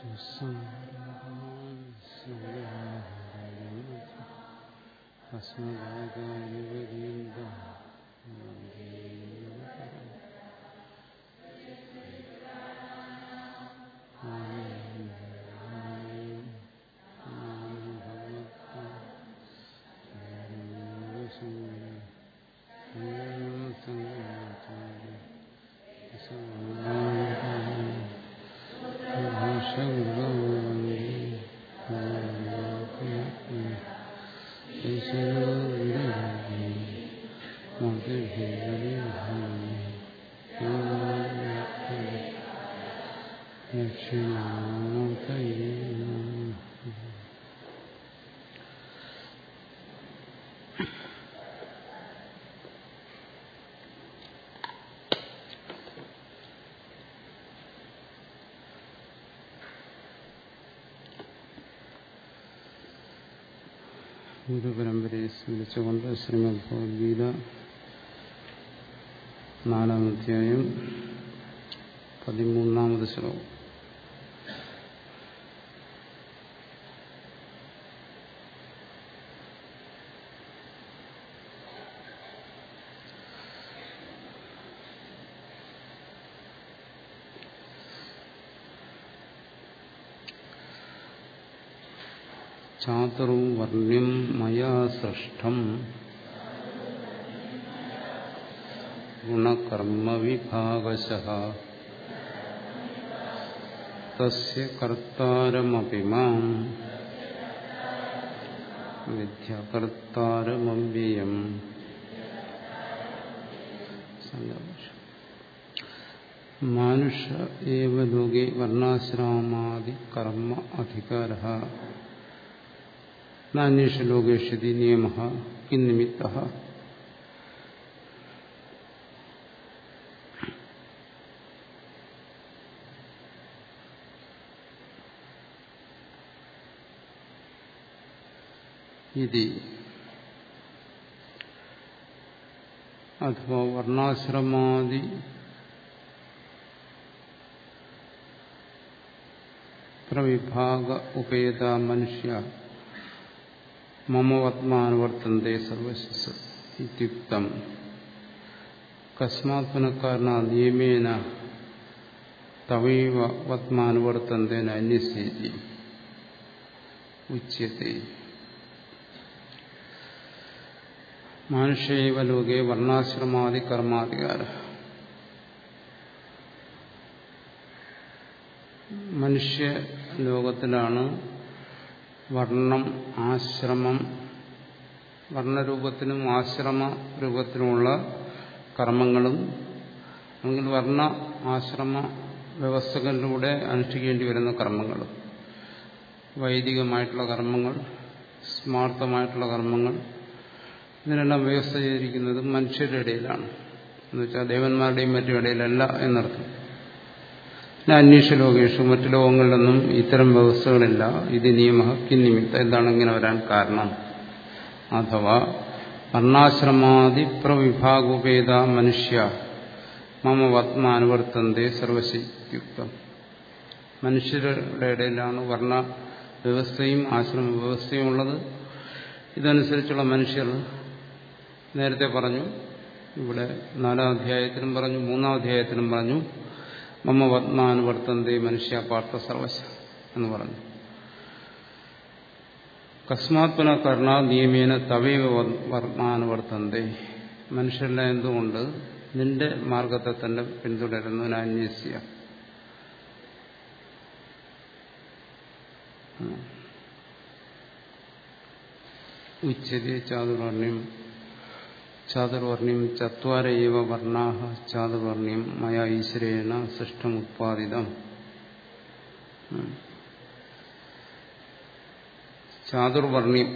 ഗുരുപരമ്പരയെ സ്മരിച്ചുകൊണ്ട് ശ്രീമദ് ഭഗവത്ഗീത നാലാം അധ്യായം പതിമൂന്നാമത് ശ്ലോകം ചാതുർവർണ്ണ്യം മയാ സൃഷ്ടം ഗുണകർമ്മവിഭാഗശ തസ്യ കർത്താരമപി മാം വിദ്യകർത്താരമവ്യയം മാനുഷ ഏവ ലോകെ വർണ്ണാശ്രാമാദി കർമ്മ അധികാര നാന്യേഷു ലോകേഷതി നിയമ കിന്നിമിത്ത ഇതി അഥവാ വർണ്ണാശ്രമാദി പ്രവിഭാഗ ഉപേത മനുഷ്യ മമവത്മാനുവർത്തന്തെ സർവശസ് ഇത്യുക്തം കസ്മാത് പുനഃകാരണ നിയമേന തവൈവ വത്മാനുവർത്തന്തേന അന്യസേതി ഉച്യത്തെ മനുഷ്യൈവ ലോകെ വർണ്ണാശ്രമാദി കർമാധികാര മനുഷ്യ ലോകത്തിലാണ് വർണ്ണം ആശ്രമം വർണ്ണരൂപത്തിനും ആശ്രമ രൂപത്തിനുമുള്ള കർമ്മങ്ങളും അല്ലെങ്കിൽ വർണ്ണ ആശ്രമ വ്യവസ്ഥകളിലൂടെ അനുഷ്ഠിക്കേണ്ടി വരുന്ന കർമ്മങ്ങളും വൈദികമായിട്ടുള്ള കർമ്മങ്ങൾ സ്മാർത്ഥമായിട്ടുള്ള കർമ്മങ്ങൾ ഇതിനെല്ലാം വ്യവസ്ഥ ചെയ്തിരിക്കുന്നത് മനുഷ്യരുടെ ഇടയിലാണ് എന്നുവെച്ചാൽ ദേവന്മാരുടെയും മറ്റും ഇടയിലല്ല എന്നർത്ഥം പിന്നെ അന്വേഷ ലോകേഷു മറ്റു ലോകങ്ങളിലൊന്നും ഇത്തരം വ്യവസ്ഥകളില്ല ഇത് നിയമ കിന്നിമിത്ത എന്താണ് ഇങ്ങനെ വരാൻ കാരണം അഥവാ വർണ്ണാശ്രമാദി പ്രവിഭാഗോപേത മനുഷ്യ മമ വത്മാനുവർത്തന്തെ സർവശക്തിയുക്തം മനുഷ്യരുടെ ഇടയിലാണ് വർണ്ണ വ്യവസ്ഥയും ആശ്രമ വ്യവസ്ഥയും ഉള്ളത് ഇതനുസരിച്ചുള്ള മനുഷ്യർ നേരത്തെ പറഞ്ഞു ഇവിടെ നാലാം അധ്യായത്തിലും പറഞ്ഞു മൂന്നാം അധ്യായത്തിലും പറഞ്ഞു മമ്മ വത്മാനുവർത്തന്തെ മനുഷ്യ പാർത്ഥ സർവശ എന്ന് പറഞ്ഞു കസ്മാത് പുനഃകർണ നിയമേന തവൈവ വർമാനുവർത്തന്തെ മനുഷ്യരെല്ലാം എന്തുകൊണ്ട് നിന്റെ മാർഗത്തെ തന്നെ പിന്തുടരുന്നതിന് അന്വേഷിക്കുക ഉച്ചതി ചാതുർവർണ്ണ്യം ചാതുർവർണ്ണ്യം ചത്വാര ഏവ വർണ്ണാഹ ചാതുർവർണ്ണ്യം മയാ ഈശ്വരേണ സൃഷ്ടമുത്പാദിതം ചാതുർവർണ്ണ്യം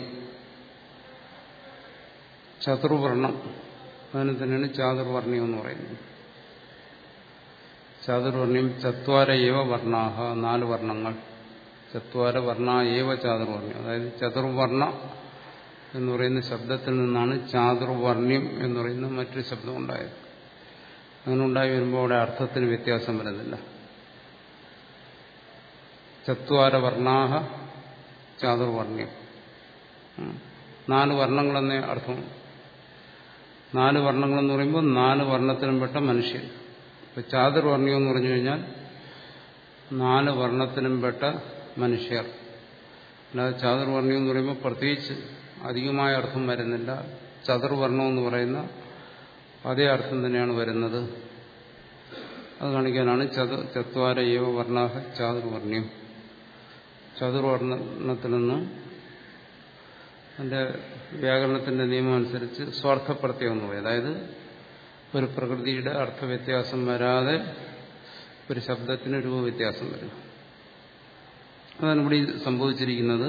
ചതുർവർണ്ണം അതിന് തന്നെയാണ് ചാതുർവർണ്ണ്യം എന്ന് പറയുന്നത് ചാതുർവർണ്ണ്യം ചത്വാര ഏവ വർണ്ണാഹ നാല് വർണ്ണങ്ങൾ ചത്വാര വർണ്ണ ഏവ ചാതുർവർണ്ണ്യം അതായത് ചതുർവർണ്ണ എന്ന് പറയുന്ന ശബ്ദത്തിൽ നിന്നാണ് ചാതുർവർണ്ണ്യം എന്ന് പറയുന്ന മറ്റൊരു ശബ്ദം ഉണ്ടായത് അങ്ങനെ ഉണ്ടായി വരുമ്പോൾ അവിടെ അർത്ഥത്തിന് വ്യത്യാസം വരുന്നില്ല ചത്വാര വർണ്ണാഹ ചാതുർവർണ്ണ്യം നാല് വർണ്ണങ്ങളെന്നേ അർത്ഥം നാല് വർണ്ണങ്ങളെന്ന് പറയുമ്പോൾ നാല് വർണ്ണത്തിലും പെട്ട മനുഷ്യൻ ഇപ്പൊ ചാതുർവർണ്ണ്യം എന്ന് പറഞ്ഞു കഴിഞ്ഞാൽ നാല് വർണ്ണത്തിലും പെട്ട മനുഷ്യർ അല്ലാതെ ചാതുർവർണ്ണ്യം എന്ന് പറയുമ്പോൾ പ്രത്യേകിച്ച് അധികമായ അർത്ഥം വരുന്നില്ല ചതുർവർണ്ണം എന്ന് പറയുന്ന അതേ അർത്ഥം തന്നെയാണ് വരുന്നത് അത് കാണിക്കാനാണ് ചതു ചത്വാര ഏവ വർണ്ണാഹ ചാതുർവർണ്ണ്യം ചതുർവർണ്ണത്തിൽ നിന്ന് അതിന്റെ വ്യാകരണത്തിന്റെ നിയമം അനുസരിച്ച് സ്വാർത്ഥപ്രത്യം എന്ന് പറയും അതായത് ഒരു പ്രകൃതിയുടെ അർത്ഥവ്യത്യാസം വരാതെ ഒരു ശബ്ദത്തിന് രൂപവ്യത്യാസം വരും അതാണ് ഇവിടെ സംഭവിച്ചിരിക്കുന്നത്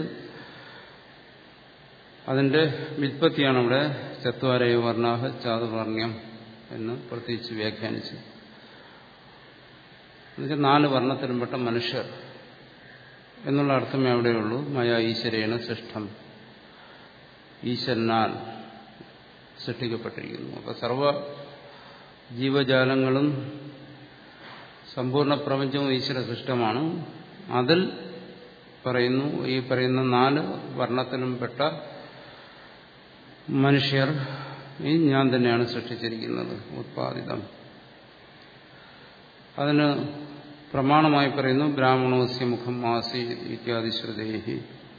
അതിന്റെ വിത്പത്തിയാണ് ഇവിടെ ചത്വാരയ വർണ്ണാഹ ചാതുവർണ്ണ്യം എന്ന് പ്രത്യേകിച്ച് വ്യാഖ്യാനിച്ചു എന്നുവെച്ചാൽ നാല് വർണ്ണത്തിലും പെട്ട മനുഷ്യർ എന്നുള്ള അർത്ഥമേ അവിടെയുള്ളൂ മയ ഈശ്വരേണ സൃഷ്ടം ഈശ്വരനാൽ സൃഷ്ടിക്കപ്പെട്ടിരിക്കുന്നു അപ്പൊ സർവ ജീവജാലങ്ങളും സമ്പൂർണ്ണ പ്രപഞ്ചവും ഈശ്വര സൃഷ്ടമാണ് അതിൽ പറയുന്നു ഈ പറയുന്ന നാല് വർണ്ണത്തിലും പെട്ട മനുഷ്യർ ഈ ഞാൻ തന്നെയാണ് സൃഷ്ടിച്ചിരിക്കുന്നത് ഉത്പാദിതം അതിന് പ്രമാണമായി പറയുന്നു ബ്രാഹ്മണോസ്യ മുഖം ആസി ഇത്യാദി ശ്രുതേഹി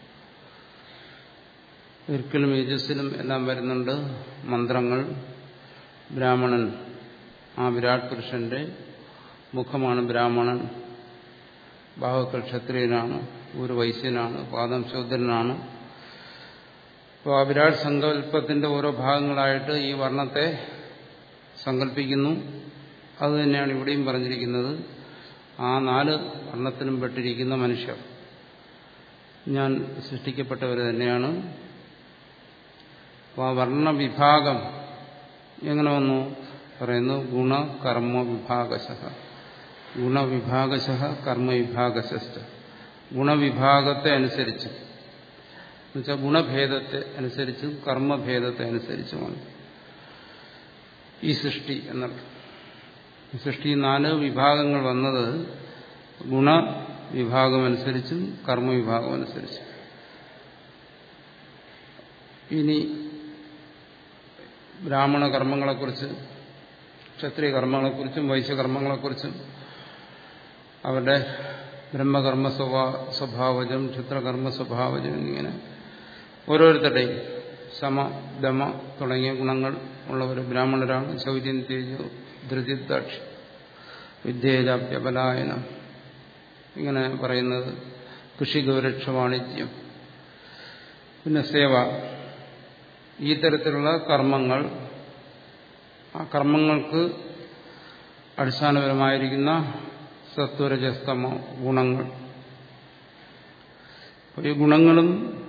ഒരിക്കലും യജസ്സിലും എല്ലാം വരുന്നുണ്ട് മന്ത്രങ്ങൾ ബ്രാഹ്മണൻ ആ വിരാട് പുരുഷന്റെ മുഖമാണ് ബ്രാഹ്മണൻ ബാഹുക്കൾ ക്ഷത്രിയനാണ് ഒരു വൈശ്യനാണ് പാദം ശൂദ്രനാണ് അപ്പോൾ ആ വിരാട് സങ്കല്പത്തിന്റെ ഓരോ ഭാഗങ്ങളായിട്ട് ഈ വർണ്ണത്തെ സങ്കല്പിക്കുന്നു അതുതന്നെയാണ് ഇവിടെയും പറഞ്ഞിരിക്കുന്നത് ആ നാല് വർണ്ണത്തിലും പെട്ടിരിക്കുന്ന മനുഷ്യർ ഞാൻ സൃഷ്ടിക്കപ്പെട്ടവർ തന്നെയാണ് അപ്പോൾ ആ വർണ്ണവിഭാഗം എങ്ങനെ വന്നു പറയുന്നു ഗുണ കർമ്മ വിഭാഗശ ഗുണവിഭാഗശ കർമ്മവിഭാഗശ ഗുണവിഭാഗത്തെ അനുസരിച്ച് എന്നുവെച്ചാൽ ഗുണഭേദത്തെ അനുസരിച്ചും കർമ്മഭേദത്തെ അനുസരിച്ചുമാണ് ഈ സൃഷ്ടി എന്നർത്ഥം ഈ സൃഷ്ടി നാല് വിഭാഗങ്ങൾ വന്നത് ഗുണവിഭാഗമനുസരിച്ചും കർമ്മവിഭാഗമനുസരിച്ചും ഇനി ബ്രാഹ്മണ കർമ്മങ്ങളെക്കുറിച്ച് ക്ഷത്രിയ കർമ്മങ്ങളെക്കുറിച്ചും വൈശ്യകർമ്മങ്ങളെക്കുറിച്ചും അവരുടെ ബ്രഹ്മകർമ്മ സ്വഭാ സ്വഭാവജം ക്ഷത്രകർമ്മ സ്വഭാവജം എന്നിങ്ങനെ ഓരോരുത്തരുടെയും സമ ദമ തുടങ്ങിയ ഗുണങ്ങൾ ഉള്ളവർ ബ്രാഹ്മണരാണ് ശൗര്യം തേജോ ധൃതിദക്ഷ വിദ്യേജാപ്യപലായനം ഇങ്ങനെ പറയുന്നത് കൃഷി ഗൗരക്ഷ വാണിജ്യം പിന്നെ സേവ ഈ തരത്തിലുള്ള കർമ്മങ്ങൾ ആ കർമ്മങ്ങൾക്ക് അടിസ്ഥാനപരമായിരിക്കുന്ന സത്വരജസ്തമ ഗുണങ്ങൾ ഈ ഗുണങ്ങളും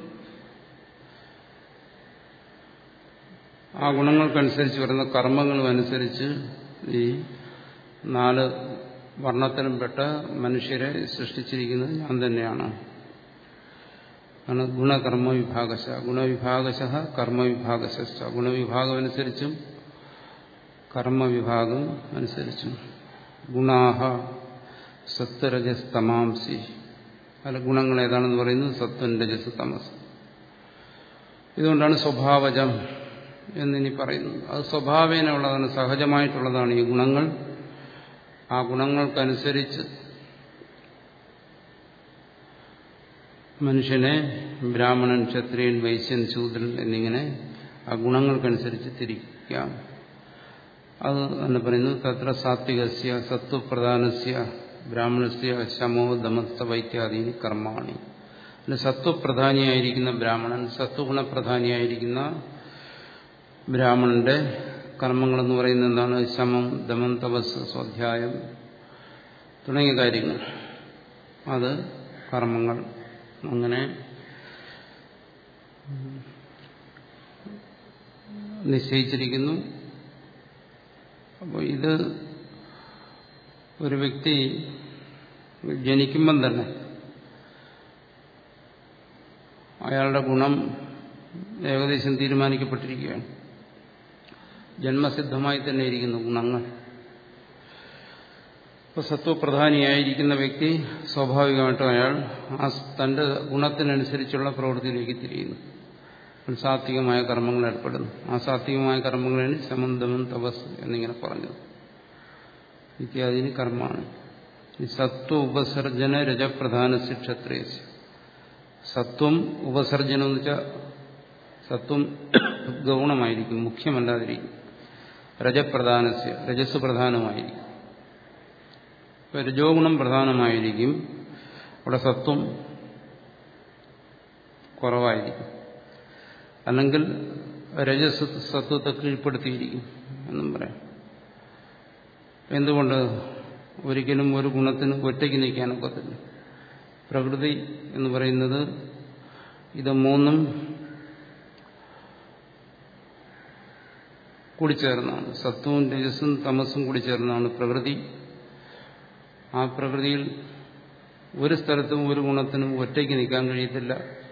ആ ഗുണങ്ങൾക്കനുസരിച്ച് വരുന്ന കർമ്മങ്ങളും അനുസരിച്ച് ഈ നാല് വർണ്ണത്തിലും പെട്ട മനുഷ്യരെ സൃഷ്ടിച്ചിരിക്കുന്നത് ഞാൻ തന്നെയാണ് ആണ് ഗുണകർമ്മ വിഭാഗശ ഗുണവിഭാഗശ കർമ്മവിഭാഗശ ഗുണവിഭാഗം അനുസരിച്ചും കർമ്മവിഭാഗം അനുസരിച്ചും ഗുണാഹ സത്വരജസ്തമാംസി അല്ല ഗുണങ്ങൾ ഏതാണെന്ന് പറയുന്നത് സത്വൻ രജസ് തമസ് ഇതുകൊണ്ടാണ് സ്വഭാവജം എന്നിനി പറയുന്നത് അത് സ്വഭാവേന ഉള്ളതാണ് സഹജമായിട്ടുള്ളതാണ് ഈ ഗുണങ്ങൾ ആ ഗുണങ്ങൾക്കനുസരിച്ച് മനുഷ്യനെ ബ്രാഹ്മണൻ ക്ഷത്രിയൻ വൈശ്യൻ ശൂദ്രൻ എന്നിങ്ങനെ ആ ഗുണങ്ങൾക്കനുസരിച്ച് തിരിക്കാം അത് തന്നെ പറയുന്നു തത്ര സാത്വികസ്യ സത്വപ്രധാനസ്യ ബ്രാഹ്മണസ്യ ശമോ ദമസ്ത വൈത്യാദി കർമാണി പിന്നെ സത്വപ്രധാനിയായിരിക്കുന്ന ബ്രാഹ്മണൻ സത്വഗുണപ്രധാനിയായിരിക്കുന്ന ബ്രാഹ്മണന്റെ കർമ്മങ്ങളെന്ന് പറയുന്നത് എന്താണ് ശമം ദമം തപസ് സ്വാധ്യായം തുടങ്ങിയ കാര്യങ്ങൾ അത് കർമ്മങ്ങൾ അങ്ങനെ നിശ്ചയിച്ചിരിക്കുന്നു അപ്പോൾ ഇത് ഒരു വ്യക്തി ജനിക്കുമ്പം തന്നെ അയാളുടെ ഗുണം ഏകദേശം തീരുമാനിക്കപ്പെട്ടിരിക്കുകയാണ് ജന്മസിദ്ധമായി തന്നെ ഇരിക്കുന്നു ഗുണങ്ങൾ അപ്പോൾ സത്വപ്രധാനിയായിരിക്കുന്ന വ്യക്തി സ്വാഭാവികമായിട്ടും അയാൾ ആ തന്റെ ഗുണത്തിനനുസരിച്ചുള്ള പ്രവൃത്തിയിലേക്ക് തിരിയുന്നു സാത്വികമായ കർമ്മങ്ങൾ ഏർപ്പെടുന്നു ആ സാത്വികമായ കർമ്മങ്ങളാണ് ശമന്തമം തപസ് എന്നിങ്ങനെ പറഞ്ഞത് ഇത്യാദിന് കർമ്മമാണ് ഈ സത്വ ഉപസർജന രജപ്രധാന ക്ഷത്രിയ സത്വം ഉപസർജനം എന്ന് വെച്ചാൽ സത്വം ഗൗണമായിരിക്കും മുഖ്യമല്ലാതിരിക്കും രജപ്രധാനസ്യ രജസ് പ്രധാനമായിരിക്കും ഇപ്പൊ രജോ ഗുണം പ്രധാനമായിരിക്കും അവിടെ സത്വം കുറവായിരിക്കും അല്ലെങ്കിൽ രജസ് സത്വത്തെ കീഴ്പ്പെടുത്തിയിരിക്കും എന്നും പറയാം എന്തുകൊണ്ട് ഒരിക്കലും ഒരു ഗുണത്തിന് ഒറ്റയ്ക്ക് നിൽക്കാനൊക്കത്തില്ല പ്രകൃതി എന്ന് പറയുന്നത് ഇത് മൂന്നും കൂടിച്ചേർന്നാണ് സത്വവും രജസും തമസും കൂടിച്ചേർന്നാണ് പ്രകൃതി ആ പ്രകൃതിയിൽ ഒരു സ്ഥലത്തും ഒരു ഗുണത്തിനും ഒറ്റയ്ക്ക് നിൽക്കാൻ കഴിയത്തില്ല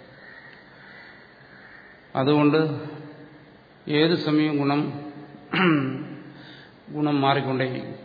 അതുകൊണ്ട് ഏത് സമയം ഗുണം ഗുണം മാറിക്കൊണ്ടേയിരിക്കും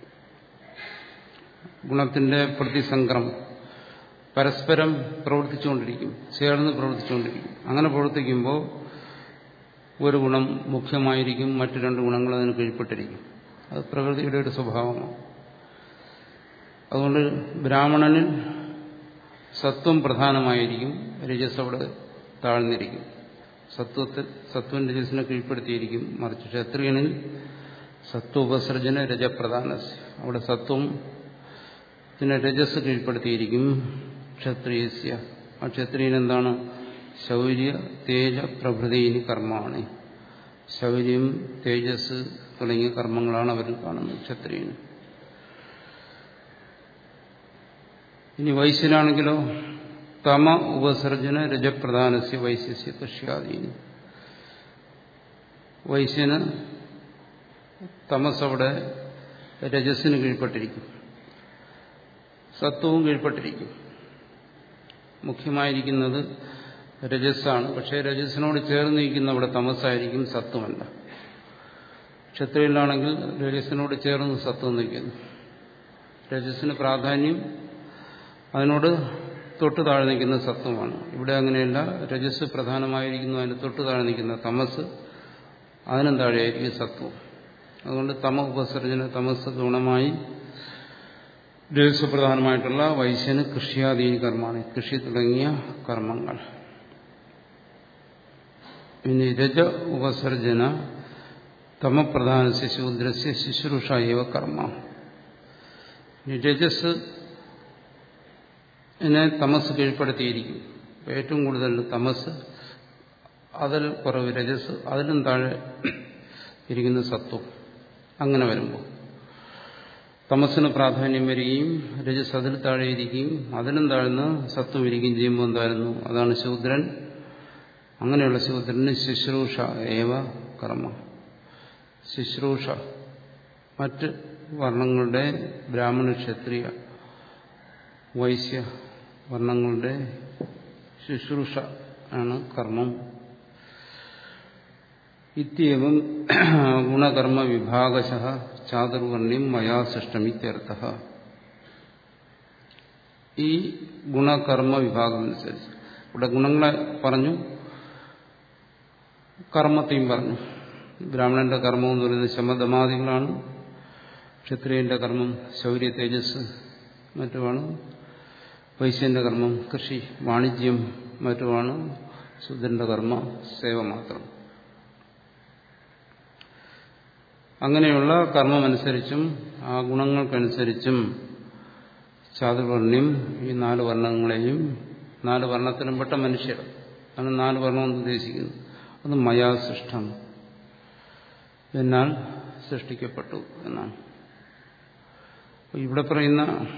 ഗുണത്തിന്റെ പ്രതിസംക്രമം പരസ്പരം പ്രവർത്തിച്ചുകൊണ്ടിരിക്കും ചേർന്ന് പ്രവർത്തിച്ചുകൊണ്ടിരിക്കും അങ്ങനെ പ്രവർത്തിക്കുമ്പോൾ ഒരു ഗുണം മുഖ്യമായിരിക്കും മറ്റു രണ്ട് ഗുണങ്ങൾ അതിന് കീഴ്പ്പെട്ടിരിക്കും അത് പ്രകൃതിയുടെ ഒരു സ്വഭാവമാണ് അതുകൊണ്ട് ബ്രാഹ്മണനിൽ സത്വം പ്രധാനമായിരിക്കും രജസ് അവിടെ താഴ്ന്നിരിക്കും സത്വത്തിൽ സത്വം രജസിനെ കീഴ്പ്പെടുത്തിയിരിക്കും മറിച്ച് ക്ഷത്രിയനിൽ സത്വോപസർജന രജപ്രധാന അവിടെ സത്വം പിന്നെ രജസ് കീഴ്പ്പെടുത്തിയിരിക്കും ക്ഷത്രിയസ്യ ആ ക്ഷത്രിയൻ എന്താണ് ശൗര്യ തേജ പ്രഭൃതിയിന് കർമ്മമാണ് ശൗര്യം തേജസ് തുടങ്ങിയ കർമ്മങ്ങളാണ് അവരിൽ കാണുന്നത് ക്ഷത്രിയന് ഇനി വൈശ്യനാണെങ്കിലോ തമ ഉപസർജന രജപ്രധാനസ്യ വൈശ്യസ്യ കൃഷ്യാദീനി വൈശ്യന് തമസ് അവിടെ രജസ്സിന് കീഴ്പ്പെട്ടിരിക്കും സത്വവും കീഴ്പ്പെട്ടിരിക്കും മുഖ്യമായിരിക്കുന്നത് രജസ്സാണ് പക്ഷേ രജസ്സിനോട് ചേർന്ന് നിൽക്കുന്ന അവിടെ തമസായിരിക്കും സത്വമല്ല ക്ഷത്രിയിലാണെങ്കിൽ രജസ്സിനോട് ചേർന്ന് സത്വം നിൽക്കുന്നു രജസ്സിന് പ്രാധാന്യം അതിനോട് തൊട്ട് താഴെ നിൽക്കുന്ന സത്വമാണ് ഇവിടെ അങ്ങനെയല്ല രജസ് പ്രധാനമായിരിക്കുന്നു അതിന് തൊട്ട് താഴെ നിൽക്കുന്ന തമസ് അതിനും താഴെയായിരിക്കും സത്വം അതുകൊണ്ട് തമ ഉപസർജന തമസ് ഗുണമായി രജസ് പ്രധാനമായിട്ടുള്ള വൈശ്യന് കൃഷിയാദീന കർമ്മമാണ് കൃഷി തുടങ്ങിയ കർമ്മങ്ങൾ ഇനി രജ ഉപസർജന തമപ്രധാന ശൂദ്രസ്യ ശുശ്രൂഷ ഏവ കർമ്മ രജസ് ഇതിനെ തമസ് കീഴ്പ്പെടുത്തിയിരിക്കും ഏറ്റവും കൂടുതൽ തമസ് അതിൽ കുറവ് രജസ് അതിലും താഴെ ഇരിക്കുന്ന സത്വം അങ്ങനെ വരുമ്പോൾ തമസിന് പ്രാധാന്യം വരികയും രജസ് അതിൽ താഴെ ഇരിക്കുകയും അതിലും താഴ്ന്ന് സത്വം ഇരിക്കുകയും ചെയ്യുമ്പോൾ എന്തായിരുന്നു അതാണ് ശൂദ്രൻ അങ്ങനെയുള്ള ശൂദ്രന് ശുശ്രൂഷ ഏവ കർമ്മ ശുശ്രൂഷ മറ്റ് വർണ്ണങ്ങളുടെ ബ്രാഹ്മണ ക്ഷത്രിയ വൈശ്യ വർണ്ണങ്ങളുടെ ശുശ്രൂഷ ആണ് കർമ്മം ഇത്യവും ഗുണകർമ്മ വിഭാഗശ ചാതുർവർണ്ണ്യം മയാ സൃഷ്ടമിത്യർത്ഥ ഈ ഗുണകർമ്മ വിഭാഗം അനുസരിച്ച് ഇവിടെ ഗുണങ്ങളെ പറഞ്ഞു കർമ്മത്തെയും പറഞ്ഞു ബ്രാഹ്മണന്റെ കർമ്മം എന്ന് പറയുന്നത് ശമദമാദികളാണ് ക്ഷത്രിയന്റെ കർമ്മം ശൗര്യ തേജസ് മറ്റുമാണ് വൈശ്യന്റെ കർമ്മം കൃഷി വാണിജ്യം മറ്റുമാണ് ശുദ്ധന്റെ കർമ്മ സേവ മാത്രം അങ്ങനെയുള്ള കർമ്മമനുസരിച്ചും ആ ഗുണങ്ങൾക്കനുസരിച്ചും ചാതുർവർണ്ണ്യം ഈ നാല് വർണ്ണങ്ങളെയും നാല് വർണ്ണത്തിലും പെട്ട മനുഷ്യർ ആണ് നാല് വർണ്ണമെന്ന് ഉദ്ദേശിക്കുന്നത് അത് മയാ സൃഷ്ടം എന്നാൽ സൃഷ്ടിക്കപ്പെട്ടു എന്നാണ് ഇവിടെ പറയുന്ന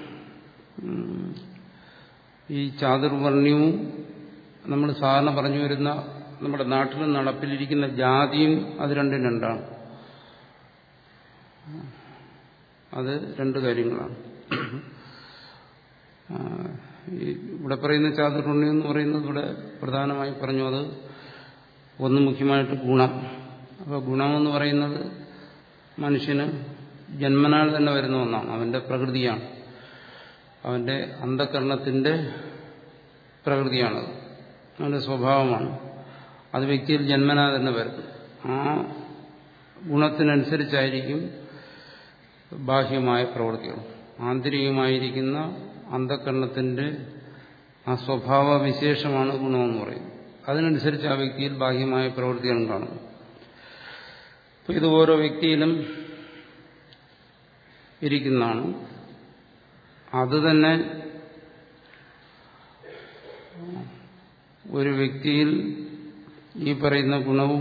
ഈ ചാതുർവർണ്ണ്യവും നമ്മൾ സാധാരണ പറഞ്ഞു വരുന്ന നമ്മുടെ നാട്ടിലും നടപ്പിലിരിക്കുന്ന ജാതിയും അത് രണ്ടും രണ്ടാണ് അത് രണ്ട് കാര്യങ്ങളാണ് ഇവിടെ പറയുന്ന ചാതുർവർണ്ണ്യം എന്ന് പറയുന്നത് ഇവിടെ പ്രധാനമായി പറഞ്ഞു അത് ഒന്ന് മുഖ്യമായിട്ട് ഗുണം അപ്പോൾ ഗുണമെന്ന് പറയുന്നത് മനുഷ്യന് ജന്മനാൽ തന്നെ വരുന്ന ഒന്നാണ് അവന്റെ പ്രകൃതിയാണ് അവന്റെ അന്ധകരണത്തിന്റെ പ്രകൃതിയാണത് അവന്റെ സ്വഭാവമാണ് അത് വ്യക്തിയിൽ ജന്മനാ തന്നെ വരുന്നു ആ ഗുണത്തിനനുസരിച്ചായിരിക്കും ബാഹ്യമായ പ്രവൃത്തികൾ ആന്തരികമായിരിക്കുന്ന അന്ധകരണത്തിന്റെ ആ സ്വഭാവ വിശേഷമാണ് ഗുണമെന്ന് പറയുന്നത് അതിനനുസരിച്ച് ആ വ്യക്തിയിൽ ബാഹ്യമായ പ്രവൃത്തികളും കാണുന്നു അപ്പൊ ഇത് ഓരോ വ്യക്തിയിലും ഇരിക്കുന്നതാണ് അത് തന്നെ ഒരു വ്യക്തിയിൽ ഈ പറയുന്ന ഗുണവും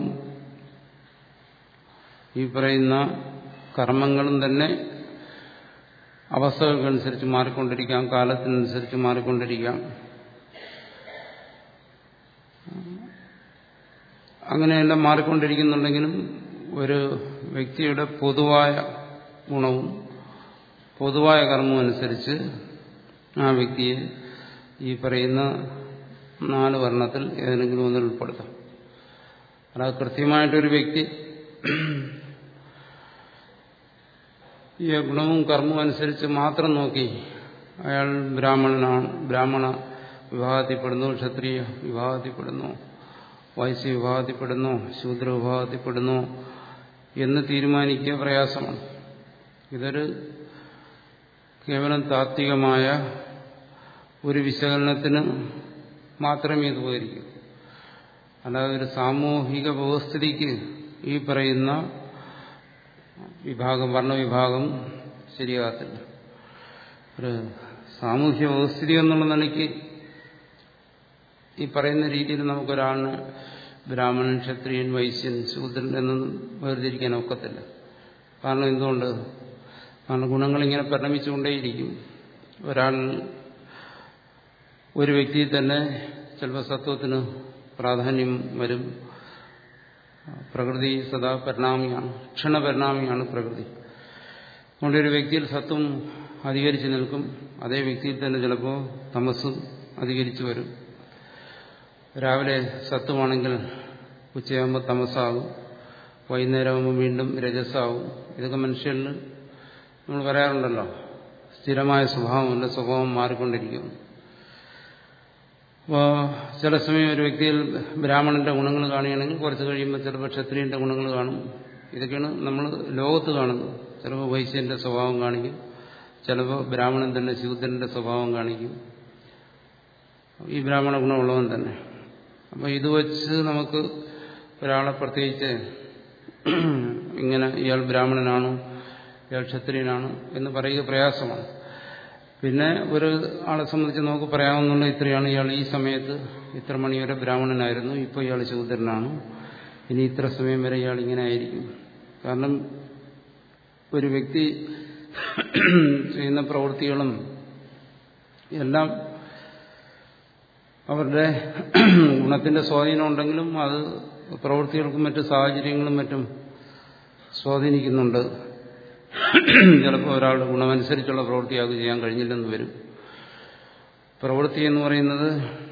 ഈ പറയുന്ന കർമ്മങ്ങളും തന്നെ അവസ്ഥകൾക്കനുസരിച്ച് മാറിക്കൊണ്ടിരിക്കാം കാലത്തിനനുസരിച്ച് മാറിക്കൊണ്ടിരിക്കാം അങ്ങനെയെല്ലാം മാറിക്കൊണ്ടിരിക്കുന്നുണ്ടെങ്കിലും ഒരു വ്യക്തിയുടെ പൊതുവായ ഗുണവും പൊതുവായ കർമ്മവും അനുസരിച്ച് ആ വ്യക്തിയെ ഈ പറയുന്ന നാല് വർണ്ണത്തിൽ ഏതെങ്കിലും ഒന്നിൽ ഉൾപ്പെടുത്താം അല്ലാതെ കൃത്യമായിട്ടൊരു വ്യക്തി ഈ ഗുണവും കർമ്മവും അനുസരിച്ച് മാത്രം നോക്കി അയാൾ ബ്രാഹ്മണനാണ് ബ്രാഹ്മണ വിഭാഗത്തിൽപ്പെടുന്നു ക്ഷത്രിയ വിഭാഗത്തിൽപ്പെടുന്നു വൈശ്യ വിഭാഗത്തിൽപ്പെടുന്നു ശൂദ്ര വിഭാഗത്തിൽപ്പെടുന്നു എന്ന് തീരുമാനിക്കുക പ്രയാസമാണ് ഇതൊരു കേവലം താത്വികമായ ഒരു വിശകലനത്തിന് മാത്രമേ ഇത് ഉപകരിക്കൂ അല്ലാതെ ഒരു സാമൂഹിക വ്യവസ്ഥിതിക്ക് ഈ പറയുന്ന വിഭാഗം വർണ്ണവിഭാഗം ശരിയാകത്തില്ല ഒരു സാമൂഹ്യ വ്യവസ്ഥിതി എന്നുള്ള നിലയ്ക്ക് ഈ പറയുന്ന രീതിയിൽ നമുക്കൊരാളിന് ബ്രാഹ്മണൻ ക്ഷത്രിയൻ വൈശ്യൻ ശൂദ്രൻ എന്നൊന്നും വേർതിരിക്കാൻ ഒക്കത്തില്ല കാരണം എന്തുകൊണ്ട് കാരണം ഗുണങ്ങളിങ്ങനെ പരിണമിച്ചുകൊണ്ടേയിരിക്കും ഒരാൾ ഒരു വ്യക്തിയിൽ തന്നെ ചിലപ്പോൾ സത്വത്തിന് പ്രാധാന്യം വരും പ്രകൃതി സദാ പരിണാമിയാണ് ക്ഷണപരിണാമിയാണ് പ്രകൃതി അതുകൊണ്ട് ഒരു വ്യക്തിയിൽ സത്വം അധികരിച്ചു നിൽക്കും അതേ വ്യക്തിയിൽ തന്നെ ചിലപ്പോൾ തമസ്സും അധികരിച്ചു വരും രാവിലെ സത്വമാണെങ്കിൽ ഉച്ചയാകുമ്പോൾ തമസാകും വൈകുന്നേരമാകുമ്പോൾ വീണ്ടും രജസ്സാവും ഇതൊക്കെ മനുഷ്യരിൽ നമ്മൾ പറയാറുണ്ടല്ലോ സ്ഥിരമായ സ്വഭാവമല്ല സ്വഭാവം മാറിക്കൊണ്ടിരിക്കും അപ്പോൾ ചില സമയം ഒരു വ്യക്തിയിൽ ബ്രാഹ്മണന്റെ ഗുണങ്ങൾ കാണുകയാണെങ്കിൽ കുറച്ച് കഴിയുമ്പോൾ ചിലപ്പോൾ ക്ഷത്രിയന്റെ ഗുണങ്ങൾ കാണും ഇതൊക്കെയാണ് നമ്മൾ ലോകത്ത് കാണുന്നത് ചിലപ്പോൾ വൈശ്യന്റെ സ്വഭാവം കാണിക്കും ചിലപ്പോൾ ബ്രാഹ്മണൻ തന്നെ ശൂദ്രന്റെ സ്വഭാവം കാണിക്കും ഈ ബ്രാഹ്മണ ഗുണമുള്ളവൻ തന്നെ അപ്പോൾ ഇത് വെച്ച് നമുക്ക് ഒരാളെ പ്രത്യേകിച്ച് ഇങ്ങനെ ഇയാൾ ബ്രാഹ്മണനാണ് ഇയാൾ ക്ഷത്രിയനാണ് എന്ന് പറയുക പ്രയാസമാണ് പിന്നെ ഒരു ആളെ സംബന്ധിച്ച് നമുക്ക് പറയാവുന്നുള്ള ഇത്രയാണ് ഇയാൾ ഈ സമയത്ത് ഇത്ര മണി വരെ ബ്രാഹ്മണനായിരുന്നു ഇപ്പോൾ ഇയാൾ ശൂദ്രനാണ് ഇനി ഇത്ര സമയം വരെ ഇയാൾ ഇങ്ങനെ ആയിരിക്കും കാരണം ഒരു വ്യക്തി ചെയ്യുന്ന പ്രവൃത്തികളും എല്ലാം അവരുടെ ഗുണത്തിന്റെ സ്വാധീനം ഉണ്ടെങ്കിലും അത് പ്രവൃത്തികൾക്കും മറ്റു സാഹചര്യങ്ങളും മറ്റും സ്വാധീനിക്കുന്നുണ്ട് ചിലപ്പോൾ ഒരാളുടെ ഗുണമനുസരിച്ചുള്ള പ്രവൃത്തി അയാൾക്ക് ചെയ്യാൻ കഴിഞ്ഞില്ലെന്ന് വരും പ്രവൃത്തി എന്ന് പറയുന്നത്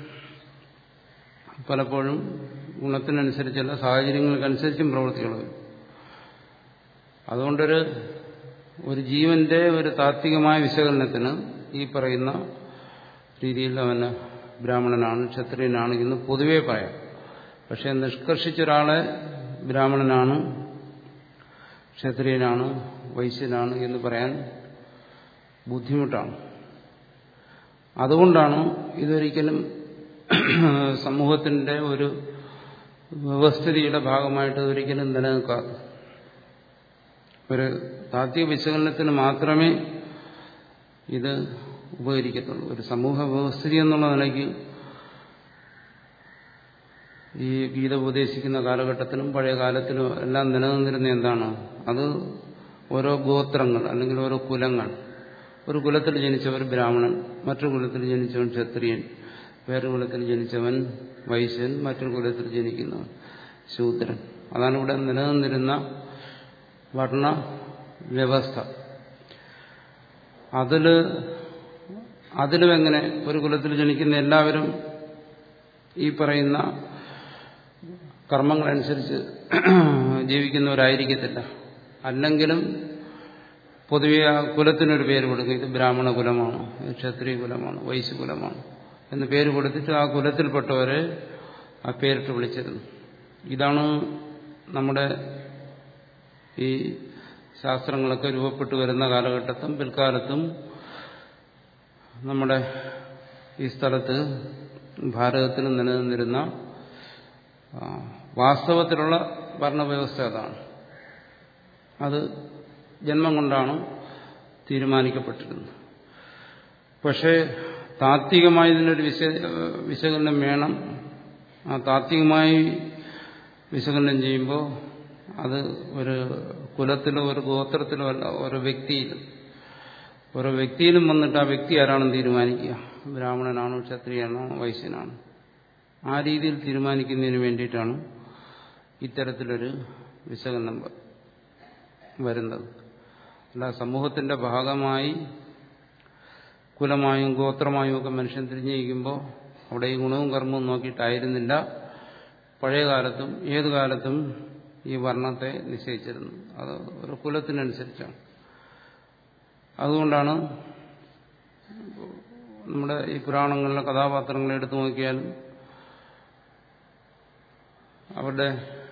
പലപ്പോഴും ഗുണത്തിനനുസരിച്ചല്ല സാഹചര്യങ്ങൾക്കനുസരിച്ചും പ്രവൃത്തികൾ വരും അതുകൊണ്ടൊരു ഒരു ജീവന്റെ ഒരു താത്വികമായ വിശകലനത്തിന് ഈ പറയുന്ന രീതിയിൽ അവന് ബ്രാഹ്മണനാണ് ക്ഷത്രിയനാണ് എന്ന് പൊതുവേ പറയാം പക്ഷെ നിഷ്കർഷിച്ചൊരാളെ ബ്രാഹ്മണനാണ് ക്ഷത്രിയനാണ് വൈശ്യനാണ് എന്ന് പറയാൻ ബുദ്ധിമുട്ടാണ് അതുകൊണ്ടാണ് ഇതൊരിക്കലും സമൂഹത്തിന്റെ ഒരു വ്യവസ്ഥിതിയുടെ ഭാഗമായിട്ട് ഒരിക്കലും നിലനിൽക്കാത്തത് ഒരു താത്വിക വിശകലനത്തിന് മാത്രമേ ഇത് ഉപകരിക്കത്തുള്ളൂ ഒരു സമൂഹ വ്യവസ്ഥിതി എന്നുള്ള നിലയ്ക്ക് ഈ ഗീത ഉപദേശിക്കുന്ന കാലഘട്ടത്തിലും പഴയ കാലത്തിലും എല്ലാം നിലനിന്നിരുന്ന എന്താണ് അത് ഓരോ ഗോത്രങ്ങൾ അല്ലെങ്കിൽ ഓരോ കുലങ്ങൾ ഒരു കുലത്തിൽ ജനിച്ചവർ ബ്രാഹ്മണൻ മറ്റൊരു കുലത്തിൽ ജനിച്ചവൻ ക്ഷത്രിയൻ വേറൊരു കുലത്തിൽ ജനിച്ചവൻ വൈശ്യൻ മറ്റൊരു കുലത്തിൽ ജനിക്കുന്നവൻ ശൂദ്രൻ അതാണ് ഇവിടെ നിലനിന്നിരുന്ന വർണ്ണ വ്യവസ്ഥ അതില് അതിലും എങ്ങനെ ഒരു കുലത്തിൽ ജനിക്കുന്ന എല്ലാവരും ഈ പറയുന്ന കർമ്മങ്ങളനുസരിച്ച് ജീവിക്കുന്നവരായിരിക്കത്തില്ല അല്ലെങ്കിലും പൊതുവെ ആ കുലത്തിനൊരു പേര് കൊടുക്കും ഇത് ബ്രാഹ്മണ കുലമാണ് ഇത് ക്ഷത്രിയ കുലമാണ് വൈശ്യ കുലമാണ് എന്ന് പേര് കൊടുത്തിട്ട് ആ കുലത്തിൽപ്പെട്ടവരെ ആ പേരിട്ട് വിളിച്ചിരുന്നു ഇതാണ് നമ്മുടെ ഈ ശാസ്ത്രങ്ങളൊക്കെ രൂപപ്പെട്ടു വരുന്ന കാലഘട്ടത്തും പിൽക്കാലത്തും നമ്മുടെ ഈ സ്ഥലത്ത് ഭാരതത്തിൽ നിലനിന്നിരുന്ന വാസ്തവത്തിലുള്ള ഭരണവ്യവസ്ഥ അതാണ് അത് ജന്മം കൊണ്ടാണ് തീരുമാനിക്കപ്പെട്ടിരുന്നത് പക്ഷേ താത്വികമായി ഇതിനൊരു വിശ വിശകലനം വേണം ആ താത്വികമായി വിശകലനം ചെയ്യുമ്പോൾ അത് ഒരു കുലത്തിലോ ഒരു ഗോത്രത്തിലോ അല്ല ഓരോ വ്യക്തിയിലും ഓരോ വ്യക്തിയിലും വന്നിട്ട് ആ വ്യക്തി ആരാണെന്ന് തീരുമാനിക്കുക ബ്രാഹ്മണനാണോ ക്ഷത്രിയനാണോ വൈശ്യനാണോ ആ രീതിയിൽ തീരുമാനിക്കുന്നതിന് വേണ്ടിയിട്ടാണ് ഇത്തരത്തിലൊരു വിശകലനം വരുന്നത് അല്ല സമൂഹത്തിന്റെ ഭാഗമായി കുലമായും ഗോത്രമായും ഒക്കെ മനുഷ്യൻ തിരിഞ്ഞിരിക്കുമ്പോൾ അവിടെ ഈ ഗുണവും കർമ്മവും നോക്കിയിട്ടായിരുന്നില്ല പഴയ കാലത്തും ഏതു കാലത്തും ഈ വർണ്ണത്തെ നിശ്ചയിച്ചിരുന്നു അത് ഒരു കുലത്തിനനുസരിച്ചാണ് അതുകൊണ്ടാണ് നമ്മുടെ ഈ പുരാണങ്ങളിലെ കഥാപാത്രങ്ങളെ എടുത്തു നോക്കിയാലും അവരുടെ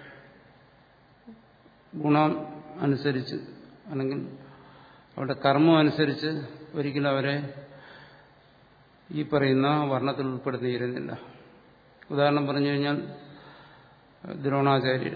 ഗുണം അനുസരിച്ച് അല്ലെങ്കിൽ അവരുടെ കർമ്മം അനുസരിച്ച് ഒരിക്കലും അവരെ ഈ പറയുന്ന വർണ്ണത്തിൽ ഉൾപ്പെടുത്തിയിരുന്നില്ല ഉദാഹരണം പറഞ്ഞു കഴിഞ്ഞാൽ ദ്രോണാചാര്യർ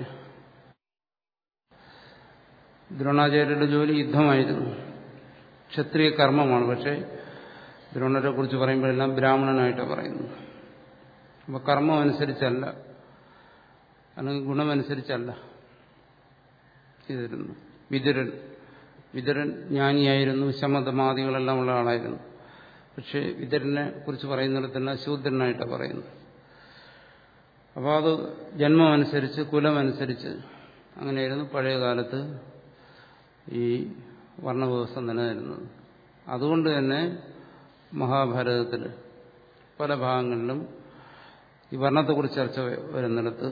ദ്രോണാചാര്യരുടെ ജോലി യുദ്ധമായിരുന്നു ക്ഷത്രിയ കർമ്മമാണ് പക്ഷേ ദ്രോണരെ കുറിച്ച് പറയുമ്പോഴെല്ലാം ബ്രാഹ്മണനായിട്ടാണ് പറയുന്നത് അപ്പോൾ കർമ്മം അനുസരിച്ചല്ല അല്ലെങ്കിൽ ഗുണമനുസരിച്ചല്ല ചെയ്തിരുന്നു വിതുരൻ വിതുരൻ ജ്ഞാനിയായിരുന്നു ശമതമാദികളെല്ലാം ഉള്ള ആളായിരുന്നു പക്ഷേ വിതുരനെ കുറിച്ച് പറയുന്നിടത്തെല്ലാം ശൂദ്രനായിട്ടാണ് പറയുന്നത് അപ്പോൾ അത് ജന്മമനുസരിച്ച് കുലമനുസരിച്ച് അങ്ങനെയായിരുന്നു പഴയ കാലത്ത് ഈ വർണ്ണവ്യവസ്ഥ നിലനിരുന്നത് അതുകൊണ്ട് തന്നെ മഹാഭാരതത്തിൽ പല ഭാഗങ്ങളിലും ഈ വർണ്ണത്തെക്കുറിച്ച് ചർച്ച വരുന്നിടത്ത്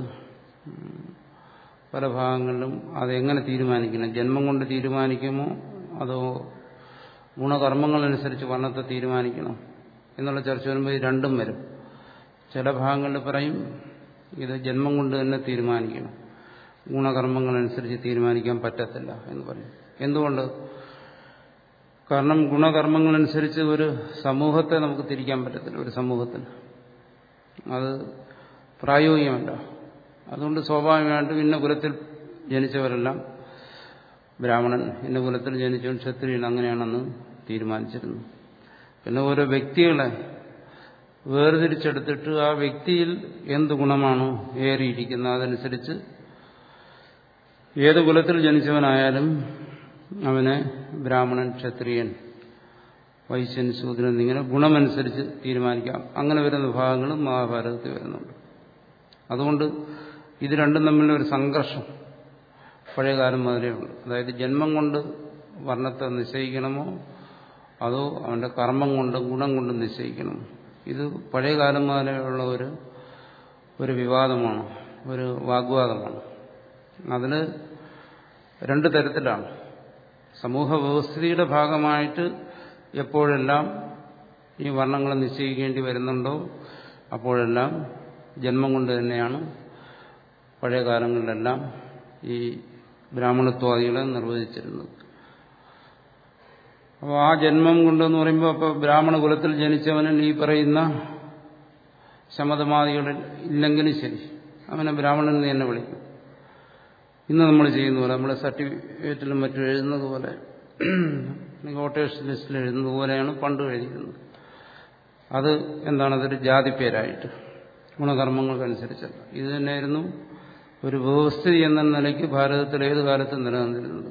പല ഭാഗങ്ങളിലും അതെങ്ങനെ തീരുമാനിക്കണം ജന്മം കൊണ്ട് തീരുമാനിക്കുമോ അതോ ഗുണകർമ്മങ്ങളനുസരിച്ച് വർണ്ണത്തെ തീരുമാനിക്കണം എന്നുള്ള ചർച്ച വരുമ്പോൾ ഇത് രണ്ടും വരും ചില ഭാഗങ്ങളിൽ പറയും ഇത് ജന്മം കൊണ്ട് തന്നെ തീരുമാനിക്കണം ഗുണകർമ്മങ്ങളനുസരിച്ച് തീരുമാനിക്കാൻ പറ്റത്തില്ല എന്ന് പറയും എന്തുകൊണ്ട് കാരണം ഗുണകർമ്മങ്ങളനുസരിച്ച് ഒരു സമൂഹത്തെ നമുക്ക് തിരിക്കാൻ പറ്റത്തില്ല ഒരു സമൂഹത്തിന് അത് പ്രായോഗികമല്ല അതുകൊണ്ട് സ്വാഭാവികമായിട്ടും ഇന്ന കുലത്തിൽ ജനിച്ചവരെല്ലാം ബ്രാഹ്മണൻ ഇന്ന കുലത്തിൽ ജനിച്ചവൻ ക്ഷത്രിയൻ അങ്ങനെയാണെന്ന് തീരുമാനിച്ചിരുന്നു പിന്നെ ഓരോ വ്യക്തികളെ വേർതിരിച്ചെടുത്തിട്ട് ആ വ്യക്തിയിൽ എന്ത് ഗുണമാണോ ഏറിയിരിക്കുന്നത് അതനുസരിച്ച് ഏത് കുലത്തിൽ ജനിച്ചവനായാലും അവനെ ബ്രാഹ്മണൻ ക്ഷത്രിയൻ വൈശ്യൻ ശൂദ്രൻ എന്നിങ്ങനെ ഗുണമനുസരിച്ച് തീരുമാനിക്കാം അങ്ങനെ വരുന്ന വിഭാഗങ്ങളും മഹാഭാരതത്തിൽ വരുന്നുണ്ട് അതുകൊണ്ട് ഇത് രണ്ടും തമ്മിലുള്ള ഒരു സംഘർഷം പഴയകാലം മുതലേ ഉണ്ട് അതായത് ജന്മം കൊണ്ട് വർണ്ണത്തെ നിശ്ചയിക്കണമോ അതോ അവന്റെ കർമ്മം കൊണ്ട് ഗുണം കൊണ്ട് നിശ്ചയിക്കണം ഇത് പഴയകാലം മുതലേ ഉള്ള ഒരു ഒരു വിവാദമാണ് ഒരു വാഗ്വാദമാണ് അതിന് രണ്ട് തരത്തിലാണ് സമൂഹ വ്യവസ്ഥിതിയുടെ ഭാഗമായിട്ട് എപ്പോഴെല്ലാം ഈ വർണ്ണങ്ങൾ നിശ്ചയിക്കേണ്ടി വരുന്നുണ്ടോ അപ്പോഴെല്ലാം ജന്മം കൊണ്ട് തന്നെയാണ് പഴയ കാലങ്ങളിലെല്ലാം ഈ ബ്രാഹ്മണത്വാദികളെ നിർവചിച്ചിരുന്നത് അപ്പോൾ ആ ജന്മം കൊണ്ടെന്ന് പറയുമ്പോൾ അപ്പോൾ ബ്രാഹ്മണ കുലത്തിൽ ജനിച്ചവനും ഈ പറയുന്ന ശമതമാദികളിൽ ഇല്ലെങ്കിലും ശരി അവനെ ബ്രാഹ്മണൻ എന്ന് തന്നെ വിളിക്കും ഇന്ന് നമ്മൾ ചെയ്യുന്ന പോലെ നമ്മുടെ സർട്ടിഫിക്കറ്റിലും മറ്റും എഴുതുന്നത് പോലെ വോട്ടേഴ്സ് ലിസ്റ്റിൽ എഴുതുന്നത് പോലെയാണ് പണ്ട് എഴുതിയിരുന്നത് അത് എന്താണ് അതൊരു ജാതിപ്പേരായിട്ട് ഗുണകർമ്മങ്ങൾക്കനുസരിച്ചല്ല ഇത് തന്നെയായിരുന്നു ഒരു വ്യവസ്ഥിതി എന്ന നിലയ്ക്ക് ഭാരതത്തിൽ ഏത് കാലത്തും നിലനിന്നിരുന്നത്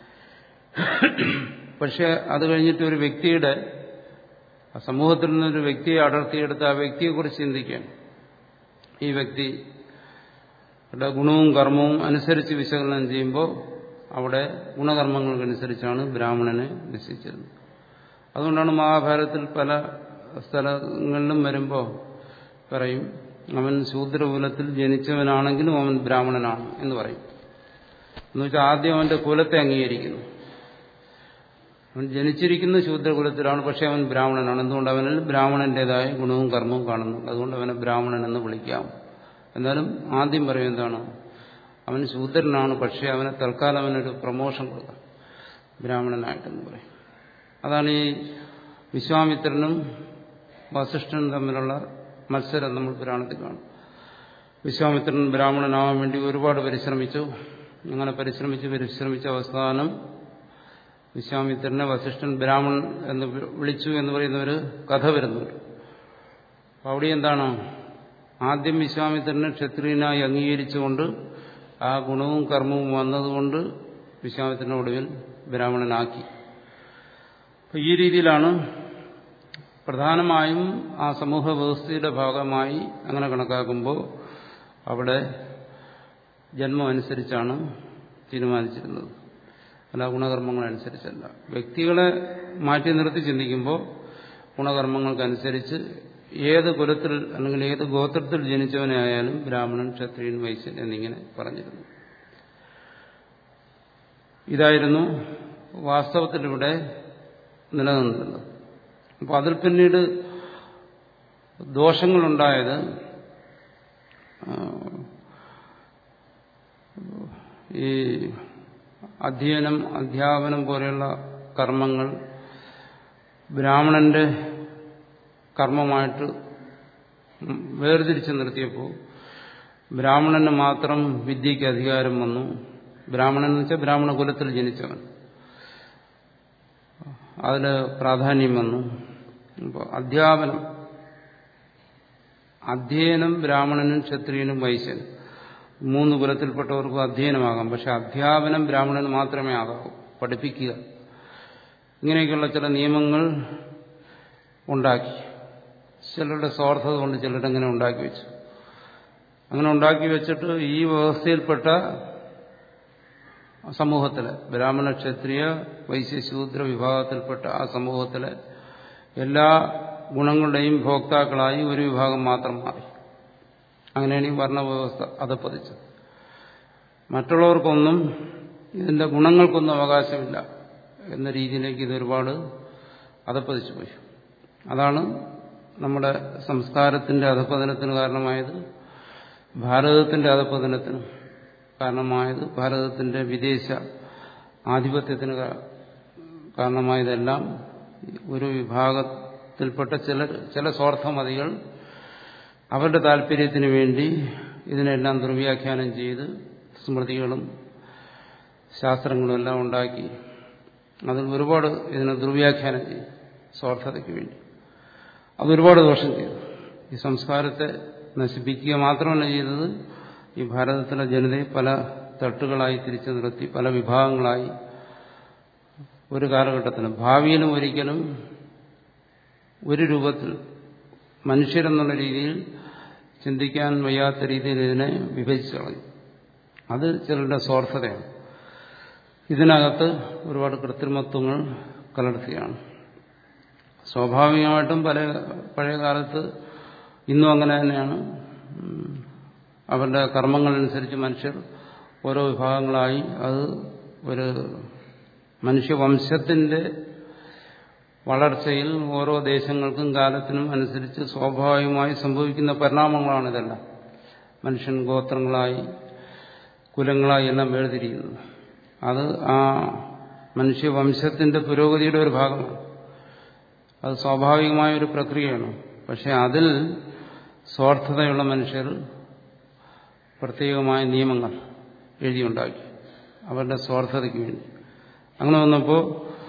പക്ഷെ അത് കഴിഞ്ഞിട്ട് ഒരു വ്യക്തിയുടെ സമൂഹത്തിൽ നിന്നൊരു വ്യക്തിയെ അടർത്തിയെടുത്ത് ആ വ്യക്തിയെക്കുറിച്ച് ചിന്തിക്കുകയാണ് ഈ വ്യക്തി ഗുണവും കർമ്മവും അനുസരിച്ച് വിശകലനം ചെയ്യുമ്പോൾ അവിടെ ഗുണകർമ്മങ്ങൾക്കനുസരിച്ചാണ് ബ്രാഹ്മണനെ നിശ്ചയിച്ചിരുന്നത് അതുകൊണ്ടാണ് മഹാഭാരതത്തിൽ പല സ്ഥലങ്ങളിലും വരുമ്പോൾ പറയും അവൻ ശൂദ്രകുലത്തിൽ ജനിച്ചവനാണെങ്കിലും അവൻ ബ്രാഹ്മണനാണ് എന്ന് പറയും എന്ന് വെച്ചാൽ ആദ്യം അവന്റെ കുലത്തെ അംഗീകരിക്കുന്നു അവൻ ജനിച്ചിരിക്കുന്ന ശൂദ്രകുലത്തിലാണ് പക്ഷെ അവൻ ബ്രാഹ്മണനാണ് എന്തുകൊണ്ട് അവനിൽ ബ്രാഹ്മണന്റേതായ ഗുണവും കർമ്മവും കാണുന്നുണ്ട് അതുകൊണ്ട് അവനെ ബ്രാഹ്മണൻ എന്ന് വിളിക്കാം എന്നാലും ആദ്യം പറയും എന്താണ് അവൻ ശൂദ്രനാണ് പക്ഷെ അവനെ തൽക്കാലം അവനൊരു പ്രമോഷൻ കൊടുക്കാം ബ്രാഹ്മണനായിട്ടെന്ന് പറയും അതാണ് ഈ വിശ്വാമിത്രനും വസിഷ്ഠനും തമ്മിലുള്ള മത്സരം നമ്മൾ പുരാണത്തിൽ കാണും വിശ്വാമിത്രൻ ബ്രാഹ്മണനാവാൻ വേണ്ടി ഒരുപാട് പരിശ്രമിച്ചു അങ്ങനെ പരിശ്രമിച്ച് പരിശ്രമിച്ച അവസാനം വിശ്വാമിത്രനെ വസിഷ്ഠൻ ബ്രാഹ്മൺ എന്ന് വിളിച്ചു എന്ന് പറയുന്ന ഒരു കഥ വരുന്നുണ്ട് അപ്പോൾ അവിടെ എന്താണ് ആദ്യം വിശ്വാമിത്രനെ ക്ഷത്രിയനായി അംഗീകരിച്ചുകൊണ്ട് ആ ഗുണവും കർമ്മവും വന്നതുകൊണ്ട് വിശ്വാമിത്രനെ ഒടുവിൽ ബ്രാഹ്മണനാക്കി അപ്പോൾ ഈ രീതിയിലാണ് പ്രധാനമായും ആ സമൂഹ വ്യവസ്ഥയുടെ ഭാഗമായി അങ്ങനെ കണക്കാക്കുമ്പോൾ അവിടെ ജന്മം അനുസരിച്ചാണ് തീരുമാനിച്ചിരുന്നത് അല്ല ഗുണകർമ്മങ്ങളനുസരിച്ചല്ല വ്യക്തികളെ മാറ്റി നിർത്തി ചിന്തിക്കുമ്പോൾ ഗുണകർമ്മങ്ങൾക്കനുസരിച്ച് ഏത് കുലത്തിൽ അല്ലെങ്കിൽ ഏത് ഗോത്രത്തിൽ ജനിച്ചവനെ ആയാലും ബ്രാഹ്മണൻ ക്ഷത്രിയൻ വൈശ്യൻ എന്നിങ്ങനെ പറഞ്ഞിരുന്നു ഇതായിരുന്നു വാസ്തവത്തിലിവിടെ നിലനിന്നിരുന്നത് അപ്പോൾ അതിൽ പിന്നീട് ദോഷങ്ങളുണ്ടായത് ഈ അധ്യയനം അധ്യാപനം പോലെയുള്ള കർമ്മങ്ങൾ ബ്രാഹ്മണന്റെ കർമ്മമായിട്ട് വേർതിരിച്ച് നിർത്തിയപ്പോൾ ബ്രാഹ്മണന് മാത്രം വിദ്യയ്ക്ക് അധികാരം വന്നു ബ്രാഹ്മണൻ എന്ന് വെച്ചാൽ ബ്രാഹ്മണ കുലത്തിൽ ജനിച്ചവൻ അതിൽ പ്രാധാന്യം വന്നു അപ്പോൾ അധ്യാപനം അധ്യയനം ബ്രാഹ്മണനും ക്ഷത്രിയനും വൈശ്യനും മൂന്ന് കുലത്തിൽപ്പെട്ടവർക്കും അധ്യയനമാകാം പക്ഷെ അധ്യാപനം ബ്രാഹ്മണന് മാത്രമേ ആകാവൂ പഠിപ്പിക്കുക ഇങ്ങനെയൊക്കെയുള്ള ചില നിയമങ്ങൾ ഉണ്ടാക്കി ചിലരുടെ സ്വാർത്ഥത കൊണ്ട് ചിലരങ്ങനെ ഉണ്ടാക്കി വെച്ചു അങ്ങനെ ഉണ്ടാക്കി വെച്ചിട്ട് ഈ വ്യവസ്ഥയിൽപ്പെട്ട സമൂഹത്തിലെ ബ്രാഹ്മണ ക്ഷത്രിയ വൈശ്യശൂദ്ര വിഭാഗത്തിൽപ്പെട്ട ആ സമൂഹത്തിലെ എല്ലാ ഗുണങ്ങളുടെയും ഭോക്താക്കളായി ഒരു വിഭാഗം മാത്രം മാറി അങ്ങനെയാണ് ഈ വർണ്ണവ്യവസ്ഥ അതപ്പതിച്ചത് മറ്റുള്ളവർക്കൊന്നും ഇതിന്റെ ഗുണങ്ങൾക്കൊന്നും അവകാശമില്ല എന്ന രീതിയിലേക്ക് ഇത് ഒരുപാട് അതപ്പതിച്ചു പോയി അതാണ് നമ്മുടെ സംസ്കാരത്തിന്റെ അധപ്പതനത്തിന് കാരണമായത് ഭാരതത്തിന്റെ അധപ്പതനത്തിനും കാരണമായത് ഭാരതത്തിന്റെ വിദേശ ആധിപത്യത്തിന് കാരണമായതെല്ലാം ഒരു വിഭാഗത്തിൽപ്പെട്ട ചില ചില സ്വാർത്ഥമതികൾ അവരുടെ താല്പര്യത്തിന് വേണ്ടി ഇതിനെല്ലാം ദുർവ്യാഖ്യാനം ചെയ്ത് സ്മൃതികളും ശാസ്ത്രങ്ങളും എല്ലാം ഉണ്ടാക്കി അതിൽ ഒരുപാട് ഇതിനെ ദുർവ്യാഖ്യാനം ചെയ്തു സ്വാർത്ഥതയ്ക്ക് വേണ്ടി അതൊരുപാട് ദോഷം ചെയ്തു ഈ സംസ്കാരത്തെ നശിപ്പിക്കുക മാത്രമല്ല ചെയ്തത് ഈ ഭാരതത്തിലെ ജനതയെ പല തട്ടുകളായി തിരിച്ചു നിർത്തി പല വിഭാഗങ്ങളായി ഒരു കാലഘട്ടത്തിന് ഭാവിയിലും ഒരിക്കലും ഒരു രൂപത്തിൽ മനുഷ്യരെന്നുള്ള രീതിയിൽ ചിന്തിക്കാൻ വയ്യാത്ത രീതിയിൽ ഇതിനെ വിഭജിച്ചു കളഞ്ഞു അത് ചിലരുടെ സ്വാർത്ഥതയാണ് ഇതിനകത്ത് ഒരുപാട് കൃത്രിമത്വങ്ങൾ കലർത്തിയാണ് സ്വാഭാവികമായിട്ടും പല പഴയ കാലത്ത് ഇന്നും അങ്ങനെ തന്നെയാണ് അവരുടെ കർമ്മങ്ങളനുസരിച്ച് മനുഷ്യർ ഓരോ വിഭാഗങ്ങളായി അത് ഒരു മനുഷ്യവംശത്തിന്റെ വളർച്ചയിൽ ഓരോ ദേശങ്ങൾക്കും കാലത്തിനും അനുസരിച്ച് സ്വാഭാവികമായി സംഭവിക്കുന്ന പരിണാമങ്ങളാണ് ഇതെല്ലാം മനുഷ്യൻ ഗോത്രങ്ങളായി കുലങ്ങളായി എല്ലാം വേർതിരിക്കുന്നത് അത് ആ മനുഷ്യവംശത്തിന്റെ പുരോഗതിയുടെ ഒരു ഭാഗമാണ് അത് സ്വാഭാവികമായ ഒരു പ്രക്രിയയാണ് പക്ഷെ അതിൽ സ്വാർത്ഥതയുള്ള മനുഷ്യർ പ്രത്യേകമായ നിയമങ്ങൾ എഴുതിയുണ്ടാക്കി അവരുടെ സ്വാർത്ഥതയ്ക്ക് വേണ്ടി അങ്ങനെ വന്നപ്പോൾ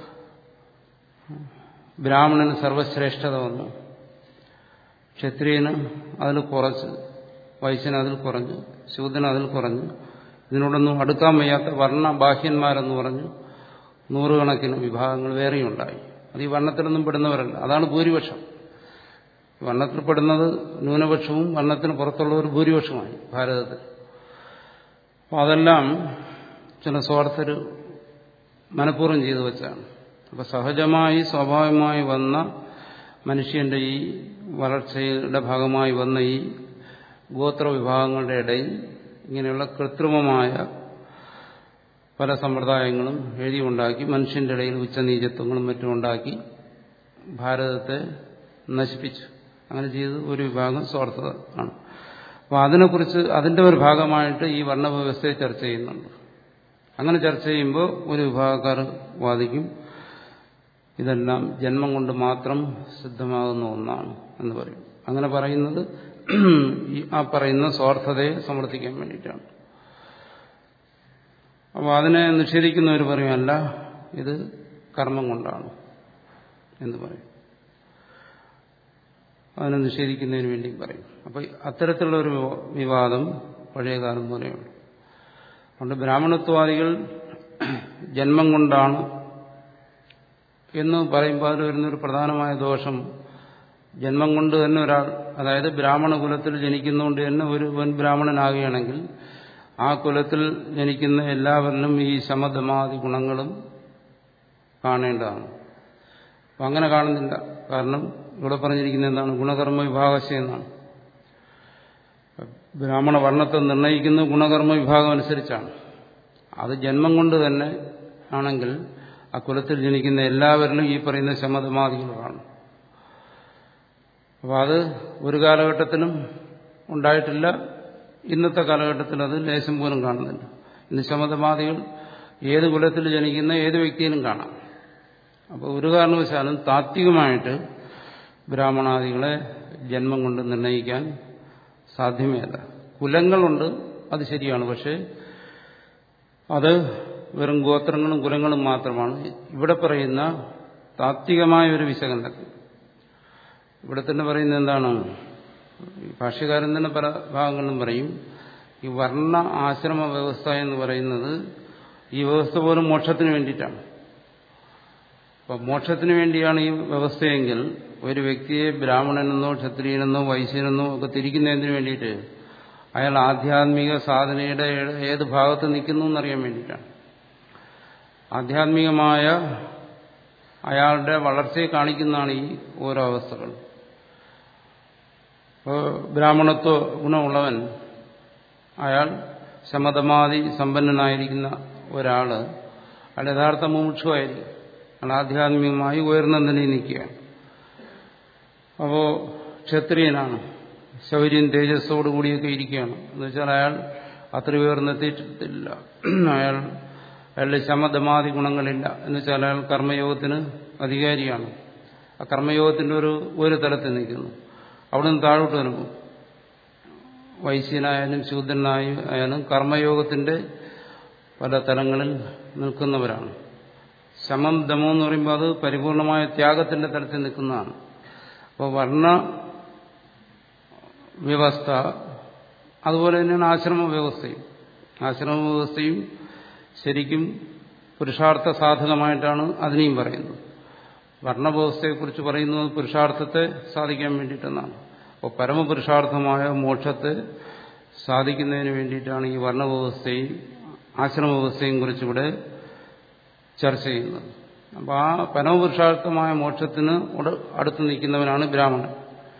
ബ്രാഹ്മണന് സർവശ്രേഷ്ഠത വന്നു ക്ഷത്രിയന് അതിൽ കുറച്ച് വൈശ്യന് അതിൽ കുറഞ്ഞു ശൂദ്രന് അതിൽ കുറഞ്ഞു ഇതിനോടൊന്നും അടുക്കാൻ വയ്യാത്ത വർണ്ണ ബാഹ്യന്മാരെന്ന് പറഞ്ഞു നൂറുകണക്കിന് വിഭാഗങ്ങൾ വേറെയുണ്ടായി അത് ഈ വർണ്ണത്തിലൊന്നും പെടുന്നവരല്ല അതാണ് ഭൂരിപക്ഷം വർണ്ണത്തിൽപ്പെടുന്നത് ന്യൂനപക്ഷവും വർണ്ണത്തിന് പുറത്തുള്ളവർ ഭൂരിപക്ഷമായി ഭാരതത്തിൽ അപ്പോൾ അതെല്ലാം ചില സ്വാർത്ഥർ മനഃപൂർവ്വം ചെയ്തു വെച്ചാണ് അപ്പോൾ സഹജമായി സ്വാഭാവികമായി വന്ന മനുഷ്യന്റെ ഈ വളർച്ചയുടെ ഭാഗമായി വന്ന ഈ ഗോത്ര വിഭാഗങ്ങളുടെ ഇടയിൽ ഇങ്ങനെയുള്ള കൃത്രിമമായ പല സമ്പ്രദായങ്ങളും എഴുതിയുണ്ടാക്കി മനുഷ്യന്റെ ഇടയിൽ ഉച്ചനീചത്വങ്ങളും മറ്റും ഉണ്ടാക്കി ഭാരതത്തെ നശിപ്പിച്ചു അങ്ങനെ ചെയ്ത് ഒരു വിഭാഗം സ്വാർത്ഥത ആണ് അപ്പോൾ അതിനെക്കുറിച്ച് അതിന്റെ ഒരു ഭാഗമായിട്ട് ഈ വർണ്ണവ്യവസ്ഥയെ ചർച്ച ചെയ്യുന്നുണ്ട് അങ്ങനെ ചർച്ച ചെയ്യുമ്പോൾ ഒരു വിഭാഗക്കാർ വാദിക്കും ഇതെല്ലാം ജന്മം കൊണ്ട് മാത്രം സിദ്ധമാകുന്ന ഒന്നാണ് എന്ന് പറയും അങ്ങനെ പറയുന്നത് ഈ ആ പറയുന്ന സ്വാർത്ഥതയെ സമർത്ഥിക്കാൻ വേണ്ടിയിട്ടാണ് അപ്പോൾ അതിനെ നിഷേധിക്കുന്നവർ പറയും അല്ല ഇത് കർമ്മം കൊണ്ടാണ് എന്ന് പറയും അതിനെ നിഷേധിക്കുന്നതിന് വേണ്ടി പറയും അപ്പോൾ അത്തരത്തിലുള്ള ഒരു വിവാദം പഴയകാലം പോലെയുണ്ട് അതുകൊണ്ട് ബ്രാഹ്മണത്വാദികൾ ജന്മം കൊണ്ടാണ് എന്ന് പറയുമ്പോൾ അതിൽ വരുന്നൊരു പ്രധാനമായ ദോഷം ജന്മം കൊണ്ട് തന്നെ ഒരാൾ അതായത് ബ്രാഹ്മണ കുലത്തിൽ ജനിക്കുന്നതുകൊണ്ട് തന്നെ ഒരു വൻ ബ്രാഹ്മണനാകുകയാണെങ്കിൽ ആ കുലത്തിൽ ജനിക്കുന്ന എല്ലാവരിലും ഈ ശമധമാതി ഗുണങ്ങളും കാണേണ്ടതാണ് അപ്പം അങ്ങനെ കാണുന്നില്ല കാരണം ഇവിടെ പറഞ്ഞിരിക്കുന്നത് എന്താണ് ഗുണകർമ്മ വിഭാഗശ എന്നാണ് ബ്രാഹ്മണ വർണ്ണത്തെ നിർണ്ണയിക്കുന്ന ഗുണകർമ്മ വിഭാഗം അനുസരിച്ചാണ് അത് ജന്മം കൊണ്ട് തന്നെ ആണെങ്കിൽ ആ കുലത്തിൽ ജനിക്കുന്ന എല്ലാവരിലും ഈ പറയുന്ന ശമധമാദികൾ കാണും അപ്പോൾ അത് ഒരു കാലഘട്ടത്തിലും ഉണ്ടായിട്ടില്ല ഇന്നത്തെ കാലഘട്ടത്തിൽ അത് ലേശം പോലും കാണുന്നില്ല ഇന്ന് ശമതമാദികൾ ഏത് കുലത്തിൽ ജനിക്കുന്ന ഏത് വ്യക്തിയിലും കാണാം അപ്പോൾ ഒരു കാരണവശാലും താത്വികമായിട്ട് ബ്രാഹ്മണാദികളെ ജന്മം കൊണ്ട് നിർണ്ണയിക്കാൻ സാധ്യമേ അല്ല കുലങ്ങളുണ്ട് അത് ശരിയാണ് പക്ഷേ അത് വെറും ഗോത്രങ്ങളും കുലങ്ങളും മാത്രമാണ് ഇവിടെ പറയുന്ന താത്വികമായ ഒരു വിശകലനത്തിൽ ഇവിടെ തന്നെ പറയുന്നത് എന്താണ് ഭാഷ്യകാരൻ തന്നെ പല ഭാഗങ്ങളിലും പറയും ഈ വർണ്ണ ആശ്രമ വ്യവസ്ഥ എന്ന് പറയുന്നത് ഈ വ്യവസ്ഥ പോലും മോക്ഷത്തിന് വേണ്ടിയിട്ടാണ് അപ്പം മോക്ഷത്തിന് വേണ്ടിയാണ് ഈ വ്യവസ്ഥയെങ്കിൽ ഒരു വ്യക്തിയെ ബ്രാഹ്മണനെന്നോ ക്ഷത്രിയനെന്നോ വൈശ്യനെന്നോ ഒക്കെ തിരിക്കുന്നതിന് വേണ്ടിയിട്ട് അയാൾ ആധ്യാത്മിക സാധനയുടെ ഏത് ഭാഗത്ത് നിൽക്കുന്നു എന്നറിയാൻ വേണ്ടിയിട്ടാണ് ആധ്യാത്മികമായ അയാളുടെ വളർച്ചയെ കാണിക്കുന്നതാണ് ഈ ഓരോ അവസ്ഥകൾ ഇപ്പോൾ ബ്രാഹ്മണത്വ ഗുണമുള്ളവൻ അയാൾ ശമതമാതി സമ്പന്നനായിരിക്കുന്ന ഒരാള് അയാൾ യഥാർത്ഥ മുമുക്ഷുവായിരിക്കും അയാൾ ആധ്യാത്മികമായി ഉയർന്ന നിലയിൽ നിൽക്കുകയാണ് അപ്പോൾ ക്ഷത്രിയനാണ് ശൗര്യം തേജസ്സോടുകൂടിയൊക്കെ ഇരിക്കുകയാണ് എന്ന് വെച്ചാൽ അയാൾ അത്ര ഉയർന്നെത്തിയിട്ടില്ല അയാൾ അയാളുടെ ശമധമാതി ഗുണങ്ങളില്ല എന്ന് വെച്ചാൽ അയാൾ കർമ്മയോഗത്തിന് അധികാരിയാണ് ആ കർമ്മയോഗത്തിന്റെ ഒരു ഒരു തലത്തിൽ നിൽക്കുന്നു അവിടെ നിന്ന് താഴോട്ട് വരുമ്പോൾ വൈശ്യനായാലും ശൂദ്രനായാലും കർമ്മയോഗത്തിന്റെ പല തലങ്ങളിൽ നിൽക്കുന്നവരാണ് ശമം ദമം എന്ന് പറയുമ്പോൾ അത് പരിപൂർണമായ ത്യാഗത്തിന്റെ തലത്തിൽ നിൽക്കുന്നതാണ് അപ്പോൾ വർണ്ണ വ്യവസ്ഥ അതുപോലെ തന്നെയാണ് ആശ്രമ വ്യവസ്ഥയും ആശ്രമ വ്യവസ്ഥയും ശരിക്കും പുരുഷാർത്ഥ സാധകമായിട്ടാണ് അതിനെയും പറയുന്നത് വർണ്ണവ്യവസ്ഥയെക്കുറിച്ച് പറയുന്നത് പുരുഷാർത്ഥത്തെ സാധിക്കാൻ വേണ്ടിയിട്ടെന്നാണ് അപ്പോൾ പരമപുരുഷാർത്ഥമായ മോക്ഷത്തെ സാധിക്കുന്നതിന് വേണ്ടിയിട്ടാണ് ഈ വർണ്ണവ്യവസ്ഥയും ആശ്രമവ്യവസ്ഥയും കുറിച്ചിവിടെ ചർച്ച ചെയ്യുന്നത് അപ്പോൾ ആ പരമപുരുഷാർത്ഥമായ മോക്ഷത്തിന് അടുത്ത് നിൽക്കുന്നവനാണ് ബ്രാഹ്മണൻ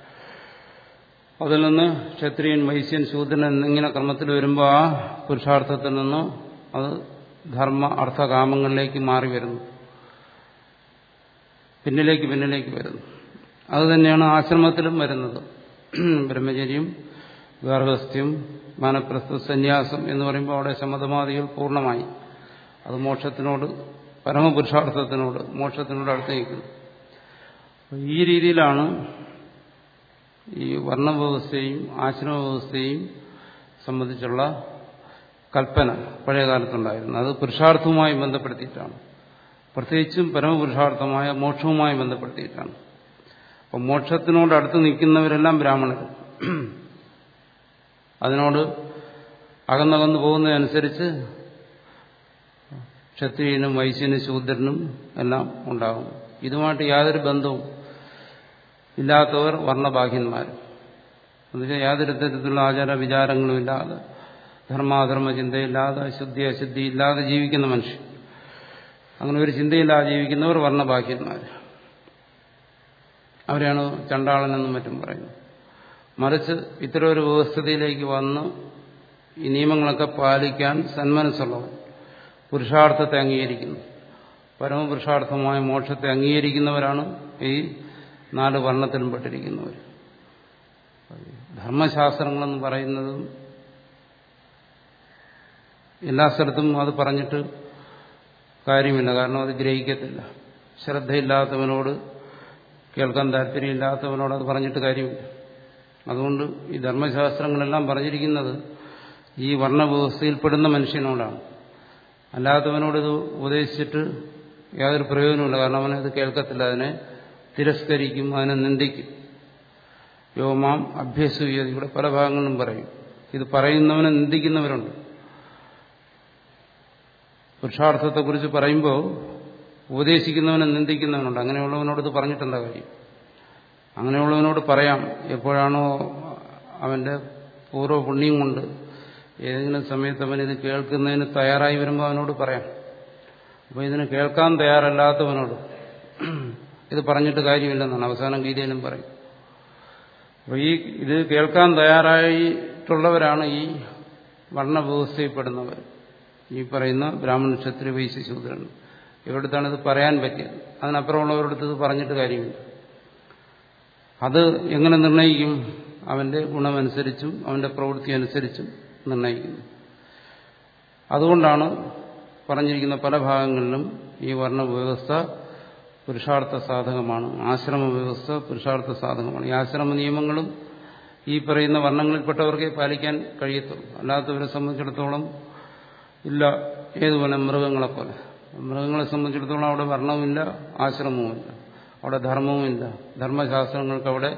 അതിൽ നിന്ന് ക്ഷത്രിയൻ വൈശ്യൻ ശൂദ്രൻ എന്നിങ്ങനെ ക്രമത്തിൽ വരുമ്പോൾ ആ പുരുഷാർത്ഥത്തിൽ നിന്ന് അത് ധർമ്മ അർത്ഥകാമങ്ങളിലേക്ക് മാറി വരുന്നു പിന്നിലേക്ക് പിന്നിലേക്ക് വരുന്നു അത് തന്നെയാണ് ആശ്രമത്തിലും വരുന്നത് ബ്രഹ്മചര്യം ഗാർഹസ്ഥ്യം മാനപ്രസ്ഥ സന്യാസം എന്ന് പറയുമ്പോൾ അവിടെ ശമതമാദികൾ പൂർണ്ണമായി അത് മോക്ഷത്തിനോട് പരമപുരുഷാർത്ഥത്തിനോട് മോക്ഷത്തിനോട് അടുത്ത് നിൽക്കുന്നു ഈ രീതിയിലാണ് ഈ വർണ്ണവ്യവസ്ഥയും ആശ്രമ വ്യവസ്ഥയും സംബന്ധിച്ചുള്ള കൽപ്പന പഴയ കാലത്തുണ്ടായിരുന്നു അത് പുരുഷാർത്ഥവുമായി ബന്ധപ്പെടുത്തിയിട്ടാണ് പ്രത്യേകിച്ചും പരമപുരുഷാർത്ഥമായ മോക്ഷവുമായി ബന്ധപ്പെടുത്തിയിട്ടാണ് അപ്പം മോക്ഷത്തിനോട് അടുത്ത് നിൽക്കുന്നവരെല്ലാം ബ്രാഹ്മണർ അതിനോട് അകന്നകന്നു പോകുന്നതനുസരിച്ച് ക്ഷത്രിയനും വൈശ്യനും ശൂദ്രനും എല്ലാം ഉണ്ടാകും ഇതുമായിട്ട് യാതൊരു ബന്ധവും ഇല്ലാത്തവർ വർണ്ണബാഹ്യന്മാർ എന്നുവെച്ചാൽ യാതൊരു തരത്തിലുള്ള ആചാര വിചാരങ്ങളും ഇല്ലാതെ ധർമാധർമ്മ ചിന്തയില്ലാതെ ശുദ്ധി അശുദ്ധി ഇല്ലാതെ ജീവിക്കുന്ന മനുഷ്യൻ അങ്ങനെ ഒരു ചിന്തയില്ലാതെ ജീവിക്കുന്നവർ വർണ്ണബാഹ്യന്മാർ അവരെയാണ് ചണ്ടാളനെന്നും മറ്റും പറയുന്നത് മറിച്ച് ഇത്തരം ഒരു വ്യവസ്ഥതയിലേക്ക് വന്ന് ഈ നിയമങ്ങളൊക്കെ പാലിക്കാൻ സന്മനസ്സുള്ളവർ പുരുഷാർത്ഥത്തെ അംഗീകരിക്കുന്നു പരമപുരുഷാർത്ഥമായ മോക്ഷത്തെ അംഗീകരിക്കുന്നവരാണ് ഈ നാല് വർണ്ണത്തിലും പെട്ടിരിക്കുന്നവർ ധർമ്മശാസ്ത്രങ്ങളെന്ന് പറയുന്നതും എല്ലാ സ്ഥലത്തും അത് പറഞ്ഞിട്ട് കാര്യമില്ല കാരണം അത് ഗ്രഹിക്കത്തില്ല ശ്രദ്ധയില്ലാത്തവനോട് കേൾക്കാൻ താല്പര്യമില്ലാത്തവനോട് അത് പറഞ്ഞിട്ട് കാര്യമില്ല അതുകൊണ്ട് ഈ ധർമ്മശാസ്ത്രങ്ങളെല്ലാം പറഞ്ഞിരിക്കുന്നത് ഈ വർണ്ണവ്യവസ്ഥയിൽപ്പെടുന്ന മനുഷ്യനോടാണ് അല്ലാത്തവനോട് ഇത് ഉപദേശിച്ചിട്ട് യാതൊരു പ്രയോജനമില്ല കാരണം അവനത് കേൾക്കത്തില്ല അതിനെ തിരസ്കരിക്കും അതിനെ നിന്ദിക്കും യോമാം അഭ്യസൂയ ഇവിടെ പല ഭാഗങ്ങളിലും പറയും ഇത് പറയുന്നവനെ നിന്ദിക്കുന്നവരുണ്ട് പുരുഷാർത്ഥത്തെക്കുറിച്ച് പറയുമ്പോൾ ഉപദേശിക്കുന്നവനെ നിന്ദിക്കുന്നവനുണ്ട് അങ്ങനെയുള്ളവനോട് ഇത് പറഞ്ഞിട്ടെന്താ കാര്യം അങ്ങനെയുള്ളവനോട് പറയാം എപ്പോഴാണോ അവന്റെ പൂർവ്വ പുണ്യം കൊണ്ട് ഏതെങ്കിലും സമയത്ത് അവൻ ഇത് കേൾക്കുന്നതിന് തയ്യാറായി വരുമ്പോൾ അവനോട് പറയാം അപ്പോൾ ഇതിന് കേൾക്കാൻ തയ്യാറല്ലാത്തവനോട് ഇത് പറഞ്ഞിട്ട് കാര്യമില്ലെന്നാണ് അവസാനം ഗീതയിലും പറയും അപ്പോൾ ഈ ഇത് കേൾക്കാൻ തയ്യാറായിട്ടുള്ളവരാണ് ഈ വർണ്ണവ്യവസ്ഥയിൽപ്പെടുന്നവർ ഈ പറയുന്ന ബ്രാഹ്മണ ക്ഷത്രിയ വൈശ്യ ശൂദ്രൻ ഇവരുടെത്താണ് ഇത് പറയാൻ പറ്റിയത് അതിനപ്പുറമുള്ളവരുടെ ഇത് പറഞ്ഞിട്ട് കാര്യമില്ല അത് എങ്ങനെ നിർണ്ണയിക്കും അവന്റെ ഗുണമനുസരിച്ചും അവന്റെ പ്രവൃത്തി അനുസരിച്ചും നിർണ്ണയിക്കുന്നു അതുകൊണ്ടാണ് പറഞ്ഞിരിക്കുന്ന പല ഭാഗങ്ങളിലും ഈ വർണ്ണവ്യവസ്ഥ പുരുഷാർത്ഥ സാധകമാണ് ആശ്രമ വ്യവസ്ഥ പുരുഷാർത്ഥ സാധകമാണ് ഈ ആശ്രമ നിയമങ്ങളും ഈ പറയുന്ന വർണ്ണങ്ങളിൽപ്പെട്ടവർക്കേ പാലിക്കാൻ കഴിയത്തുള്ളൂ അല്ലാത്തവരെ സംബന്ധിച്ചിടത്തോളം ഇല്ല ഏതുപോലെ മൃഗങ്ങളെപ്പോലെ മൃഗങ്ങളെ സംബന്ധിച്ചിടത്തോളം അവിടെ വർണ്ണവുമില്ല ആശ്രമവുമില്ല അവിടെ ധർമ്മവുമില്ല ധർമ്മശാസ്ത്രങ്ങൾക്ക് അവിടെ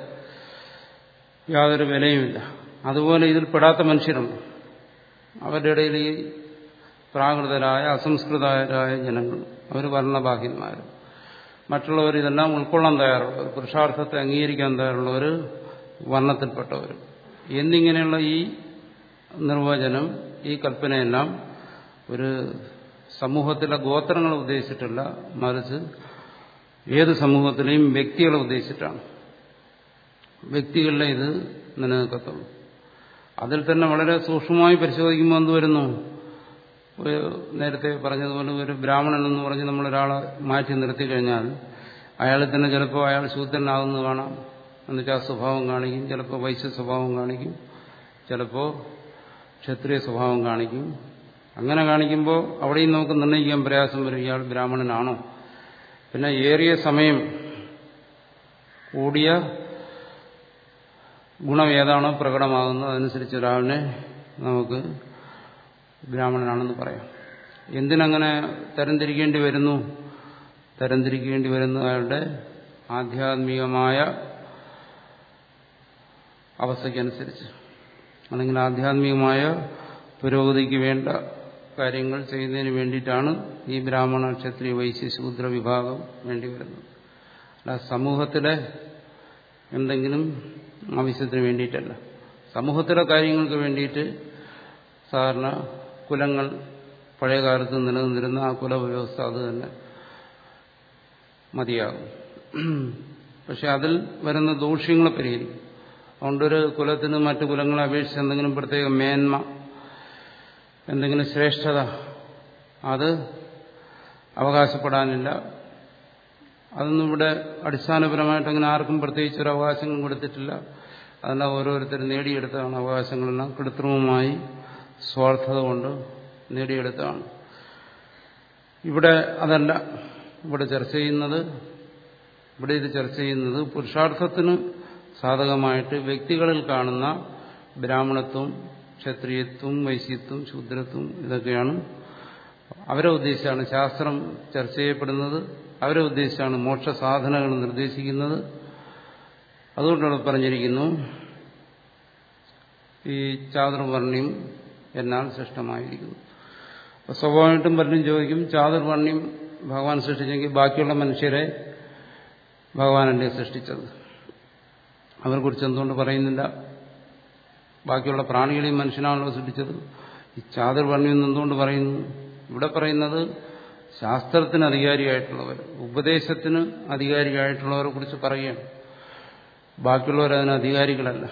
യാതൊരു വിലയുമില്ല അതുപോലെ ഇതിൽ പെടാത്ത മനുഷ്യരുണ്ട് അവരുടെ ഇടയിൽ ഈ പ്രാകൃതരായ അസംസ്കൃതരായ ജനങ്ങൾ അവർ വർണ്ണബാഹ്യന്മാർ മറ്റുള്ളവർ ഇതെല്ലാം ഉൾക്കൊള്ളാൻ തയ്യാറുള്ളവർ പുരുഷാർത്ഥത്തെ അംഗീകരിക്കാൻ തയ്യാറുള്ളവർ വർണ്ണത്തിൽപ്പെട്ടവർ എന്നിങ്ങനെയുള്ള ഈ നിർവചനം ഈ കൽപ്പനയെല്ലാം ഒരു സമൂഹത്തിലെ ഗോത്രങ്ങളെ ഉദ്ദേശിച്ചിട്ടല്ല മറിച്ച് ഏത് സമൂഹത്തിലെയും വ്യക്തികളെ ഉദ്ദേശിച്ചിട്ടാണ് വ്യക്തികളിലെ ഇത് നിലനിൽക്കത്തുള്ളൂ അതിൽ തന്നെ വളരെ സൂക്ഷ്മമായി പരിശോധിക്കുമ്പോൾ എന്ത് വരുന്നു നേരത്തെ പറഞ്ഞതുപോലെ ഒരു ബ്രാഹ്മണൻ എന്ന് പറഞ്ഞ് നമ്മളൊരാളെ മാറ്റി നിർത്തി കഴിഞ്ഞാൽ അയാളിൽ തന്നെ ചിലപ്പോൾ അയാൾ ശൂദ്രനാകുന്നത് കാണാം എന്നുവെച്ചാൽ സ്വഭാവം കാണിക്കും ചിലപ്പോൾ വൈശ്യ സ്വഭാവം കാണിക്കും ചിലപ്പോൾ ക്ഷത്രിയ സ്വഭാവം കാണിക്കും അങ്ങനെ കാണിക്കുമ്പോൾ അവിടെയും നമുക്ക് നിർണ്ണയിക്കാൻ പ്രയാസം വരും ഇയാൾ ബ്രാഹ്മണനാണോ പിന്നെ ഏറിയ സമയം കൂടിയ ഗുണം ഏതാണോ പ്രകടമാകുന്നത് അതനുസരിച്ച് ഒരാളിനെ നമുക്ക് ബ്രാഹ്മണനാണെന്ന് പറയാം എന്തിനങ്ങനെ തരംതിരിക്കേണ്ടി വരുന്നു തരംതിരിക്കേണ്ടി വരുന്നു അയാളുടെ ആധ്യാത്മികമായ അവസ്ഥയ്ക്കനുസരിച്ച് അല്ലെങ്കിൽ ആധ്യാത്മികമായ പുരോഗതിക്ക് വേണ്ട കാര്യങ്ങൾ ചെയ്യുന്നതിന് വേണ്ടിയിട്ടാണ് ഈ ബ്രാഹ്മണ ക്ഷത്രിയ വൈശ്യ ശൂദ്ര വിഭാഗം വേണ്ടി വരുന്നത് അല്ല സമൂഹത്തിലെ എന്തെങ്കിലും ആവശ്യത്തിന് വേണ്ടിയിട്ടല്ല സമൂഹത്തിലെ കാര്യങ്ങൾക്ക് വേണ്ടിയിട്ട് സാധാരണ കുലങ്ങൾ പഴയകാലത്ത് നിലനിന്നിരുന്ന ആ കുലവ്യവസ്ഥ അത് തന്നെ മതിയാകും പക്ഷെ അതിൽ വരുന്ന ദൂഷ്യങ്ങളെ പരിഹരിക്കും അതുകൊണ്ടൊരു കുലത്തിന് മറ്റു കുലങ്ങളെ അപേക്ഷിച്ച് എന്തെങ്കിലും പ്രത്യേക മേന്മ എന്തെങ്കിലും ശ്രേഷ്ഠത അത് അവകാശപ്പെടാനില്ല അതൊന്നും ഇവിടെ അടിസ്ഥാനപരമായിട്ട് അങ്ങനെ ആർക്കും പ്രത്യേകിച്ച് ഒരു അവകാശങ്ങളും കൊടുത്തിട്ടില്ല അതെല്ലാം ഓരോരുത്തർ നേടിയെടുത്തതാണ് അവകാശങ്ങളെല്ലാം കൃത്രിമമായി സ്വാർത്ഥത കൊണ്ട് നേടിയെടുത്തതാണ് ഇവിടെ അതല്ല ഇവിടെ ചർച്ച ചെയ്യുന്നത് ഇവിടെ ഇത് ചർച്ച ചെയ്യുന്നത് പുരുഷാർത്ഥത്തിന് സാധകമായിട്ട് വ്യക്തികളിൽ കാണുന്ന ബ്രാഹ്മണത്വം ക്ഷത്രിയത്വം വൈശ്യത്വം ശൂദ്രത്വം ഇതൊക്കെയാണ് അവരെ ഉദ്ദേശിച്ചാണ് ശാസ്ത്രം ചർച്ച ചെയ്യപ്പെടുന്നത് അവരെ ഉദ്ദേശിച്ചാണ് മോക്ഷ സാധനങ്ങൾ നിർദ്ദേശിക്കുന്നത് അതുകൊണ്ടാണ് പറഞ്ഞിരിക്കുന്നു ഈ ചാതുർവർണ്ണ്യം എന്നാൽ സൃഷ്ടമായിരിക്കുന്നു അപ്പോൾ സ്വാഭാവികമായിട്ടും പലരും ചോദിക്കും ചാതുർവർണ്ണ്യം ഭഗവാൻ സൃഷ്ടിച്ചെങ്കിൽ ബാക്കിയുള്ള മനുഷ്യരെ ഭഗവാനല്ലേ സൃഷ്ടിച്ചത് അവരെക്കുറിച്ച് എന്തുകൊണ്ട് പറയുന്നില്ല ബാക്കിയുള്ള പ്രാണികളെയും മനുഷ്യനാണല്ലോ സൃഷ്ടിച്ചത് ഈ ചാതുർവർണ്ണ്യം എന്തുകൊണ്ട് പറയുന്നു ഇവിടെ പറയുന്നത് ശാസ്ത്രത്തിന് അധികാരിയായിട്ടുള്ളവർ ഉപദേശത്തിന് അധികാരിയായിട്ടുള്ളവരെ കുറിച്ച് പറയുകയാണ് ബാക്കിയുള്ളവർ അതിന് അധികാരികളല്ല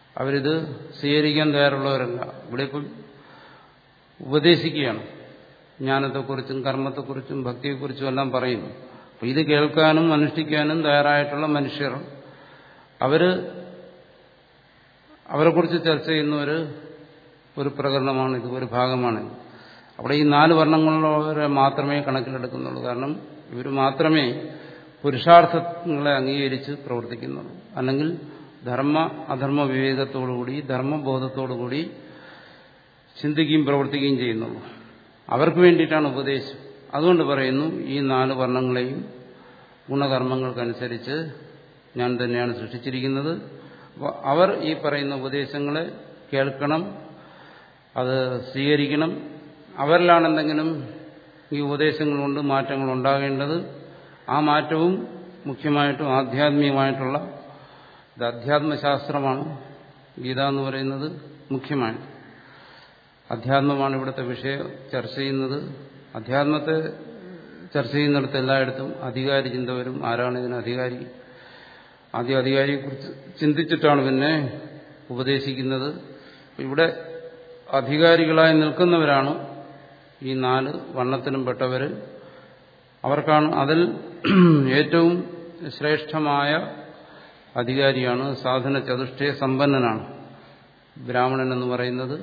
അവരിത് സ്വീകരിക്കാൻ തയ്യാറുള്ളവരല്ല ഇവിടെ ഇപ്പം ഉപദേശിക്കുകയാണ് ജ്ഞാനത്തെക്കുറിച്ചും കർമ്മത്തെക്കുറിച്ചും ഭക്തിയെക്കുറിച്ചും എല്ലാം പറയുന്നു അപ്പോൾ ഇത് കേൾക്കാനും അനുഷ്ഠിക്കാനും തയ്യാറായിട്ടുള്ള മനുഷ്യർ അവര് അവരെക്കുറിച്ച് ചർച്ച ചെയ്യുന്ന ഒരു ഒരു പ്രകരണമാണ് ഇത് ഒരു ഭാഗമാണ് അവിടെ ഈ നാല് വർണ്ണങ്ങളുള്ളവരെ മാത്രമേ കണക്കിലെടുക്കുന്നുള്ളൂ കാരണം ഇവർ മാത്രമേ പുരുഷാർത്ഥങ്ങളെ അംഗീകരിച്ച് പ്രവർത്തിക്കുന്നുള്ളൂ അല്ലെങ്കിൽ ധർമ്മ അധർമ്മ വിവേകത്തോടുകൂടി ധർമ്മബോധത്തോടുകൂടി ചിന്തിക്കുകയും പ്രവർത്തിക്കുകയും ചെയ്യുന്നുള്ളൂ അവർക്ക് വേണ്ടിയിട്ടാണ് ഉപദേശം അതുകൊണ്ട് പറയുന്നു ഈ നാല് വർണ്ണങ്ങളെയും ഗുണകർമ്മങ്ങൾക്കനുസരിച്ച് ഞാൻ തന്നെയാണ് സൃഷ്ടിച്ചിരിക്കുന്നത് അപ്പോൾ അവർ ഈ പറയുന്ന ഉപദേശങ്ങളെ കേൾക്കണം അത് സ്വീകരിക്കണം അവരിലാണ് എന്തെങ്കിലും ഈ ഉപദേശങ്ങൾ കൊണ്ട് മാറ്റങ്ങൾ ഉണ്ടാകേണ്ടത് ആ മാറ്റവും മുഖ്യമായിട്ടും ആധ്യാത്മികമായിട്ടുള്ള ഇത് അധ്യാത്മശാസ്ത്രമാണ് ഗീത എന്ന് പറയുന്നത് മുഖ്യമായിട്ട് അധ്യാത്മമാണ് ഇവിടുത്തെ വിഷയം ചർച്ച ചെയ്യുന്നത് അധ്യാത്മത്തെ ചർച്ച ചെയ്യുന്നിടത്ത് എല്ലായിടത്തും അധികാരി ചിന്ത വരും ആരാണ് ഇതിന് അധികാരി ആദ്യം അധികാരിയെക്കുറിച്ച് ചിന്തിച്ചിട്ടാണ് പിന്നെ ഉപദേശിക്കുന്നത് ഇവിടെ അധികാരികളായി നിൽക്കുന്നവരാണ് ഈ നാല് വർണ്ണത്തിനും പെട്ടവർ അവർക്കാണ് അതിൽ ഏറ്റവും ശ്രേഷ്ഠമായ അധികാരിയാണ് സാധന ചതുഷ്ടയ സമ്പന്നനാണ് ബ്രാഹ്മണൻ എന്ന് പറയുന്നത്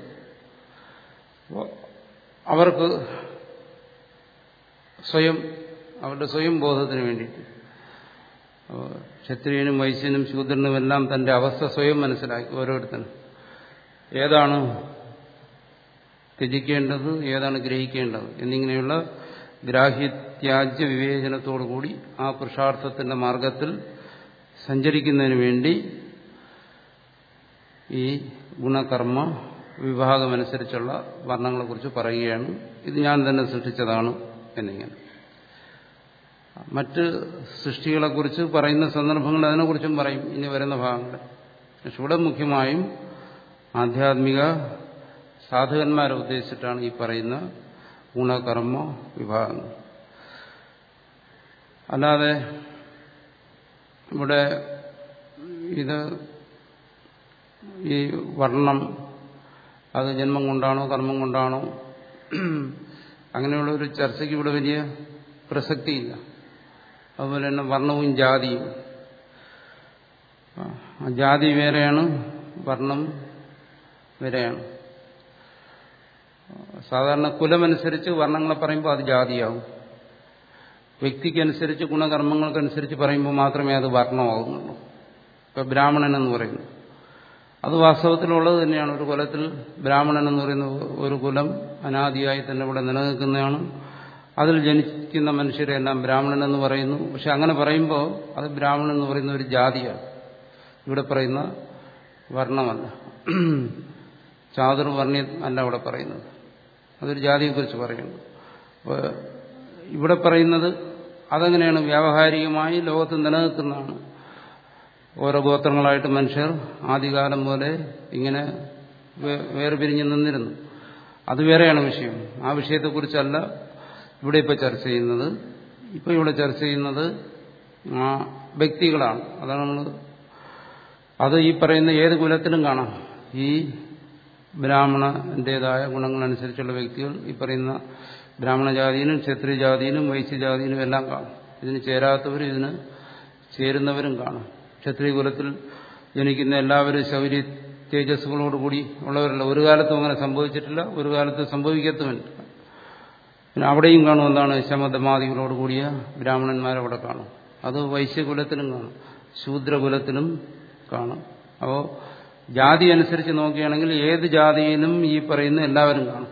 അവർക്ക് സ്വയം അവരുടെ സ്വയം ബോധത്തിന് വേണ്ടിയിട്ട് ക്ഷത്രിയനും വൈശ്യനും ശൂദ്രനും എല്ലാം തന്റെ അവസ്ഥ സ്വയം മനസ്സിലാക്കി ഓരോരുത്തരും ഏതാണ് ത്യജിക്കേണ്ടത് ഏതാണ് ഗ്രഹിക്കേണ്ടത് എന്നിങ്ങനെയുള്ള ഗ്രാഹ്യത്യാജ്യ വിവേചനത്തോടുകൂടി ആ പുരുഷാർത്ഥത്തിന്റെ മാർഗത്തിൽ സഞ്ചരിക്കുന്നതിന് വേണ്ടി ഈ ഗുണകർമ്മ വിഭാഗമനുസരിച്ചുള്ള വർണ്ണങ്ങളെക്കുറിച്ച് പറയുകയാണ് ഇത് ഞാൻ തന്നെ സൃഷ്ടിച്ചതാണ് എന്നിങ്ങനെ മറ്റ് സൃഷ്ടികളെക്കുറിച്ച് പറയുന്ന സന്ദർഭങ്ങൾ അതിനെക്കുറിച്ചും പറയും ഇനി വരുന്ന ഭാഗങ്ങൾ പക്ഷെ ഇവിടെ മുഖ്യമായും ആധ്യാത്മിക സാധകന്മാരെ ഉദ്ദേശിച്ചിട്ടാണ് ഈ പറയുന്ന ഗുണകർമ്മ വിഭാഗങ്ങൾ അല്ലാതെ ഇവിടെ ഇത് ഈ വർണ്ണം അത് ജന്മം കൊണ്ടാണോ കർമ്മം കൊണ്ടാണോ അങ്ങനെയുള്ള ഒരു ചർച്ചയ്ക്ക് ഇവിടെ വലിയ പ്രസക്തിയില്ല അതുപോലെ തന്നെ വർണ്ണവും ജാതിയും ജാതി വേറെയാണ് വർണ്ണം വേറെയാണ് സാധാരണ കുലമനുസരിച്ച് വർണ്ണങ്ങളെ പറയുമ്പോൾ അത് ജാതിയാവും വ്യക്തിക്കനുസരിച്ച് ഗുണകർമ്മങ്ങൾക്കനുസരിച്ച് പറയുമ്പോൾ മാത്രമേ അത് വർണ്ണമാകുന്നുള്ളൂ ഇപ്പൊ ബ്രാഹ്മണൻ എന്ന് പറയുന്നു അത് വാസ്തവത്തിലുള്ളത് തന്നെയാണ് ഒരു കുലത്തിൽ ബ്രാഹ്മണൻ എന്ന് പറയുന്ന ഒരു കുലം അനാദിയായി തന്നെ ഇവിടെ നിലനിൽക്കുന്നതാണ് അതിൽ ജനിക്കുന്ന മനുഷ്യരെല്ലാം ബ്രാഹ്മണൻ എന്ന് പറയുന്നു പക്ഷെ അങ്ങനെ പറയുമ്പോൾ അത് ബ്രാഹ്മണൻ എന്ന് പറയുന്ന ഒരു ജാതിയാണ് ഇവിടെ പറയുന്ന വർണ്ണമല്ല ചാതുർവർണ്ണ അല്ല ഇവിടെ പറയുന്നത് അതൊരു ജാതിയെക്കുറിച്ച് പറയുന്നു അപ്പോൾ ഇവിടെ പറയുന്നത് അതെങ്ങനെയാണ് വ്യാവഹാരികമായി ലോകത്ത് നിലനിൽക്കുന്നതാണ് ഓരോ ഗോത്രങ്ങളായിട്ട് മനുഷ്യർ ആദ്യകാലം പോലെ ഇങ്ങനെ വേർപിരിഞ്ഞ് നിന്നിരുന്നു അത് വേറെയാണ് വിഷയം ആ വിഷയത്തെക്കുറിച്ചല്ല ഇവിടെ ഇപ്പോൾ ചർച്ച ചെയ്യുന്നത് ഇപ്പോൾ ഇവിടെ ചർച്ച ചെയ്യുന്നത് ആ വ്യക്തികളാണ് അതാണ് നമ്മൾ അത് ഈ പറയുന്ന ഏത് കുലത്തിലും കാണാം ഈ ബ്രാഹ്മണന്റേതായ ഗുണങ്ങളനുസരിച്ചുള്ള വ്യക്തികൾ ഈ പറയുന്ന ബ്രാഹ്മണജാതിയിലും ക്ഷത്രിയജാതിയിലും വൈശ്യജാതിയിലും എല്ലാം കാണും ഇതിന് ചേരാത്തവരും ഇതിന് ചേരുന്നവരും കാണും ക്ഷത്രിയ കുലത്തിൽ ജനിക്കുന്ന എല്ലാവരും ശൗര്യ തേജസ്സുകളോടുകൂടി ഉള്ളവരല്ല ഒരു കാലത്തും അങ്ങനെ സംഭവിച്ചിട്ടില്ല ഒരു കാലത്ത് സംഭവിക്കത്തുമില്ല പിന്നെ അവിടെയും കാണും എന്താണ് ശമതമാദികളോടുകൂടിയ ബ്രാഹ്മണന്മാരവിടെ കാണും അത് വൈശ്യകുലത്തിലും കാണും ശൂദ്രകുലത്തിലും കാണും അപ്പോൾ ജാതി അനുസരിച്ച് നോക്കുകയാണെങ്കിൽ ഏത് ജാതിയിലും ഈ പറയുന്ന എല്ലാവരും കാണും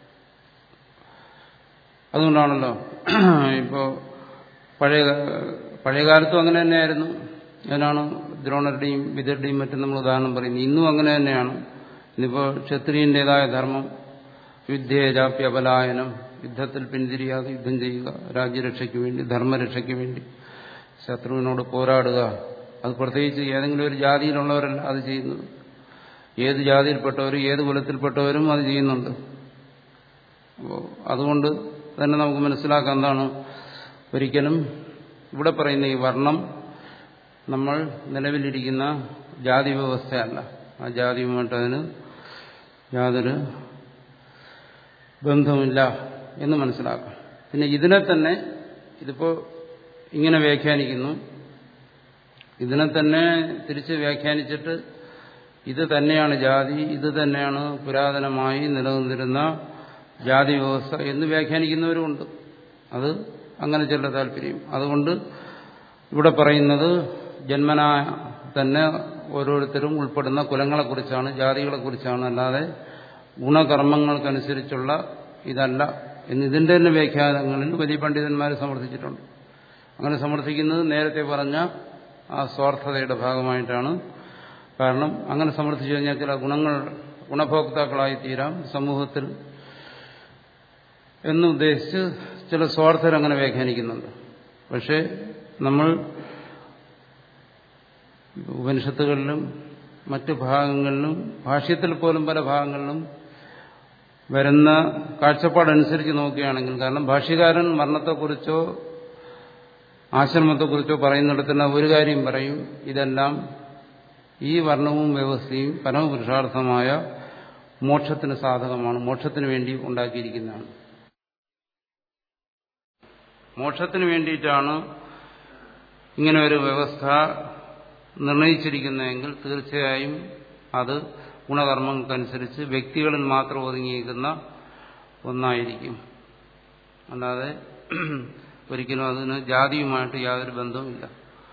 അതുകൊണ്ടാണല്ലോ ഇപ്പോൾ പഴയ പഴയകാലത്തും അങ്ങനെ തന്നെയായിരുന്നു അതിനാണ് ദ്രോണരുടെയും വിദരുടെയും മറ്റും നമ്മൾ ഉദാഹരണം പറയുന്നത് ഇന്നും അങ്ങനെ തന്നെയാണ് ഇന്നിപ്പോൾ ക്ഷത്രിയൻ്റെതായ ധർമ്മം യുദ്ധേജാപ്യ അപലായനം യുദ്ധത്തിൽ പിന്തിരിയാതെ യുദ്ധം ചെയ്യുക രാജ്യരക്ഷയ്ക്ക് വേണ്ടി ധർമ്മരക്ഷയ്ക്ക് വേണ്ടി ശത്രുവിനോട് പോരാടുക അത് പ്രത്യേകിച്ച് ഏതെങ്കിലും ഒരു ജാതിയിലുള്ളവരല്ല അത് ചെയ്യുന്നത് ഏത് ജാതിയിൽപ്പെട്ടവരും ഏത് കുലത്തിൽപ്പെട്ടവരും അത് ചെയ്യുന്നുണ്ട് അപ്പോൾ അതുകൊണ്ട് തന്നെ നമുക്ക് മനസ്സിലാക്കാം എന്താണ് ഒരിക്കലും ഇവിടെ പറയുന്ന ഈ വർണ്ണം നമ്മൾ നിലവിലിരിക്കുന്ന ജാതി വ്യവസ്ഥയല്ല ആ ജാതിയുമായിട്ട് അതിന് യാതൊരു ബന്ധമില്ല എന്ന് മനസ്സിലാക്കാം പിന്നെ ഇതിനെ തന്നെ ഇതിപ്പോ ഇങ്ങനെ വ്യാഖ്യാനിക്കുന്നു ഇതിനെ തന്നെ തിരിച്ച് വ്യാഖ്യാനിച്ചിട്ട് ഇത് തന്നെയാണ് ജാതി ഇത് തന്നെയാണ് പുരാതനമായി നിലനിന്നിരുന്ന ജാതി വ്യവസ്ഥ എന്ന് വ്യാഖ്യാനിക്കുന്നവരുമുണ്ട് അത് അങ്ങനെ ചില താല്പര്യം അതുകൊണ്ട് ഇവിടെ പറയുന്നത് ജന്മന തന്നെ ഓരോരുത്തരും ഉൾപ്പെടുന്ന കുലങ്ങളെക്കുറിച്ചാണ് ജാതികളെക്കുറിച്ചാണ് അല്ലാതെ ഗുണകർമ്മങ്ങൾക്കനുസരിച്ചുള്ള ഇതല്ല എന്ന് ഇതിന്റെ തന്നെ വ്യാഖ്യാനങ്ങളിൽ വലിയ പണ്ഡിതന്മാർ സമർത്ഥിച്ചിട്ടുണ്ട് അങ്ങനെ സമർത്ഥിക്കുന്നത് നേരത്തെ പറഞ്ഞ ആ സ്വാർത്ഥതയുടെ ഭാഗമായിട്ടാണ് കാരണം അങ്ങനെ സമർത്ഥിച്ചു കഴിഞ്ഞാൽ ചില ഗുണങ്ങൾ ഗുണഭോക്താക്കളായി തീരാം സമൂഹത്തിൽ എന്നുദ്ദേശിച്ച് ചില സ്വാർത്ഥർ അങ്ങനെ വ്യാഖ്യാനിക്കുന്നുണ്ട് പക്ഷേ നമ്മൾ ഉപനിഷത്തുകളിലും മറ്റു ഭാഗങ്ങളിലും ഭാഷ്യത്തിൽ പോലും പല ഭാഗങ്ങളിലും വരുന്ന കാഴ്ചപ്പാടനുസരിച്ച് നോക്കുകയാണെങ്കിൽ കാരണം ഭാഷ്യകാരൻ മരണത്തെക്കുറിച്ചോ ആശ്രമത്തെക്കുറിച്ചോ പറയുന്നിടത്തിന് ഒരു കാര്യം പറയും ഇതെല്ലാം ഈ വർണ്ണവും വ്യവസ്ഥയും പരമപുരുഷാർത്ഥമായ മോക്ഷത്തിന് സാധകമാണ് മോക്ഷത്തിന് വേണ്ടി ഉണ്ടാക്കിയിരിക്കുന്നതാണ് മോക്ഷത്തിന് വേണ്ടിയിട്ടാണ് ഇങ്ങനെ ഒരു വ്യവസ്ഥ നിർണയിച്ചിരിക്കുന്നതെങ്കിൽ തീർച്ചയായും അത് ഗുണകർമ്മങ്ങൾക്കനുസരിച്ച് വ്യക്തികളിൽ മാത്രം ഒതുങ്ങിയിരിക്കുന്ന ഒന്നായിരിക്കും അല്ലാതെ ഒരിക്കലും അതിന് ജാതിയുമായിട്ട് യാതൊരു ബന്ധവുമില്ല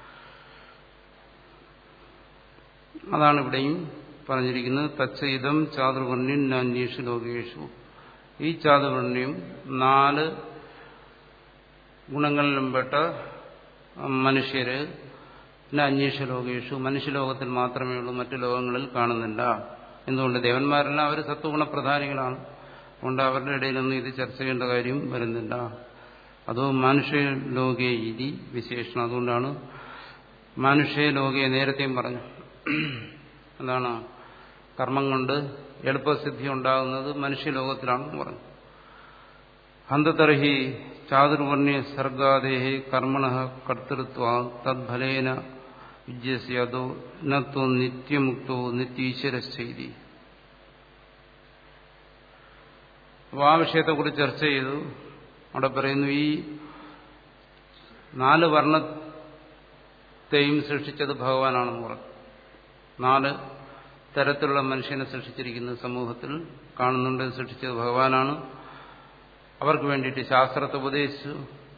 അതാണ് ഇവിടെയും പറഞ്ഞിരിക്കുന്നത് തച്ചയിതം ചാതുർവർണ്ണ്യം നാന്യേഷു ലോകേഷു ഈ ചാതുർവർണ്ണ്യം നാല് ഗുണങ്ങളിലും പെട്ട മനുഷ്യര് പിന്നെ അന്വേഷ ലോകേഷു മനുഷ്യലോകത്തിൽ മാത്രമേ ഉള്ളൂ മറ്റു ലോകങ്ങളിൽ കാണുന്നില്ല എന്തുകൊണ്ട് ദേവന്മാരെല്ലാം അവർ സത്വഗുണപ്രധാനികളാണ് അതുകൊണ്ട് അവരുടെ ഇടയിലൊന്നും ഇത് ചർച്ച ചെയ്യേണ്ട കാര്യം വരുന്നില്ല അതോ മനുഷ്യ ലോകേ ഇതി വിശേഷണം അതുകൊണ്ടാണ് മനുഷ്യ ലോകയെ നേരത്തെയും പറഞ്ഞു എന്താണ് കർമ്മം കൊണ്ട് എളുപ്പസിദ്ധി ഉണ്ടാകുന്നത് മനുഷ്യലോകത്തിലാണെന്ന് പറഞ്ഞു ഹന്തതർഹി ചാതുർവർണ്ണ്യ സർഗാദേഹി കർമ്മണ കർത്തൃത്വ തദ്ഫലേന വിദ്യസ്യതോ നത്വ നിത്യമുക്തോ നിത്യീശ്വരശ്ചൈതി അപ്പോൾ ആ വിഷയത്തെക്കുറിച്ച് ചർച്ച ചെയ്തു അവിടെ പറയുന്നു ഈ നാല് വർണ്ണത്തെയും സൃഷ്ടിച്ചത് ഭഗവാനാണെന്ന് പറഞ്ഞു നാല് തരത്തിലുള്ള മനുഷ്യനെ സൃഷ്ടിച്ചിരിക്കുന്നത് സമൂഹത്തിൽ കാണുന്നുണ്ട് സൃഷ്ടിച്ചത് ഭഗവാനാണ് അവർക്ക് വേണ്ടിയിട്ട് ശാസ്ത്രത്തെ ഉപദേശിച്ചു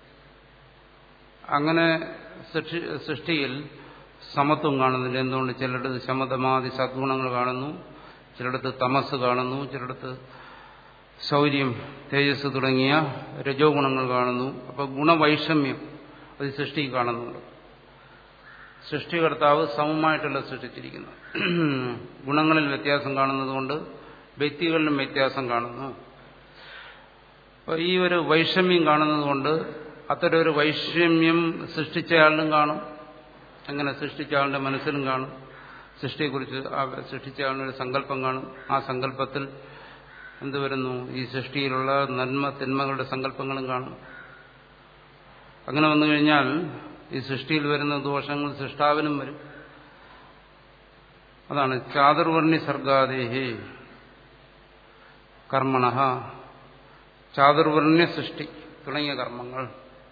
അങ്ങനെ സൃഷ്ടിയിൽ സമത്വം കാണുന്നില്ല എന്തുകൊണ്ട് ചിലയിടത്ത് ശമതമാതി സദ്ഗുണങ്ങൾ കാണുന്നു ചിലയിടത്ത് തമസ് കാണുന്നു ചിലയിടത്ത് ശൗര്യം തേജസ് തുടങ്ങിയ രജോ ഗുണങ്ങൾ കാണുന്നു അപ്പോൾ ഗുണവൈഷമ്യം അത് സൃഷ്ടി കാണുന്നുണ്ട് സൃഷ്ടികർത്താവ് സമമായിട്ടല്ല സൃഷ്ടിച്ചിരിക്കുന്നത് ഗുണങ്ങളിൽ വ്യത്യാസം കാണുന്നതുകൊണ്ട് വ്യക്തികളിലും വ്യത്യാസം കാണുന്നു അപ്പോൾ ഈ ഒരു വൈഷമ്യം കാണുന്നതുകൊണ്ട് അത്തരം ഒരു വൈഷമ്യം സൃഷ്ടിച്ചയാളിലും കാണും അങ്ങനെ സൃഷ്ടിച്ച ആളുടെ മനസ്സിലും കാണും സൃഷ്ടിയെക്കുറിച്ച് ആ സൃഷ്ടിച്ച ആളിനൊരു സങ്കല്പം കാണും ആ സങ്കല്പത്തിൽ എന്ത് വരുന്നു ഈ സൃഷ്ടിയിലുള്ള നന്മ തിന്മകളുടെ സങ്കല്പങ്ങളും കാണും അങ്ങനെ വന്നു കഴിഞ്ഞാൽ ഈ സൃഷ്ടിയിൽ വരുന്ന ദോഷങ്ങൾ സൃഷ്ടാവിനും വരും അതാണ് ചാതുർവർണ്ണി സർഗാദേഹി കർമ്മണ ചാതുർവർണ്ണ്യ സൃഷ്ടി തുടങ്ങിയ കർമ്മങ്ങൾ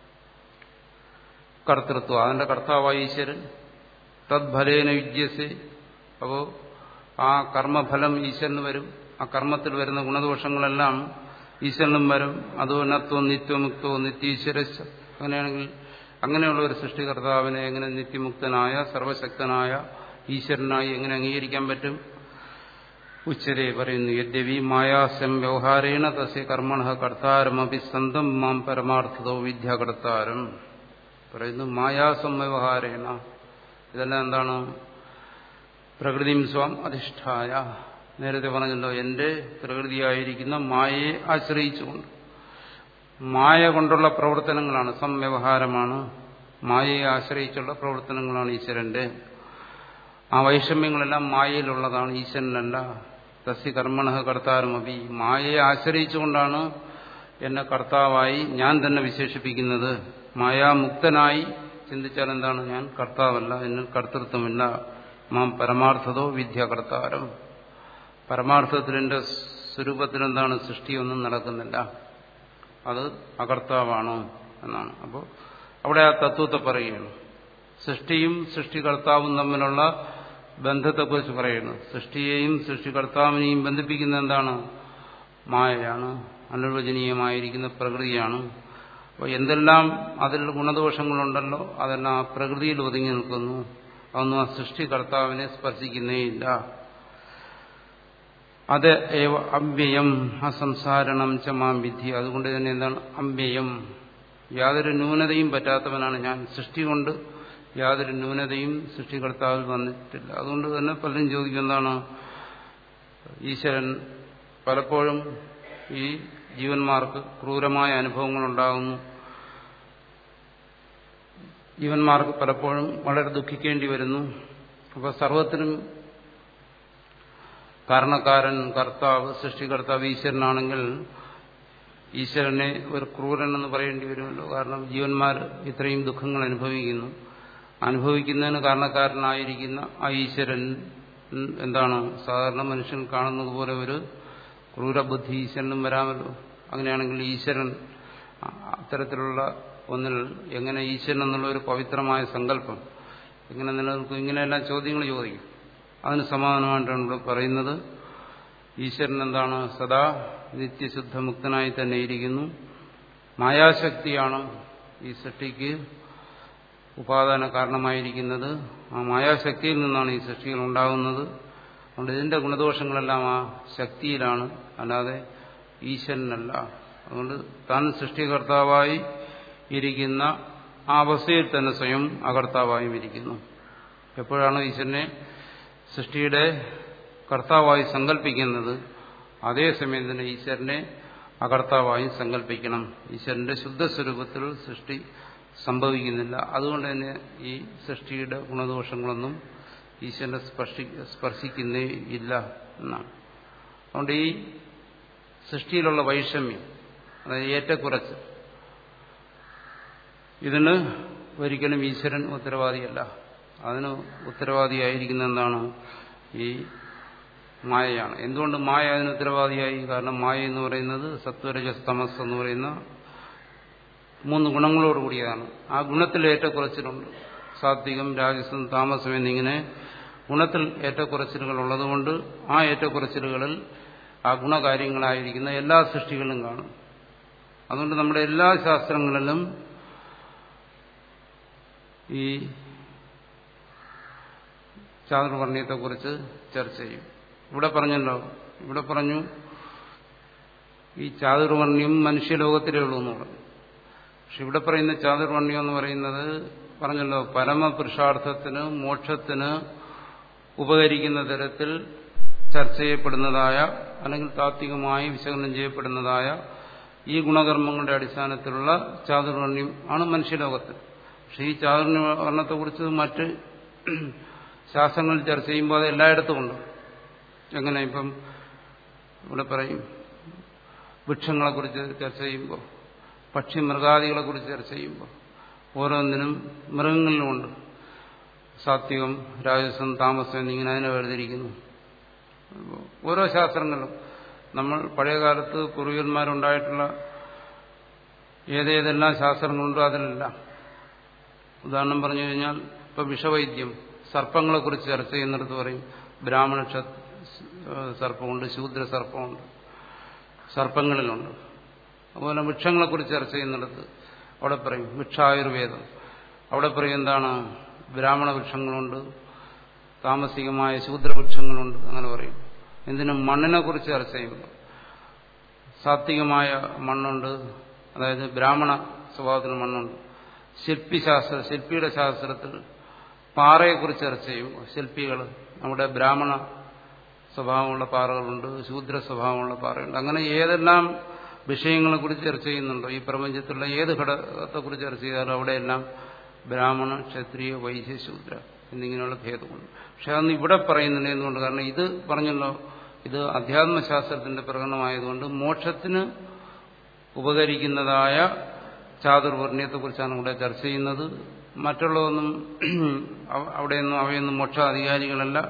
കർത്തൃത്വം അതിന്റെ കർത്താവായ ഈശ്വരൻ തദ്ഫലേന വിദ്യസെ അപ്പോ ആ കർമ്മഫലം ഈശ്വരന് വരും ആ കർമ്മത്തിൽ വരുന്ന ഗുണദോഷങ്ങളെല്ലാം ഈശ്വരനും വരും അതോ നത്വം നിത്യമുക്തോ നിത്യീശ്വര അങ്ങനെയാണെങ്കിൽ അങ്ങനെയുള്ള ഒരു സൃഷ്ടികർത്താവിനെ എങ്ങനെ നിത്യമുക്തനായ സർവശക്തനായ ഈശ്വരനായി എങ്ങനെ അംഗീകരിക്കാൻ പറ്റും ഉച്ചരെ പറയുന്നു യദ്യവി മായാസ്യം വ്യവഹാരേണ തസ്യ കർമ്മണ കർത്താരമപി സ്വന്തം മാം പരമാർത്ഥതോ വിദ്യാകർത്താരം പറയുന്നു മായാസം വ്യവഹാരേണ ഇതെല്ലാം എന്താണ് പ്രകൃതിയും സ്വാം അധിഷ്ഠായ നേരത്തെ പറഞ്ഞല്ലോ എന്റെ പ്രകൃതിയായിരിക്കുന്ന മായയെ ആശ്രയിച്ചുകൊണ്ട് മായ കൊണ്ടുള്ള പ്രവർത്തനങ്ങളാണ് സംവ്യവഹാരമാണ് മായയെ ആശ്രയിച്ചുള്ള പ്രവർത്തനങ്ങളാണ് ഈശ്വരന്റെ ആ വൈഷമ്യങ്ങളെല്ലാം മായയിലുള്ളതാണ് ഈശ്വരനല്ല തസ്യ കർമ്മണ കർത്താരുമപി മായയെ ആശ്രയിച്ചുകൊണ്ടാണ് എന്നെ കർത്താവായി ഞാൻ തന്നെ വിശേഷിപ്പിക്കുന്നത് മായാമുക്തനായി ചിന്തിച്ചാൽ എന്താണ് ഞാൻ കർത്താവല്ല എന്നിൽ കർത്തൃത്വമില്ല മാം പരമാർത്ഥതോ വിദ്യാകർത്താരം പരമാർത്ഥത്തിൽ എന്റെ സ്വരൂപത്തിൽ എന്താണ് സൃഷ്ടിയൊന്നും നടക്കുന്നില്ല അത് അകർത്താവാണോ എന്നാണ് അപ്പോൾ അവിടെ ആ തത്വത്തെ പറയുകയാണ് സൃഷ്ടിയും സൃഷ്ടികർത്താവും തമ്മിലുള്ള ബന്ധത്തെക്കുറിച്ച് പറയുന്നു സൃഷ്ടിയെയും സൃഷ്ടികർത്താവിനെയും ബന്ധിപ്പിക്കുന്ന എന്താണ് മായയാണ് അനിർവചനീയമായിരിക്കുന്ന പ്രകൃതിയാണ് അപ്പോൾ എന്തെല്ലാം അതിൽ ഗുണദോഷങ്ങളുണ്ടല്ലോ അതെല്ലാം ആ പ്രകൃതിയിൽ ഒതുങ്ങി നിൽക്കുന്നു അതൊന്നും ആ സൃഷ്ടികർത്താവിനെ സ്പർശിക്കുന്നേയില്ല അത് ഏവ അമ്പ്യയം അസംസാരണം ച മാം വിധി അതുകൊണ്ട് തന്നെ എന്താണ് അമ്പ്യയം യാതൊരു ന്യൂനതയും പറ്റാത്തവനാണ് ഞാൻ സൃഷ്ടി കൊണ്ട് യാതൊരു ന്യൂനതയും സൃഷ്ടികർത്താവിൽ വന്നിട്ടില്ല അതുകൊണ്ട് തന്നെ പലരും ചോദിക്കും എന്താണ് ഈശ്വരൻ പലപ്പോഴും ഈ ജീവന്മാർക്ക് ക്രൂരമായ അനുഭവങ്ങൾ ഉണ്ടാകുന്നു ജീവന്മാർക്ക് പലപ്പോഴും വളരെ ദുഃഖിക്കേണ്ടി വരുന്നു അപ്പോൾ സർവത്തിനും കാരണക്കാരൻ കർത്താവ് സൃഷ്ടികർത്താവ് ഈശ്വരനാണെങ്കിൽ ഈശ്വരനെ ഒരു ക്രൂരൻ എന്ന് പറയേണ്ടി വരുമല്ലോ കാരണം ജീവന്മാർ ഇത്രയും ദുഃഖങ്ങൾ അനുഭവിക്കുന്നു അനുഭവിക്കുന്നതിന് കാരണക്കാരനായിരിക്കുന്ന ആ ഈശ്വരൻ എന്താണ് സാധാരണ മനുഷ്യൻ കാണുന്നത് പോലെ ഒരു ക്രൂരബുദ്ധി ഈശ്വരനും വരാമല്ലോ അങ്ങനെയാണെങ്കിൽ ഈശ്വരൻ അത്തരത്തിലുള്ള ഒന്നിൽ എങ്ങനെ ഈശ്വരൻ എന്നുള്ള ഒരു പവിത്രമായ സങ്കല്പം എങ്ങനെ നിലനിൽക്കും ഇങ്ങനെയെല്ലാം ചോദ്യങ്ങൾ ചോദിക്കും അതിന് സമാധാനമായിട്ടാണ് ഇവിടെ പറയുന്നത് ഈശ്വരൻ എന്താണ് സദാ നിത്യശുദ്ധ മുക്തനായി തന്നെ ഇരിക്കുന്നു മായാശക്തിയാണ് ഈ സൃഷ്ടിക്ക് ഉപാദാന കാരണമായിരിക്കുന്നത് ആ മായാശക്തിയിൽ നിന്നാണ് ഈ സൃഷ്ടികൾ ഉണ്ടാകുന്നത് അതുകൊണ്ട് ഇതിന്റെ ഗുണദോഷങ്ങളെല്ലാം ആ ശക്തിയിലാണ് അല്ലാതെ ഈശ്വരനല്ല അതുകൊണ്ട് താൻ സൃഷ്ടികർത്താവായി ഇരിക്കുന്ന ആ അവസ്ഥയിൽ തന്നെ സ്വയം അകർത്താവായും ഇരിക്കുന്നു എപ്പോഴാണ് ഈശ്വരനെ സൃഷ്ടിയുടെ കർത്താവായി സങ്കല്പിക്കുന്നത് അതേസമയം തന്നെ ഈശ്വരനെ അകർത്താവായും സങ്കല്പിക്കണം ഈശ്വരന്റെ ശുദ്ധസ്വരൂപത്തിൽ സൃഷ്ടി സംഭവിക്കുന്നില്ല അതുകൊണ്ട് തന്നെ ഈ സൃഷ്ടിയുടെ ഗുണദോഷങ്ങളൊന്നും ഈശ്വരനെ സ്പർശി സ്പർശിക്കുന്നേ ഇല്ല എന്നാണ് അതുകൊണ്ട് ഈ സൃഷ്ടിയിലുള്ള വൈഷമ്യം അതായത് ഏറ്റക്കുറച്ച് ഇതിന് ഒരിക്കലും ഈശ്വരൻ ഉത്തരവാദിയല്ല അതിന് ഉത്തരവാദിയായിരിക്കുന്ന എന്താണ് ഈ മായയാണ് എന്തുകൊണ്ട് മായ അതിന് ഉത്തരവാദിയായി കാരണം മായ എന്ന് പറയുന്നത് സത്വരജസ്തമസ് എന്ന് പറയുന്ന മൂന്ന് ഗുണങ്ങളോട് കൂടിയതാണ് ആ ഗുണത്തിൽ ഏറ്റക്കുറച്ചിലുണ്ട് സാത്വികം രാജസം താമസം എന്നിങ്ങനെ ഗുണത്തിൽ ഏറ്റക്കുറച്ചിലുകൾ ഉള്ളതുകൊണ്ട് ആ ഏറ്റക്കുറച്ചിലുകളിൽ ആ ഗുണകാര്യങ്ങളായിരിക്കുന്ന എല്ലാ സൃഷ്ടികളും കാണും അതുകൊണ്ട് നമ്മുടെ എല്ലാ ശാസ്ത്രങ്ങളിലും ഈ ചാതുർവർണ്ണയത്തെക്കുറിച്ച് ചർച്ച ചെയ്യും ഇവിടെ പറഞ്ഞല്ലോ ഇവിടെ പറഞ്ഞു ഈ ചാതുർവർണ്ണ്യം മനുഷ്യലോകത്തിലേ ഉള്ളൂ എന്ന് പറഞ്ഞു പക്ഷെ ഇവിടെ പറയുന്ന ചാതുർവർണ്ണ്യം എന്ന് പറയുന്നത് പറഞ്ഞല്ലോ പരമപുരുഷാർത്ഥത്തിന് മോക്ഷത്തിന് ഉപകരിക്കുന്ന തരത്തിൽ ചർച്ച ചെയ്യപ്പെടുന്നതായ അല്ലെങ്കിൽ താത്വികമായി വിശകലനം ചെയ്യപ്പെടുന്നതായ ഈ ഗുണകർമ്മങ്ങളുടെ അടിസ്ഥാനത്തിലുള്ള ചാതുർവർണ്ണ്യം ആണ് മനുഷ്യലോകത്തിൽ പക്ഷെ ഈ ചാതുർവർണ്ണത്തെക്കുറിച്ച് മറ്റ് ശാസ്ത്രങ്ങളിൽ ചർച്ച ചെയ്യുമ്പോൾ അത് എല്ലായിടത്തും ഉണ്ട് എങ്ങനെ ഇപ്പം ഇവിടെ പറയും വൃക്ഷങ്ങളെക്കുറിച്ച് ചർച്ച ചെയ്യുമ്പോൾ പക്ഷി മൃഗാദികളെക്കുറിച്ച് ചർച്ച ചെയ്യുമ്പോൾ ഓരോന്നിനും മൃഗങ്ങളിലുമുണ്ട് സാത്വികം രാജസം താമസം എന്നിങ്ങനെ അതിനെ വേർതിരിക്കുന്നു ഓരോ ശാസ്ത്രങ്ങളിലും നമ്മൾ പഴയകാലത്ത് പൂർവികന്മാരുണ്ടായിട്ടുള്ള ഏതേതെല്ലാം ശാസ്ത്രങ്ങളുണ്ടോ അതിലെല്ലാം ഉദാഹരണം പറഞ്ഞു കഴിഞ്ഞാൽ ഇപ്പൊ വിഷവൈദ്യം സർപ്പങ്ങളെക്കുറിച്ച് ചർച്ച ചെയ്യുന്നിടത്ത് പറയും ബ്രാഹ്മണ സർപ്പമുണ്ട് ശൂദ്ര സർപ്പമുണ്ട് സർപ്പങ്ങളിലുണ്ട് അതുപോലെ വൃക്ഷങ്ങളെക്കുറിച്ച് ചർച്ച ചെയ്യുന്നിടത്ത് അവിടെ പറയും വൃക്ഷായുർവേദം അവിടെ പറയും എന്താണ് ബ്രാഹ്മണ വൃക്ഷങ്ങളുണ്ട് താമസികമായ ശൂദ്രവൃക്ഷങ്ങളുണ്ട് അങ്ങനെ പറയും എന്തിനും മണ്ണിനെ കുറിച്ച് ചർച്ച ചെയ്യുമ്പോൾ സാത്വികമായ മണ്ണുണ്ട് അതായത് ബ്രാഹ്മണ സ്വഭാവത്തിന് മണ്ണുണ്ട് ശില്പിശാസ്ത്ര ശില്പിയുടെ ശാസ്ത്രത്തിൽ പാറയെക്കുറിച്ച് ചർച്ച ചെയ്യുമ്പോൾ ശില്പികൾ നമ്മുടെ ബ്രാഹ്മണ സ്വഭാവമുള്ള പാറകളുണ്ട് ശൂദ്ര സ്വഭാവമുള്ള പാറയുണ്ട് അങ്ങനെ ഏതെല്ലാം വിഷയങ്ങളെക്കുറിച്ച് ചർച്ച ചെയ്യുന്നുണ്ടോ ഈ പ്രപഞ്ചത്തിലുള്ള ഏത് ഘടകത്തെക്കുറിച്ച് ചർച്ച ചെയ്താലും അവിടെയെല്ലാം ബ്രാഹ്മണ ക്ഷത്രിയ വൈശ്യ ശൂദ്ര എന്നിങ്ങനെയുള്ള ഭേദമുണ്ട് പക്ഷെ അതൊന്നും ഇവിടെ പറയുന്നില്ല എന്തുകൊണ്ട് കാരണം ഇത് പറഞ്ഞല്ലോ ഇത് അധ്യാത്മശാസ്ത്രത്തിന്റെ പ്രകടനമായതുകൊണ്ട് മോക്ഷത്തിന് ഉപകരിക്കുന്നതായ ചാതുർവർണ്ണയത്തെക്കുറിച്ചാണ് ഇവിടെ ചർച്ച ചെയ്യുന്നത് മറ്റുള്ളതൊന്നും അവിടെയൊന്നും അവയൊന്നും മോക്ഷാധികാരികളല്ല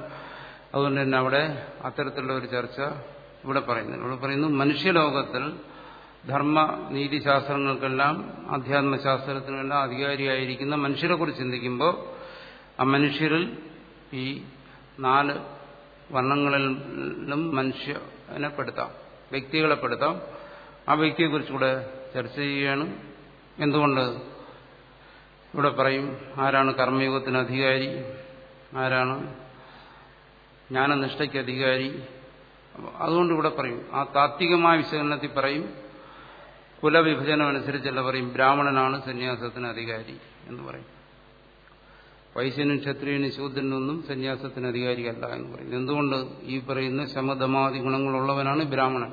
അതുകൊണ്ട് തന്നെ അവിടെ അത്തരത്തിലുള്ള ഒരു ചർച്ച ഇവിടെ പറയുന്നില്ല ഇവിടെ പറയുന്നു മനുഷ്യലോകത്തിൽ ധർമ്മ നീതിശാസ്ത്രങ്ങൾക്കെല്ലാം അധ്യാത്മശാസ്ത്രത്തിനെല്ലാം അധികാരിയായിരിക്കുന്ന മനുഷ്യരെ കുറിച്ച് ചിന്തിക്കുമ്പോൾ ആ മനുഷ്യരിൽ ഈ നാല് വർണ്ണങ്ങളിലും മനുഷ്യനെ പെടുത്താം വ്യക്തികളെ പെടുത്താം ആ വ്യക്തിയെക്കുറിച്ചുകൂടെ ചർച്ച ചെയ്യുകയാണ് എന്തുകൊണ്ട് ഇവിടെ പറയും ആരാണ് കർമ്മയുഗത്തിന് അധികാരി ആരാണ് ജ്ഞാനനിഷ്ഠയ്ക്ക് അധികാരി അതുകൊണ്ട് ഇവിടെ പറയും ആ താത്വികമായ വിശകലനത്തിൽ പറയും കുലവിഭജനം അനുസരിച്ചല്ല പറയും ബ്രാഹ്മണനാണ് സന്യാസത്തിന് അധികാരി എന്ന് പറയും വൈശ്യനും ക്ഷത്രിയനും ശൂദ്രനൊന്നും സന്യാസത്തിന് അധികാരിയല്ല എന്ന് പറയും എന്തുകൊണ്ട് ഈ പറയുന്ന ശമധമാതി ഗുണങ്ങളുള്ളവനാണ് ബ്രാഹ്മണൻ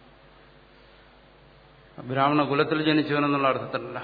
ബ്രാഹ്മണ കുലത്തിൽ ജനിച്ചവനെന്നുള്ള അർത്ഥത്തിലല്ല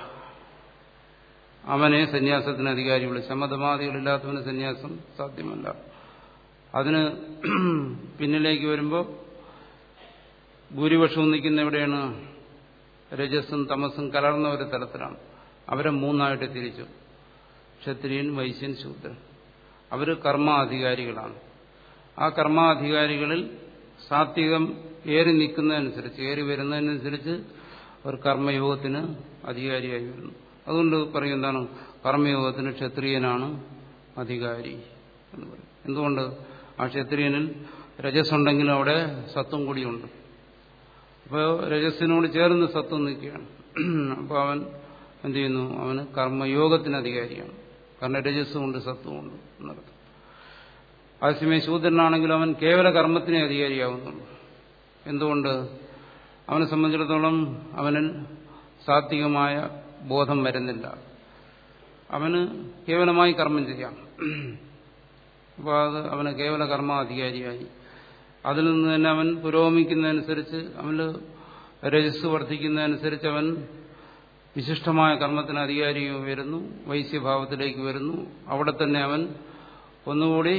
അവനെ സന്യാസത്തിന് അധികാരിയുള്ളൂ ശമധമാദികളില്ലാത്തവന് സന്യാസം സാധ്യമല്ല അതിന് പിന്നിലേക്ക് വരുമ്പോൾ ഭൂരിപക്ഷവും നിൽക്കുന്ന എവിടെയാണ് രജസ്സും തമസും കലർന്ന ഒരു തലത്തിലാണ് അവരെ മൂന്നായിട്ട് തിരിച്ചു ക്ഷത്രിയൻ വൈശ്യൻ ശൂദ്രൻ അവർ കർമാധികാരികളാണ് ആ കർമാധികാരികളിൽ സാത്വികം ഏറി നിൽക്കുന്നതനുസരിച്ച് ഏറി വരുന്നതിനനുസരിച്ച് അവർ കർമ്മയോഗത്തിന് അധികാരിയായി വരുന്നു അതുകൊണ്ട് പറയും എന്താണ് കർമ്മയോഗത്തിന് ക്ഷത്രിയനാണ് അധികാരി എന്ന് പറയും എന്തുകൊണ്ട് ആ ക്ഷത്രിയനിൽ രജസ്സുണ്ടെങ്കിലും അവിടെ സത്വം കൂടിയുണ്ട് അപ്പോൾ രജസ്സിനോട് ചേർന്ന് സത്വം നിൽക്കുകയാണ് അപ്പോൾ അവൻ എന്ത് ചെയ്യുന്നു അവന് കർമ്മയോഗത്തിന് അധികാരിയാണ് കാരണം രജസ്സുമുണ്ട് സത്വമുണ്ട് എന്നർത്ഥം അതേസമയം ശൂദ്രനാണെങ്കിലും അവൻ കേവല കർമ്മത്തിനെ അധികാരിയാവുന്നുള്ളൂ എന്തുകൊണ്ട് അവനെ സംബന്ധിച്ചിടത്തോളം അവനിൽ സാത്വികമായ ബോധം വരുന്നില്ല അവന് കേവലമായി കർമ്മം ചെയ്യാം അപ്പോൾ അത് അവന് കേവല കർമാധികാരിയായി അതിൽ നിന്ന് തന്നെ അവൻ പുരോഗമിക്കുന്നതനുസരിച്ച് അവന് രജസ് വർദ്ധിക്കുന്നതനുസരിച്ച് അവൻ വിശിഷ്ടമായ കർമ്മത്തിന് അധികാരി വരുന്നു വൈശ്യഭാവത്തിലേക്ക് വരുന്നു അവിടെ തന്നെ അവൻ ഒന്നുകൂടി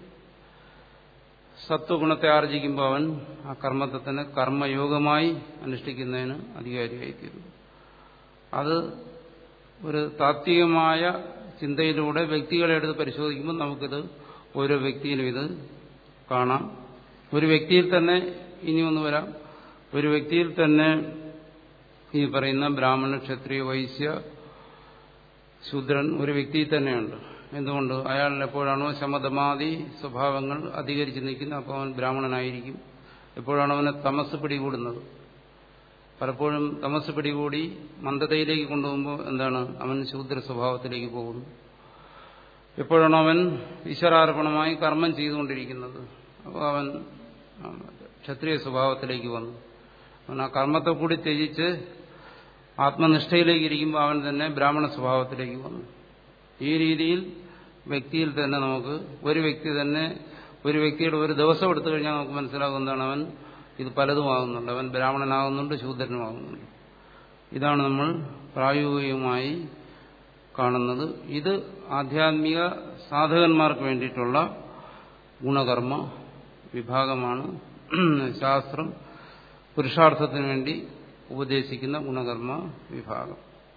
സത്വഗുണത്തെ ആർജിക്കുമ്പോൾ അവൻ ആ കർമ്മത്തെ തന്നെ കർമ്മയോഗമായി അനുഷ്ഠിക്കുന്നതിന് അധികാരിയായിത്തീരുന്നു അത് ഒരു താത്വികമായ ചിന്തയിലൂടെ വ്യക്തികളെ എടുത്ത് പരിശോധിക്കുമ്പോൾ നമുക്കിത് ഓരോ വ്യക്തിയിലും ഇത് കാണാം ഒരു വ്യക്തിയിൽ തന്നെ ഇനി ഒന്ന് വരാം ഒരു വ്യക്തിയിൽ തന്നെ ഈ പറയുന്ന ബ്രാഹ്മണ ക്ഷത്രിയ വൈശ്യ ശൂദ്രൻ ഒരു വ്യക്തിയിൽ തന്നെയുണ്ട് എന്തുകൊണ്ട് അയാൾ എപ്പോഴാണോ ശമതമാതി സ്വഭാവങ്ങൾ അധികരിച്ച് നിൽക്കുന്നത് അപ്പോൾ അവൻ ബ്രാഹ്മണനായിരിക്കും എപ്പോഴാണോ അവനെ തമസ് പിടികൂടുന്നത് പലപ്പോഴും തമസ് പിടികൂടി മന്ദതയിലേക്ക് കൊണ്ടുപോകുമ്പോൾ എന്താണ് അവൻ ശൂദ്ര സ്വഭാവത്തിലേക്ക് പോകുന്നു എപ്പോഴാണോ അവൻ ഈശ്വരാർപ്പണമായി കർമ്മം ചെയ്തുകൊണ്ടിരിക്കുന്നത് അപ്പോൾ അവൻ ക്ഷത്രിയ സ്വഭാവത്തിലേക്ക് വന്നു അവൻ ആ കർമ്മത്തെ കൂടി ത്യജിച്ച് ആത്മനിഷ്ഠയിലേക്ക് ഇരിക്കുമ്പോൾ അവൻ തന്നെ ബ്രാഹ്മണ സ്വഭാവത്തിലേക്ക് വന്നു ഈ രീതിയിൽ വ്യക്തിയിൽ തന്നെ നമുക്ക് ഒരു വ്യക്തി തന്നെ ഒരു വ്യക്തിയുടെ ഒരു ദിവസം എടുത്തു കഴിഞ്ഞാൽ നമുക്ക് മനസ്സിലാകും എന്താണ് അവൻ ഇത് പലതുമാകുന്നുണ്ട് അവൻ ബ്രാഹ്മണനാകുന്നുണ്ട് ശൂദ്രനുമാകുന്നുണ്ട് ഇതാണ് നമ്മൾ പ്രായോഗികമായി കാണുന്നത് ഇത് ആധ്യാത്മിക സാധകന്മാർക്ക് വേണ്ടിയിട്ടുള്ള ഗുണകർമ്മ വിഭാഗമാണ് ശാസ്ത്രം പുരുഷാർത്ഥത്തിന് വേണ്ടി ഉപദേശിക്കുന്ന ഗുണകർമ്മ വിഭാഗം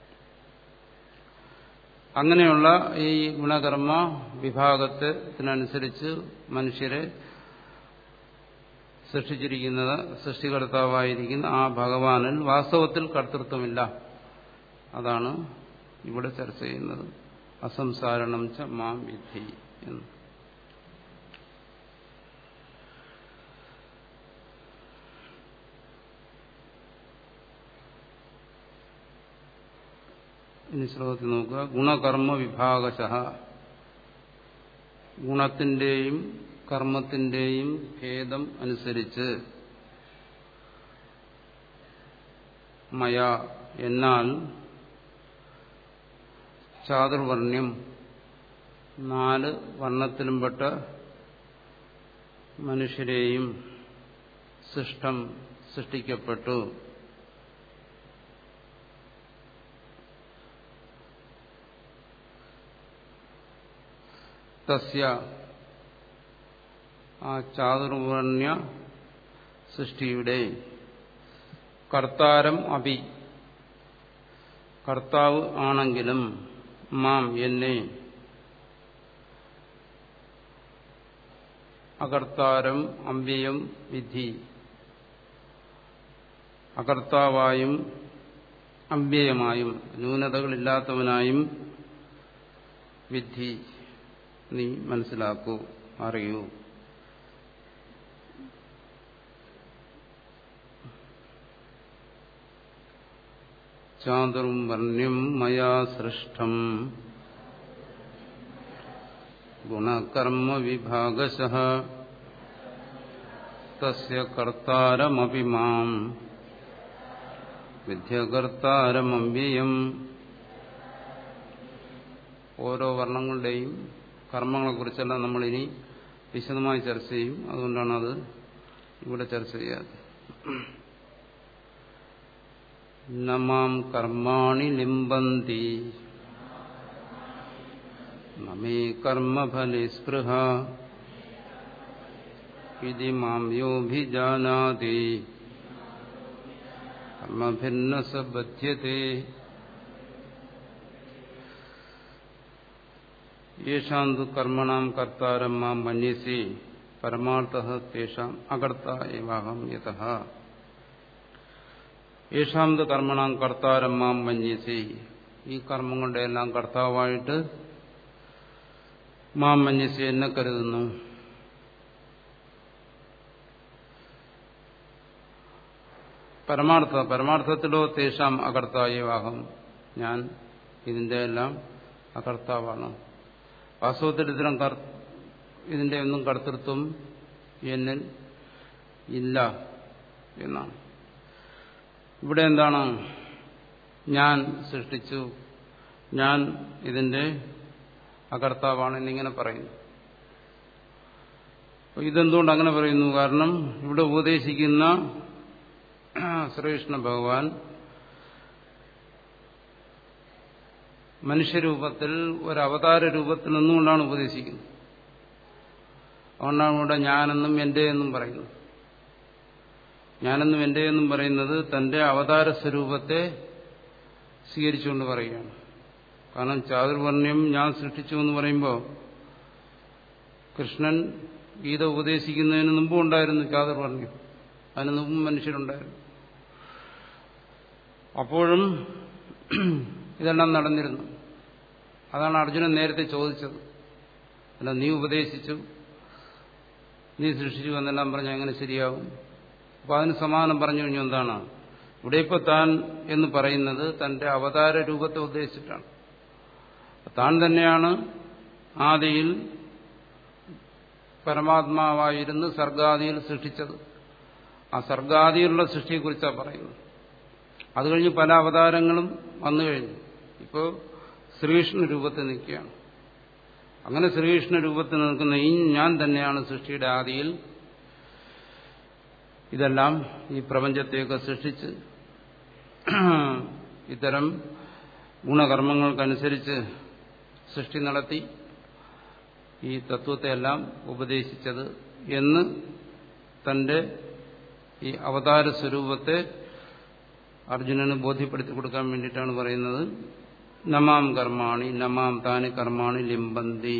അങ്ങനെയുള്ള ഈ ഗുണകർമ്മ വിഭാഗത്തിനനുസരിച്ച് മനുഷ്യരെ സൃഷ്ടിച്ചിരിക്കുന്നത് സൃഷ്ടികർത്താവായിരിക്കുന്ന ആ ഭഗവാനിൽ വാസ്തവത്തിൽ കർത്തൃത്വമില്ല അതാണ് ഇവിടെ ചർച്ച ചെയ്യുന്നത് അസംസാരണം ച മാം വിധി എന്ന് ഇനി ശ്ലോകത്തിൽ നോക്കുക ഗുണകർമ്മ വിഭാഗശ ഗുണത്തിന്റെയും കർമ്മത്തിന്റെയും ഭേദം അനുസരിച്ച് മയ എന്നാൽ ചാതുർവർണ്ണ്യം നാല് വർണ്ണത്തിലുംപെട്ട മനുഷ്യരെയും സൃഷ്ടം സൃഷ്ടിക്കപ്പെട്ടു തസ്യ ആ ചാതുർവർണ്ണ്യ സൃഷ്ടിയുടെ കർത്താരം അഭി കർത്താവ് ആണെങ്കിലും മാം എന്നെ അകർത്താരം അമ്പ്യം വിധി അകർത്താവായും അവ്യയമായും ന്യൂനതകളില്ലാത്തവനായും വിധി നീ മനസ്സിലാക്കൂ അറിയൂ ചാതുർവർണ്ണ്യം മയാ സൃഷ്ടം ഗുണകർമ്മ വിഭാഗശ തസ്യ കർത്താരമപി മാം വിദ്യകർത്താരമവ്യയം ഓരോ വർണ്ണങ്ങളുടെയും കർമ്മങ്ങളെക്കുറിച്ചെല്ലാം നമ്മളിനി വിശദമായി ചർച്ച ചെയ്യും അതുകൊണ്ടാണ് അത് ഇവിടെ ചർച്ച ചെയ്യാത്തത് നമാം കർമാണി ലിംബന്തി നമേ കർമ്മഫലേ സ്പൃഹ ഇതി മാം യോഭിജാനാതി കർമ്മഭിന്ന സ ബധ്യത്തെ യേഷാം തു കർമ്മണാം കർത്താരം മാം മന്യസി പരമാർത്ഥ തേഷാം അകർത്ത ഏവാഹം യത യേഷാം തു കർമ്മണാം കർത്താരം മാം മന്യസി ഈ കർമ്മങ്ങളുടെ എല്ലാം കർത്താവായിട്ട് മാം മന്യസി എന്നെ കരുതുന്നു പരമാർത്ഥ പരമാർത്ഥത്തിലോ തേഷാം അകർത്തായേവാഹം ഞാൻ ഇതിന്റെ എല്ലാം അകർത്താവാണ് വാസ്തവത്തിൽ ഇത്തരം ഇതിന്റെ ഒന്നും കർത്തൃത്വം എന്നിൽ ഇല്ല എന്നാണ് ഇവിടെ എന്താണ് ഞാൻ സൃഷ്ടിച്ചു ഞാൻ ഇതിന്റെ അകർത്താവാണ് എന്നിങ്ങനെ പറയുന്നു ഇതെന്തുകൊണ്ട് അങ്ങനെ പറയുന്നു കാരണം ഇവിടെ ഉപദേശിക്കുന്ന ശ്രീകൃഷ്ണ ഭഗവാൻ മനുഷ്യരൂപത്തിൽ ഒരു അവതാര രൂപത്തിൽ നിന്നുകൊണ്ടാണ് ഉപദേശിക്കുന്നത് അതുകൊണ്ടാണ് ഇവിടെ ഞാനെന്നും എന്റെ എന്നും പറയുന്നത് ഞാനെന്നും എന്റെ എന്നും പറയുന്നത് തന്റെ അവതാര സ്വരൂപത്തെ സ്വീകരിച്ചുകൊണ്ട് പറയുകയാണ് കാരണം ചാതുർവർണ്ണ്യം ഞാൻ സൃഷ്ടിച്ചു എന്ന് പറയുമ്പോൾ കൃഷ്ണൻ ഗീത ഉപദേശിക്കുന്നതിന് മുമ്പും ഉണ്ടായിരുന്നു ചാതുർവർണ്ണ്യം അതിന് മുമ്പും മനുഷ്യരുണ്ടായിരുന്നു അപ്പോഴും ഇതെല്ലാം നടന്നിരുന്നു അതാണ് അർജുനൻ നേരത്തെ ചോദിച്ചത് അല്ല നീ ഉപദേശിച്ചു നീ സൃഷ്ടിച്ചു എന്നെല്ലാം പറഞ്ഞ എങ്ങനെ ശരിയാവും അപ്പൊ അതിന് സമാനം പറഞ്ഞു കഴിഞ്ഞു എന്താണ് ഇവിടെ ഇപ്പൊ താൻ എന്ന് പറയുന്നത് തന്റെ അവതാര രൂപത്തെ ഉദ്ദേശിച്ചിട്ടാണ് താൻ തന്നെയാണ് ആദിയിൽ പരമാത്മാവായിരുന്ന് സർഗാദിയിൽ സൃഷ്ടിച്ചത് ആ സർഗാദിയിലുള്ള സൃഷ്ടിയെക്കുറിച്ചാണ് പറയുന്നത് അത് കഴിഞ്ഞ് പല അവതാരങ്ങളും വന്നു കഴിഞ്ഞു ഇപ്പോൾ ശ്രീകൃഷ്ണ രൂപത്തിൽ നിൽക്കുകയാണ് അങ്ങനെ ശ്രീകൃഷ്ണ രൂപത്തിൽ നിൽക്കുന്ന ഈ ഞാൻ തന്നെയാണ് സൃഷ്ടിയുടെ ആദിയിൽ ഇതെല്ലാം ഈ പ്രപഞ്ചത്തെയൊക്കെ സൃഷ്ടിച്ച് ഇത്തരം ഗുണകർമ്മങ്ങൾക്കനുസരിച്ച് സൃഷ്ടി നടത്തി ഈ തത്വത്തെയെല്ലാം ഉപദേശിച്ചത് എന്ന് തന്റെ ഈ അവതാര സ്വരൂപത്തെ അർജുനന് ബോധ്യപ്പെടുത്തി കൊടുക്കാൻ വേണ്ടിയിട്ടാണ് പറയുന്നത് നമാം കർമാണി നമാം താനി കർമാണി ലിംബന്തി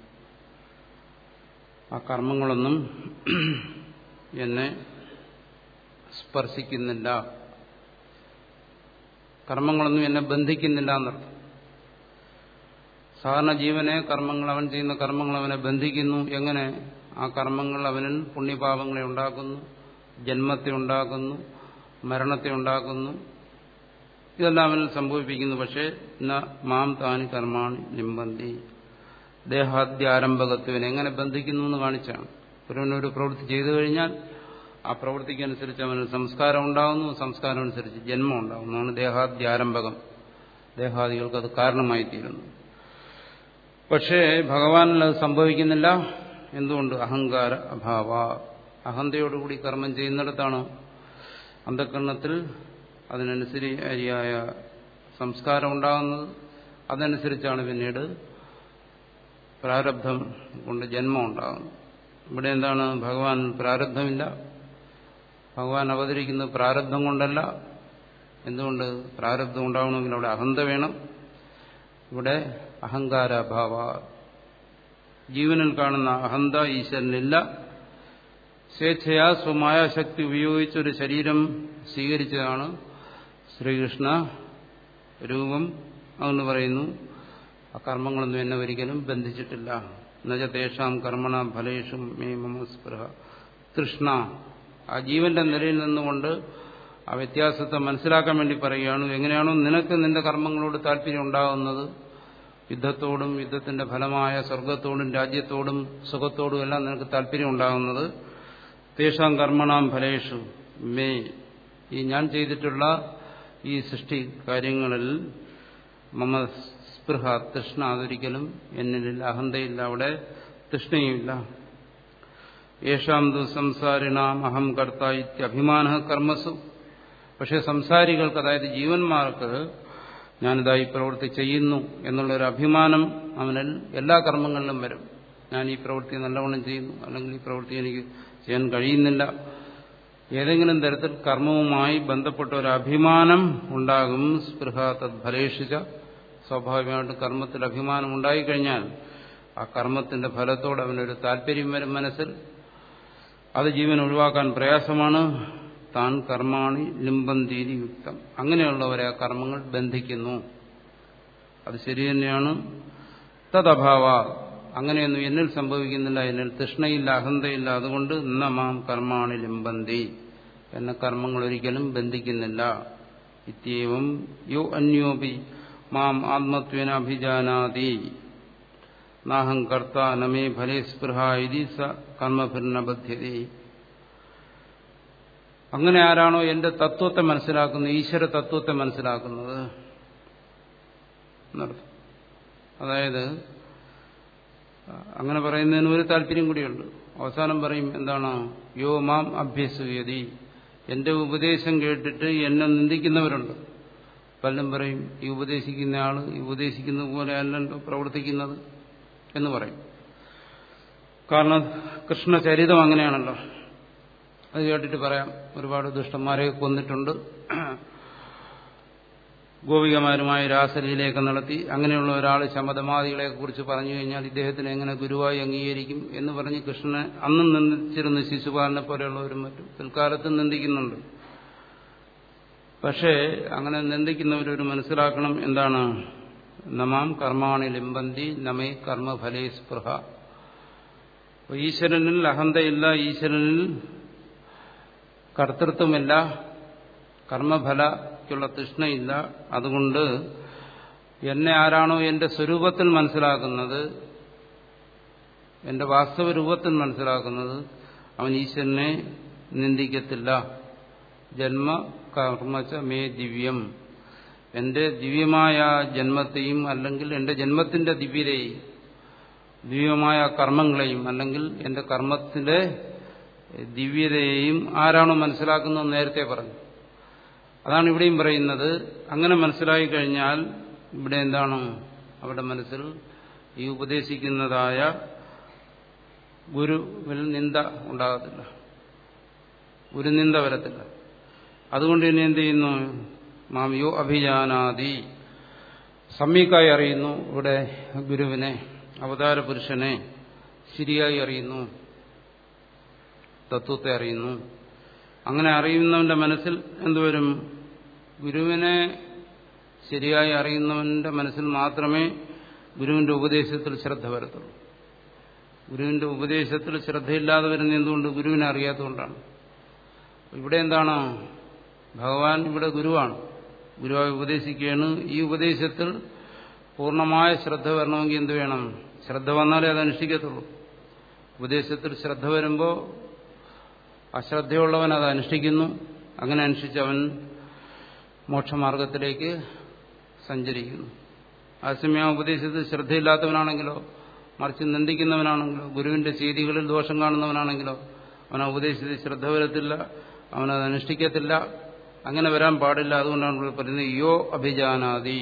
ആ കർമ്മങ്ങളൊന്നും എന്നെ സ്പർശിക്കുന്നില്ല കർമ്മങ്ങളൊന്നും എന്നെ ബന്ധിക്കുന്നില്ല എന്നർത്ഥം സാധാരണ ജീവനെ കർമ്മങ്ങൾ അവൻ ചെയ്യുന്ന കർമ്മങ്ങൾ അവനെ ബന്ധിക്കുന്നു എങ്ങനെ ആ കർമ്മങ്ങൾ അവനിൽ പുണ്യപാപങ്ങളെ ഉണ്ടാക്കുന്നു ജന്മത്തെ ഉണ്ടാക്കുന്നു മരണത്തെ ഉണ്ടാക്കുന്നു ഇതെല്ലാം അവനിൽ സംഭവിപ്പിക്കുന്നു പക്ഷേ ന മാം താനി കർമാണി ലിംബന്തി ദേഹാദ്യാരംഭകത്വനെ എങ്ങനെ ബന്ധിക്കുന്നു എന്ന് കാണിച്ചാണ് ഒരുവനൊരു പ്രവൃത്തി ചെയ്തു കഴിഞ്ഞാൽ ആ പ്രവൃത്തിക്കനുസരിച്ച് അവന് സംസ്കാരം ഉണ്ടാകുന്നു സംസ്കാരം അനുസരിച്ച് ജന്മം ഉണ്ടാകുന്നതാണ് ദേഹാദ്യാരംഭകം ദേഹാദികൾക്ക് അത് കാരണമായി തീരുന്നു പക്ഷേ ഭഗവാനിൽ അത് സംഭവിക്കുന്നില്ല എന്തുകൊണ്ട് അഹങ്കാര അഭാവ അഹന്തയോടുകൂടി കർമ്മം ചെയ്യുന്നിടത്താണ് അന്ധകരണത്തിൽ അതിനനുസരിയായ സംസ്കാരം ഉണ്ടാകുന്നത് അതനുസരിച്ചാണ് പിന്നീട് പ്രാരബ്ധം കൊണ്ട് ജന്മം ഉണ്ടാകുന്നത് ഇവിടെ എന്താണ് ഭഗവാൻ പ്രാരബ്ധമില്ല ഭഗവാൻ അവതരിക്കുന്നത് പ്രാരബ്ധം കൊണ്ടല്ല എന്തുകൊണ്ട് പ്രാരബ്ധം ഉണ്ടാവണമെങ്കിൽ അവിടെ അഹന്ത വേണം ഇവിടെ അഹങ്കാരഭാവ ജീവനിൽ കാണുന്ന അഹന്ത ഈശ്വരനില്ല സ്വേച്ഛയാ സ്വമായ ശക്തി ഉപയോഗിച്ചൊരു ശരീരം സ്വീകരിച്ചതാണ് ശ്രീകൃഷ്ണ രൂപം അതെന്ന് പറയുന്നു ആ കർമ്മങ്ങളൊന്നും എന്നെ ഒരിക്കലും ബന്ധിച്ചിട്ടില്ല എന്നുവെച്ചാൽ തേഷാം കർമ്മണ ഫലേഷും മേ മമസ്പൃഹ തൃഷ്ണ ആ ജീവന്റെ നിലയിൽ നിന്നുകൊണ്ട് ആ വ്യത്യാസത്തെ മനസ്സിലാക്കാൻ വേണ്ടി പറയുകയാണ് എങ്ങനെയാണോ നിനക്ക് നിന്റെ കർമ്മങ്ങളോട് താല്പര്യം ഉണ്ടാകുന്നത് യുദ്ധത്തോടും യുദ്ധത്തിന്റെ ഫലമായ സ്വർഗത്തോടും രാജ്യത്തോടും സുഖത്തോടും എല്ലാം നിനക്ക് താല്പര്യം ഉണ്ടാകുന്നത് തേഷാം കർമ്മണാം ഫലേഷു മേ ഈ ഞാൻ ചെയ്തിട്ടുള്ള ഈ സൃഷ്ടി കാര്യങ്ങളിൽ മമ സ്പൃഹ തൃഷ്ണ അതൊരിക്കലും എന്നിലില്ല അഹന്തയില്ല അവിടെ തൃഷ്ണയുമില്ല യേഷാം ദു സംസാരിണാം അഹം കർത്ത ഇത്യഭിമാന കർമ്മസു പക്ഷെ സംസാരികൾക്ക് അതായത് ജീവന്മാർക്ക് ഞാനിതായി പ്രവൃത്തി ചെയ്യുന്നു എന്നുള്ളൊരു അഭിമാനം അവനിൽ എല്ലാ കർമ്മങ്ങളിലും വരും ഞാൻ ഈ പ്രവൃത്തി നല്ലവണ്ണം ചെയ്യുന്നു അല്ലെങ്കിൽ ഈ പ്രവൃത്തി എനിക്ക് ചെയ്യാൻ കഴിയുന്നില്ല ഏതെങ്കിലും തരത്തിൽ കർമ്മവുമായി ബന്ധപ്പെട്ട ഒരു അഭിമാനം ഉണ്ടാകും സ്പൃഹ തദ്ഫലേഷിച്ച സ്വാഭാവികമായിട്ട് കർമ്മത്തിൽ അഭിമാനം ഉണ്ടായിക്കഴിഞ്ഞാൽ ആ കർമ്മത്തിന്റെ ഫലത്തോട് അവനൊരു താല്പര്യം വരും മനസ്സിൽ അത് ജീവൻ ഒഴിവാക്കാൻ പ്രയാസമാണ് താൻ കർമാണി ലിംബന്തീതി യുക്തം അങ്ങനെയുള്ളവരെ ആ കർമ്മങ്ങൾ ബന്ധിക്കുന്നു അത് ശരി തന്നെയാണ് തദഭാവ അങ്ങനെയൊന്നും എന്നിൽ സംഭവിക്കുന്നില്ല എന്നിൽ തൃഷ്ണയില്ല അഹന്തയില്ല അതുകൊണ്ട് നമാം കർമാണി ലിംബന്തി എന്ന കർമ്മങ്ങൾ ഒരിക്കലും ബന്ധിക്കുന്നില്ല ഇത്യവും യോ അന്യോപി മാം ആത്മത്വേന അഭിജാനാതി നാഹം കർത്ത നമേ ഫലേ സ്പൃഹ ഇതി സ കർമ്മഭിന്ന ബദ്ധ്യതി അങ്ങനെ ആരാണോ എന്റെ തത്വത്തെ മനസ്സിലാക്കുന്നത് ഈശ്വര തത്വത്തെ മനസ്സിലാക്കുന്നത് എന്നർത്ഥം അതായത് അങ്ങനെ പറയുന്നതിന് ഒരു താല്പര്യം കൂടിയുണ്ട് അവസാനം പറയും എന്താണ് യോ മാം അഭ്യസുയതി എന്റെ ഉപദേശം കേട്ടിട്ട് എന്നെ നിന്ദിക്കുന്നവരുണ്ട് പലരും പറയും ഈ ഉപദേശിക്കുന്ന ആള് ഈ ഉപദേശിക്കുന്ന പോലെ അല്ലല്ലോ പ്രവർത്തിക്കുന്നത് എന്ന് പറയും കാരണം കൃഷ്ണചരിതം അങ്ങനെയാണല്ലോ അത് കേട്ടിട്ട് പറയാം ഒരുപാട് ദുഷ്ടന്മാരെ കൊന്നിട്ടുണ്ട് ഗോപികമാരുമായി രാസലീലയൊക്കെ നടത്തി അങ്ങനെയുള്ള ഒരാൾ ശമതമാദികളെ കുറിച്ച് പറഞ്ഞു കഴിഞ്ഞാൽ ഇദ്ദേഹത്തിന് എങ്ങനെ ഗുരുവായി അംഗീകരിക്കും എന്ന് പറഞ്ഞ് കൃഷ്ണനെ അന്നും നിന്ദിച്ചിരുന്നു ശിശുപാലനെ പോലെയുള്ളവരും മറ്റും പിൽക്കാലത്തും നിന്ദിക്കുന്നുണ്ട് പക്ഷേ അങ്ങനെ നിന്ദിക്കുന്നവരൊരു മനസ്സിലാക്കണം എന്താണ് നമാം കർമാണി ലിംബന്തി നമേ കർമ്മഫലേ സ്പൃഹ ഈശ്വരനിൽ അഹന്തയില്ല ഈശ്വരനിൽ കർത്തൃത്വമില്ല കർമ്മഫലയ്ക്കുള്ള തൃഷ്ണയില്ല അതുകൊണ്ട് എന്നെ ആരാണോ എന്റെ സ്വരൂപത്തിൽ മനസ്സിലാക്കുന്നത് എന്റെ വാസ്തവ രൂപത്തിൽ മനസ്സിലാക്കുന്നത് അവൻ ഈശ്വരനെ നിന്ദിക്കത്തില്ല ജന്മ കർമ്മച്ച മേ ദിവ്യം എന്റെ ദിവ്യമായ ജന്മത്തെയും അല്ലെങ്കിൽ എന്റെ ജന്മത്തിന്റെ ദിവ്യതയെയും ദിവ്യമായ കർമ്മങ്ങളെയും അല്ലെങ്കിൽ എന്റെ കർമ്മത്തിന്റെ ദിവ്യതയെയും ആരാണോ മനസ്സിലാക്കുന്നത് നേരത്തെ പറഞ്ഞു അതാണ് ഇവിടെയും പറയുന്നത് അങ്ങനെ മനസ്സിലായി കഴിഞ്ഞാൽ ഇവിടെ എന്താണ് അവിടെ മനസ്സിൽ ഈ ഉപദേശിക്കുന്നതായ ഗുരുവിൽ നിന്ദ ഉണ്ടാകത്തില്ല ഒരു നിന്ദ വരത്തില്ല അതുകൊണ്ട് ഇനി എന്ത് ചെയ്യുന്നു മാം യോ അഭിജാനാദി സമ്യക്കായി അറിയുന്നു ഇവിടെ ഗുരുവിനെ അവതാര പുരുഷനെ ശരിയായി അറിയുന്നു തത്വത്തെ അറിയുന്നു അങ്ങനെ അറിയുന്നവന്റെ മനസ്സിൽ എന്തുവരും ഗുരുവിനെ ശരിയായി അറിയുന്നവന്റെ മനസ്സിൽ മാത്രമേ ഗുരുവിന്റെ ഉപദേശത്തിൽ ശ്രദ്ധ വരത്തുള്ളൂ ഗുരുവിന്റെ ഉപദേശത്തിൽ ശ്രദ്ധയില്ലാതെ വരുന്ന എന്തുകൊണ്ട് ഗുരുവിനെ അറിയാത്തതുകൊണ്ടാണ് ഇവിടെ എന്താണ് ഭഗവാൻ ഇവിടെ ഗുരുവാണ് ഗുരുവായി ഉപദേശിക്കുകയാണ് ഈ ഉപദേശത്തിൽ പൂർണ്ണമായ ശ്രദ്ധ വരണമെങ്കിൽ എന്ത് വേണം ശ്രദ്ധ വന്നാലേ അത് അനുഷ്ഠിക്കത്തുള്ളൂ ഉപദേശത്തിൽ ശ്രദ്ധ വരുമ്പോൾ അശ്രദ്ധയുള്ളവൻ അത് അനുഷ്ഠിക്കുന്നു അങ്ങനെ അനുഷ്ഠിച്ച് അവൻ മോക്ഷമാർഗത്തിലേക്ക് സഞ്ചരിക്കുന്നു അതേസമയം ഉപദേശത്തിൽ ശ്രദ്ധയില്ലാത്തവനാണെങ്കിലോ മറിച്ച് നിന്ദിക്കുന്നവനാണെങ്കിലോ ഗുരുവിന്റെ ചെയ്തികളിൽ ദോഷം കാണുന്നവനാണെങ്കിലോ അവൻ ആ ഉപദേശത്തിൽ ശ്രദ്ധ വരത്തില്ല അവനത് അനുഷ്ഠിക്കത്തില്ല അങ്ങനെ വരാൻ പാടില്ല അതുകൊണ്ടാണ് ഇവിടെ പറയുന്നത് യോ അഭിജാനാദി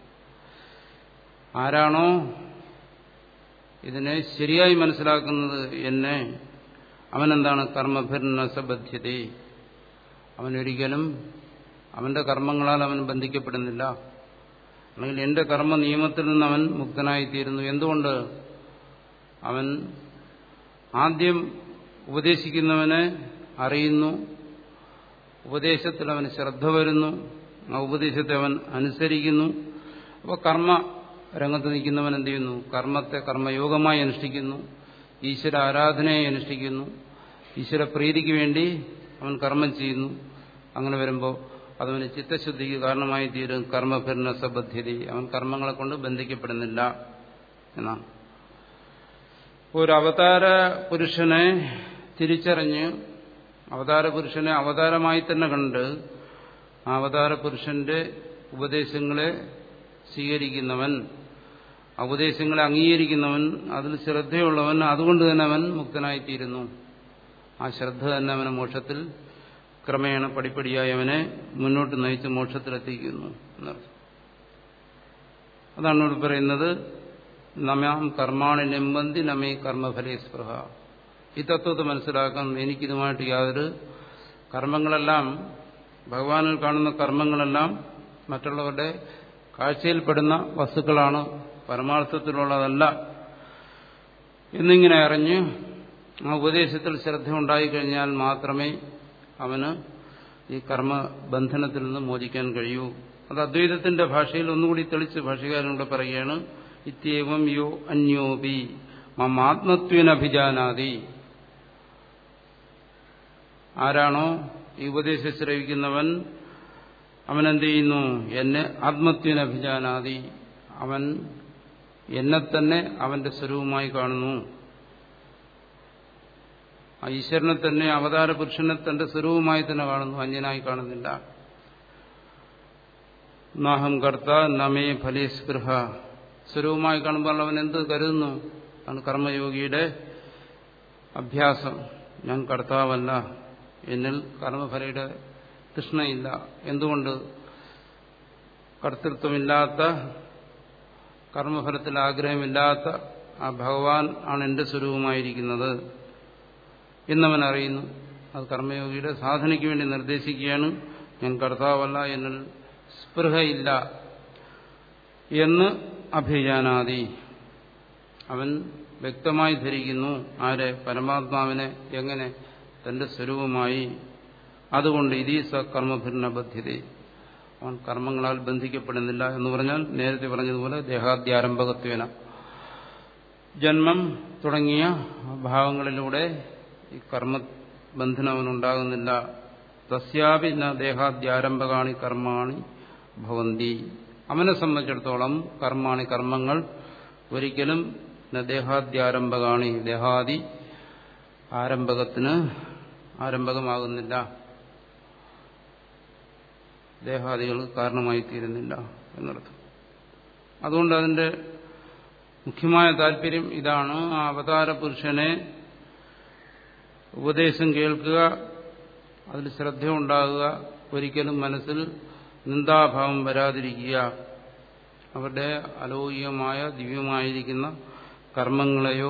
ആരാണോ ഇതിനെ ശരിയായി മനസ്സിലാക്കുന്നത് എന്നെ അവനെന്താണ് കർമ്മഭിർണസബദ്ധ്യത അവനൊരിക്കലും അവന്റെ കർമ്മങ്ങളാൽ അവൻ ബന്ധിക്കപ്പെടുന്നില്ല അല്ലെങ്കിൽ എന്റെ കർമ്മ നിയമത്തിൽ നിന്ന് അവൻ മുക്തനായിത്തീരുന്നു എന്തുകൊണ്ട് അവൻ ആദ്യം ഉപദേശിക്കുന്നവനെ അറിയുന്നു ഉപദേശത്തിൽ അവന് ശ്രദ്ധ വരുന്നു ആ ഉപദേശത്തെ അവൻ അനുസരിക്കുന്നു അപ്പോൾ കർമ്മ രംഗത്ത് നിൽക്കുന്നവൻ എന്ത് ചെയ്യുന്നു കർമ്മത്തെ കർമ്മയോഗമായി അനുഷ്ഠിക്കുന്നു ഈശ്വര ആരാധനയെ അനുഷ്ഠിക്കുന്നു ഈശ്വര പ്രീതിക്ക് വേണ്ടി അവൻ കർമ്മം ചെയ്യുന്നു അങ്ങനെ വരുമ്പോൾ അതവന് ചിത്തശുദ്ധിക്ക് കാരണമായി തീരും കർമ്മഭിർണസബദ്ധ്യത അവൻ കർമ്മങ്ങളെ കൊണ്ട് ബന്ധിക്കപ്പെടുന്നില്ല എന്നാണ് ഒരു അവതാര പുരുഷനെ തിരിച്ചറിഞ്ഞ് അവതാര പുരുഷനെ അവതാരമായി തന്നെ കണ്ട് ആ അവതാര പുരുഷന്റെ ഉപദേശങ്ങളെ സ്വീകരിക്കുന്നവൻ ഉപദേശങ്ങളെ അംഗീകരിക്കുന്നവൻ അതിൽ ശ്രദ്ധയുള്ളവൻ അതുകൊണ്ട് തന്നെ അവൻ മുക്തനായിത്തീരുന്നു ആ ശ്രദ്ധ തന്നെ അവനെ മോക്ഷത്തിൽ ക്രമേണ പടിപ്പടിയായി അവനെ മുന്നോട്ട് നയിച്ച് മോക്ഷത്തിലെത്തിക്കുന്നു എന്നർത്ഥം അതാണ് ഇവിടെ പറയുന്നത് നമാം കർമാണി നെമ്പന്തി നമേ കർമ്മഫലേ സ്പൃഹ ഈ തത്വത്തെ മനസ്സിലാക്കാൻ എനിക്കിതുമായിട്ട് യാതൊരു കർമ്മങ്ങളെല്ലാം ഭഗവാനിൽ കാണുന്ന കർമ്മങ്ങളെല്ലാം മറ്റുള്ളവരുടെ കാഴ്ചയിൽപ്പെടുന്ന വസ്തുക്കളാണ് പരമാർത്ഥത്തിലുള്ളതല്ല എന്നിങ്ങനെ അറിഞ്ഞ് ആ ഉപദേശത്തിൽ ശ്രദ്ധ ഉണ്ടായിക്കഴിഞ്ഞാൽ മാത്രമേ അവന് ഈ കർമ്മബന്ധനത്തിൽ നിന്ന് മോചിക്കാൻ കഴിയൂ അത് അദ്വൈതത്തിന്റെ ഭാഷയിൽ ഒന്നുകൂടി തെളിച്ച് ഭാഷകാരനോട് പറയുകയാണ് ഇത്യവം യോ അന്യോപി മമാത്മത്വനഭിജാനാതി ആരാണോ ഈ ഉപദേശം ശ്രവിക്കുന്നവൻ അവൻ എന്ത് ചെയ്യുന്നു എന്നെ ആത്മത്വനഭിജാനാതി അവൻ എന്നെ തന്നെ അവന്റെ സ്വരൂപമായി കാണുന്നു ആ ഈശ്വരനെ തന്നെ അവതാര പുരുഷനെ തന്റെ സ്വരൂപമായി തന്നെ കാണുന്നു അന്യനായി കാണുന്നില്ല നാഹം കർത്ത നമേ ഫലേ സ്പൃഹ സ്വരൂപമായി കാണുമ്പോൾ അവൻ എന്ത് കരുതുന്നു ആണ് കർമ്മയോഗിയുടെ അഭ്യാസം ഞാൻ കർത്താവല്ല എന്നിൽ കർമ്മഫലയുടെ തൃഷ്ണയില്ല എന്തുകൊണ്ട് കർത്തൃത്വമില്ലാത്ത കർമ്മഫലത്തിൽ ആഗ്രഹമില്ലാത്ത ആ ഭഗവാൻ ആണ് എന്റെ സ്വരൂപമായിരിക്കുന്നത് എന്നവൻ അറിയുന്നു അത് കർമ്മയോഗിയുടെ സാധനയ്ക്ക് വേണ്ടി നിർദ്ദേശിക്കുകയാണ് ഞാൻ കർത്താവല്ല എന്നിൽ സ്പൃഹയില്ല എന്ന് അഭിജാനാദി അവൻ വ്യക്തമായി ധരിക്കുന്നു ആരെ പരമാത്മാവിനെ എങ്ങനെ തന്റെ സ്വരൂപമായി അതുകൊണ്ട് ഇതീ സ കർമ്മഭിന്ന ബദ്ധ്യത അവൻ കർമ്മങ്ങളാൽ ബന്ധിക്കപ്പെടുന്നില്ല എന്ന് പറഞ്ഞാൽ നേരത്തെ പറഞ്ഞതുപോലെ ദേഹാദ്യാരംഭകത്വേന ജന്മം തുടങ്ങിയ ഭാവങ്ങളിലൂടെ ഈ കർമ്മബന്ധനം അവനുണ്ടാകുന്നില്ല തസ്യാപി ന ദേഹാദ്യാരംഭകാണി കർമാണി ഭവന്തി അവനെ സംബന്ധിച്ചിടത്തോളം കർമാണി കർമ്മങ്ങൾ ഒരിക്കലും ന ദേഹാദ്യാരംഭകാണി ദേഹാദി ആരംഭകത്തിന് ആരംഭകമാകുന്നില്ല ദേഹാദികൾ കാരണമായി തീരുന്നില്ല എന്നർത്ഥം അതുകൊണ്ട് അതിന്റെ മുഖ്യമായ താല്പര്യം ഇതാണ് ആ അവതാര പുരുഷനെ ഉപദേശം കേൾക്കുക അതിൽ ശ്രദ്ധ ഉണ്ടാകുക ഒരിക്കലും മനസ്സിൽ നിന്ദാഭാവം വരാതിരിക്കുക അവരുടെ അലൗകികമായ ദിവ്യമായിരിക്കുന്ന കർമ്മങ്ങളെയോ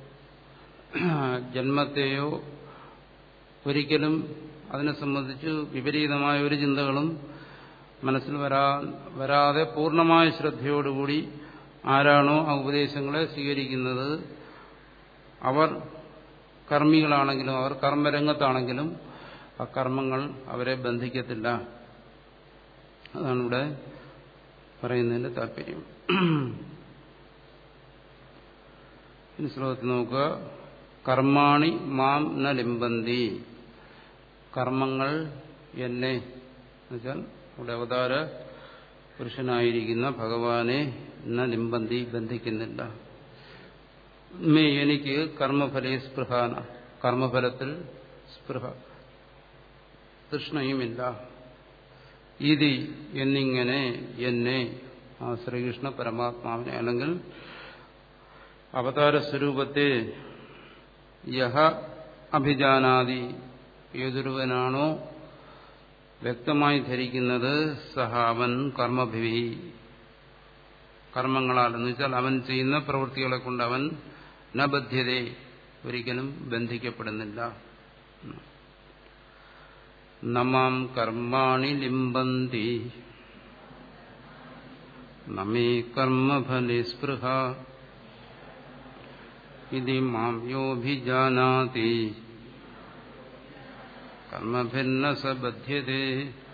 ജന്മത്തെയോ ഒരിക്കലും അതിനെ സംബന്ധിച്ച് വിപരീതമായ ഒരു ചിന്തകളും മനസ്സിൽ വരാ വരാതെ പൂർണ്ണമായ ശ്രദ്ധയോടുകൂടി ആരാണോ ആ ഉപദേശങ്ങളെ സ്വീകരിക്കുന്നത് അവർ കർമ്മികളാണെങ്കിലും അവർ കർമ്മരംഗത്താണെങ്കിലും ആ കർമ്മങ്ങൾ അവരെ ബന്ധിക്കത്തില്ല അതാണ് ഇവിടെ പറയുന്നതിന്റെ താല്പര്യം ഇനി ശ്ലോകത്തിൽ നോക്കുക കർമാണി മാം ന ലിംബന്തി കർമ്മങ്ങൾ എന്നെ എന്നുവെച്ചാൽ ഇവിടെ അവതാര പുരുഷനായിരിക്കുന്ന ഭഗവാനെ ന ലിംബന്തി ബന്ധിക്കുന്നില്ല മേ എനിക്ക് കർമ്മഫലേ സ്പൃഹാന കർമ്മഫലത്തിൽ സ്പൃഹ തൃഷ്ണയുമില്ല ഇതി എന്നിങ്ങനെ എന്നെ ആ ശ്രീകൃഷ്ണ പരമാത്മാവിനെ അല്ലെങ്കിൽ അവതാര സ്വരൂപത്തെ യഹ അഭിജാനാദി ഏതൊരുവനാണോ വ്യക്തമായി ധരിക്കുന്നത് സഹ അവൻ കർമ്മഭിവി കർമ്മങ്ങളാൽ എന്ന് വെച്ചാൽ അവൻ ചെയ്യുന്ന പ്രവൃത്തികളെ കൊണ്ട് അവൻ നബദ്ധ്യത ഒരിക്കലും ബന്ധിക്കപ്പെടുന്നില്ല നമാം കർമാണി ലിംബന്തി നമേ കർമ്മഫലേ സ്പൃഹ ഇതി മാം യോഭിജാനാതി കർമ്മഭിന്ന സ ബധ്യതേ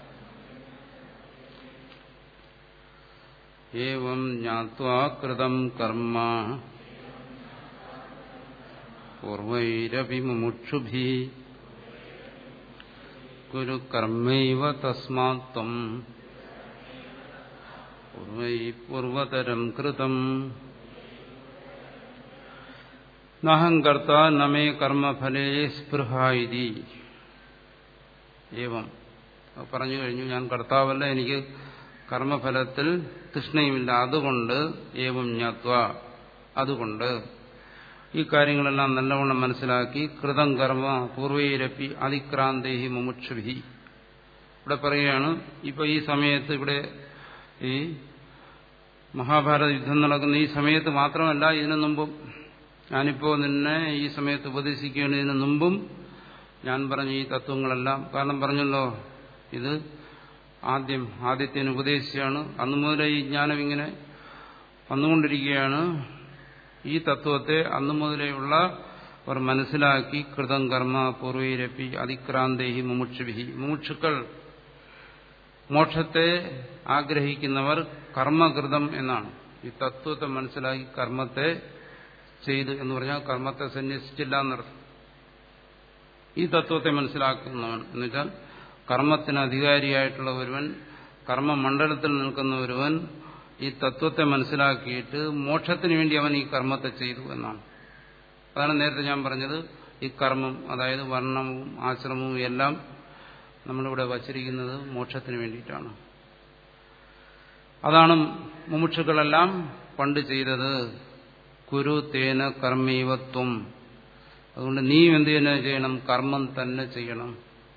ഏവം ജ്ഞാത്വാ കൃതം കർമ്മ പൂർവൈരപി മുമുക്ഷുഭി കുരു കർമ്മൈവ തസ്മാത് ത്വം പൂർവൈ പൂർവതരം കൃതം നഹം കർത്ത നമേ കർമ്മഫലേ സ്പൃഹ ഇതി ഏവം പറഞ്ഞു കഴിഞ്ഞു ഞാൻ കർത്താവല്ല എനിക്ക് കർമ്മഫലത്തിൽ തൃഷ്ണയുമില്ല അതുകൊണ്ട് ഏവം ജ്ഞാത്വ അതുകൊണ്ട് ഈ കാര്യങ്ങളെല്ലാം നല്ലവണ്ണം മനസ്സിലാക്കി കൃതം കർമ്മ പൂർവൈരപ്പി അതിക്രാന്തേഹി മുമുക്ഷുഭി ഇവിടെ പറയുകയാണ് ഇപ്പൊ ഈ സമയത്ത് ഇവിടെ ഈ മഹാഭാരത യുദ്ധം നടക്കുന്ന ഈ സമയത്ത് മാത്രമല്ല ഇതിനു മുമ്പും ഞാനിപ്പോ നിന്നെ ഈ സമയത്ത് ഉപദേശിക്കുന്നതിന് മുമ്പും ഞാൻ പറഞ്ഞ ഈ തത്വങ്ങളെല്ലാം കാരണം പറഞ്ഞല്ലോ ഇത് ആദ്യം ആദ്യത്തിന് ഉപദേശിച്ചാണ് അന്നു മുതലേ ഈ ജ്ഞാനം ഇങ്ങനെ വന്നുകൊണ്ടിരിക്കുകയാണ് ഈ തത്വത്തെ അന്നു മുതലെയുള്ള അവർ മനസ്സിലാക്കി കൃതം കർമ്മ പൂർവൈരപ്പി അതിക്രാന്തേഹി മുമുക്ഷുഭി മുമുക്ഷുക്കൾ മോക്ഷത്തെ ആഗ്രഹിക്കുന്നവർ കർമ്മകൃതം എന്നാണ് ഈ തത്വത്തെ മനസ്സിലാക്കി കർമ്മത്തെ ചെയ്ത് എന്ന് പറഞ്ഞാൽ കർമ്മത്തെ സന്യസിച്ചില്ല എന്നർത്ഥം ഈ തത്വത്തെ മനസ്സിലാക്കുന്നവൻ എന്നുവെച്ചാൽ കർമ്മത്തിന് അധികാരിയായിട്ടുള്ള ഒരുവൻ കർമ്മമണ്ഡലത്തിൽ നിൽക്കുന്ന ഒരുവൻ ഈ തത്വത്തെ മനസ്സിലാക്കിയിട്ട് മോക്ഷത്തിന് വേണ്ടി അവൻ ഈ കർമ്മത്തെ ചെയ്തു എന്നാണ് അതാണ് നേരത്തെ ഞാൻ പറഞ്ഞത് ഈ കർമ്മം അതായത് വർണ്ണവും ആശ്രമവും എല്ലാം നമ്മളിവിടെ വച്ചിരിക്കുന്നത് മോക്ഷത്തിന് വേണ്ടിയിട്ടാണ് അതാണ് മുമുക്ഷുക്കളെല്ലാം പണ്ട് ചെയ്തത് കുരു തേന കർമ്മൈവത്വം അതുകൊണ്ട് നീ എന്ത് തന്നെ ചെയ്യണം കർമ്മം തന്നെ ചെയ്യണം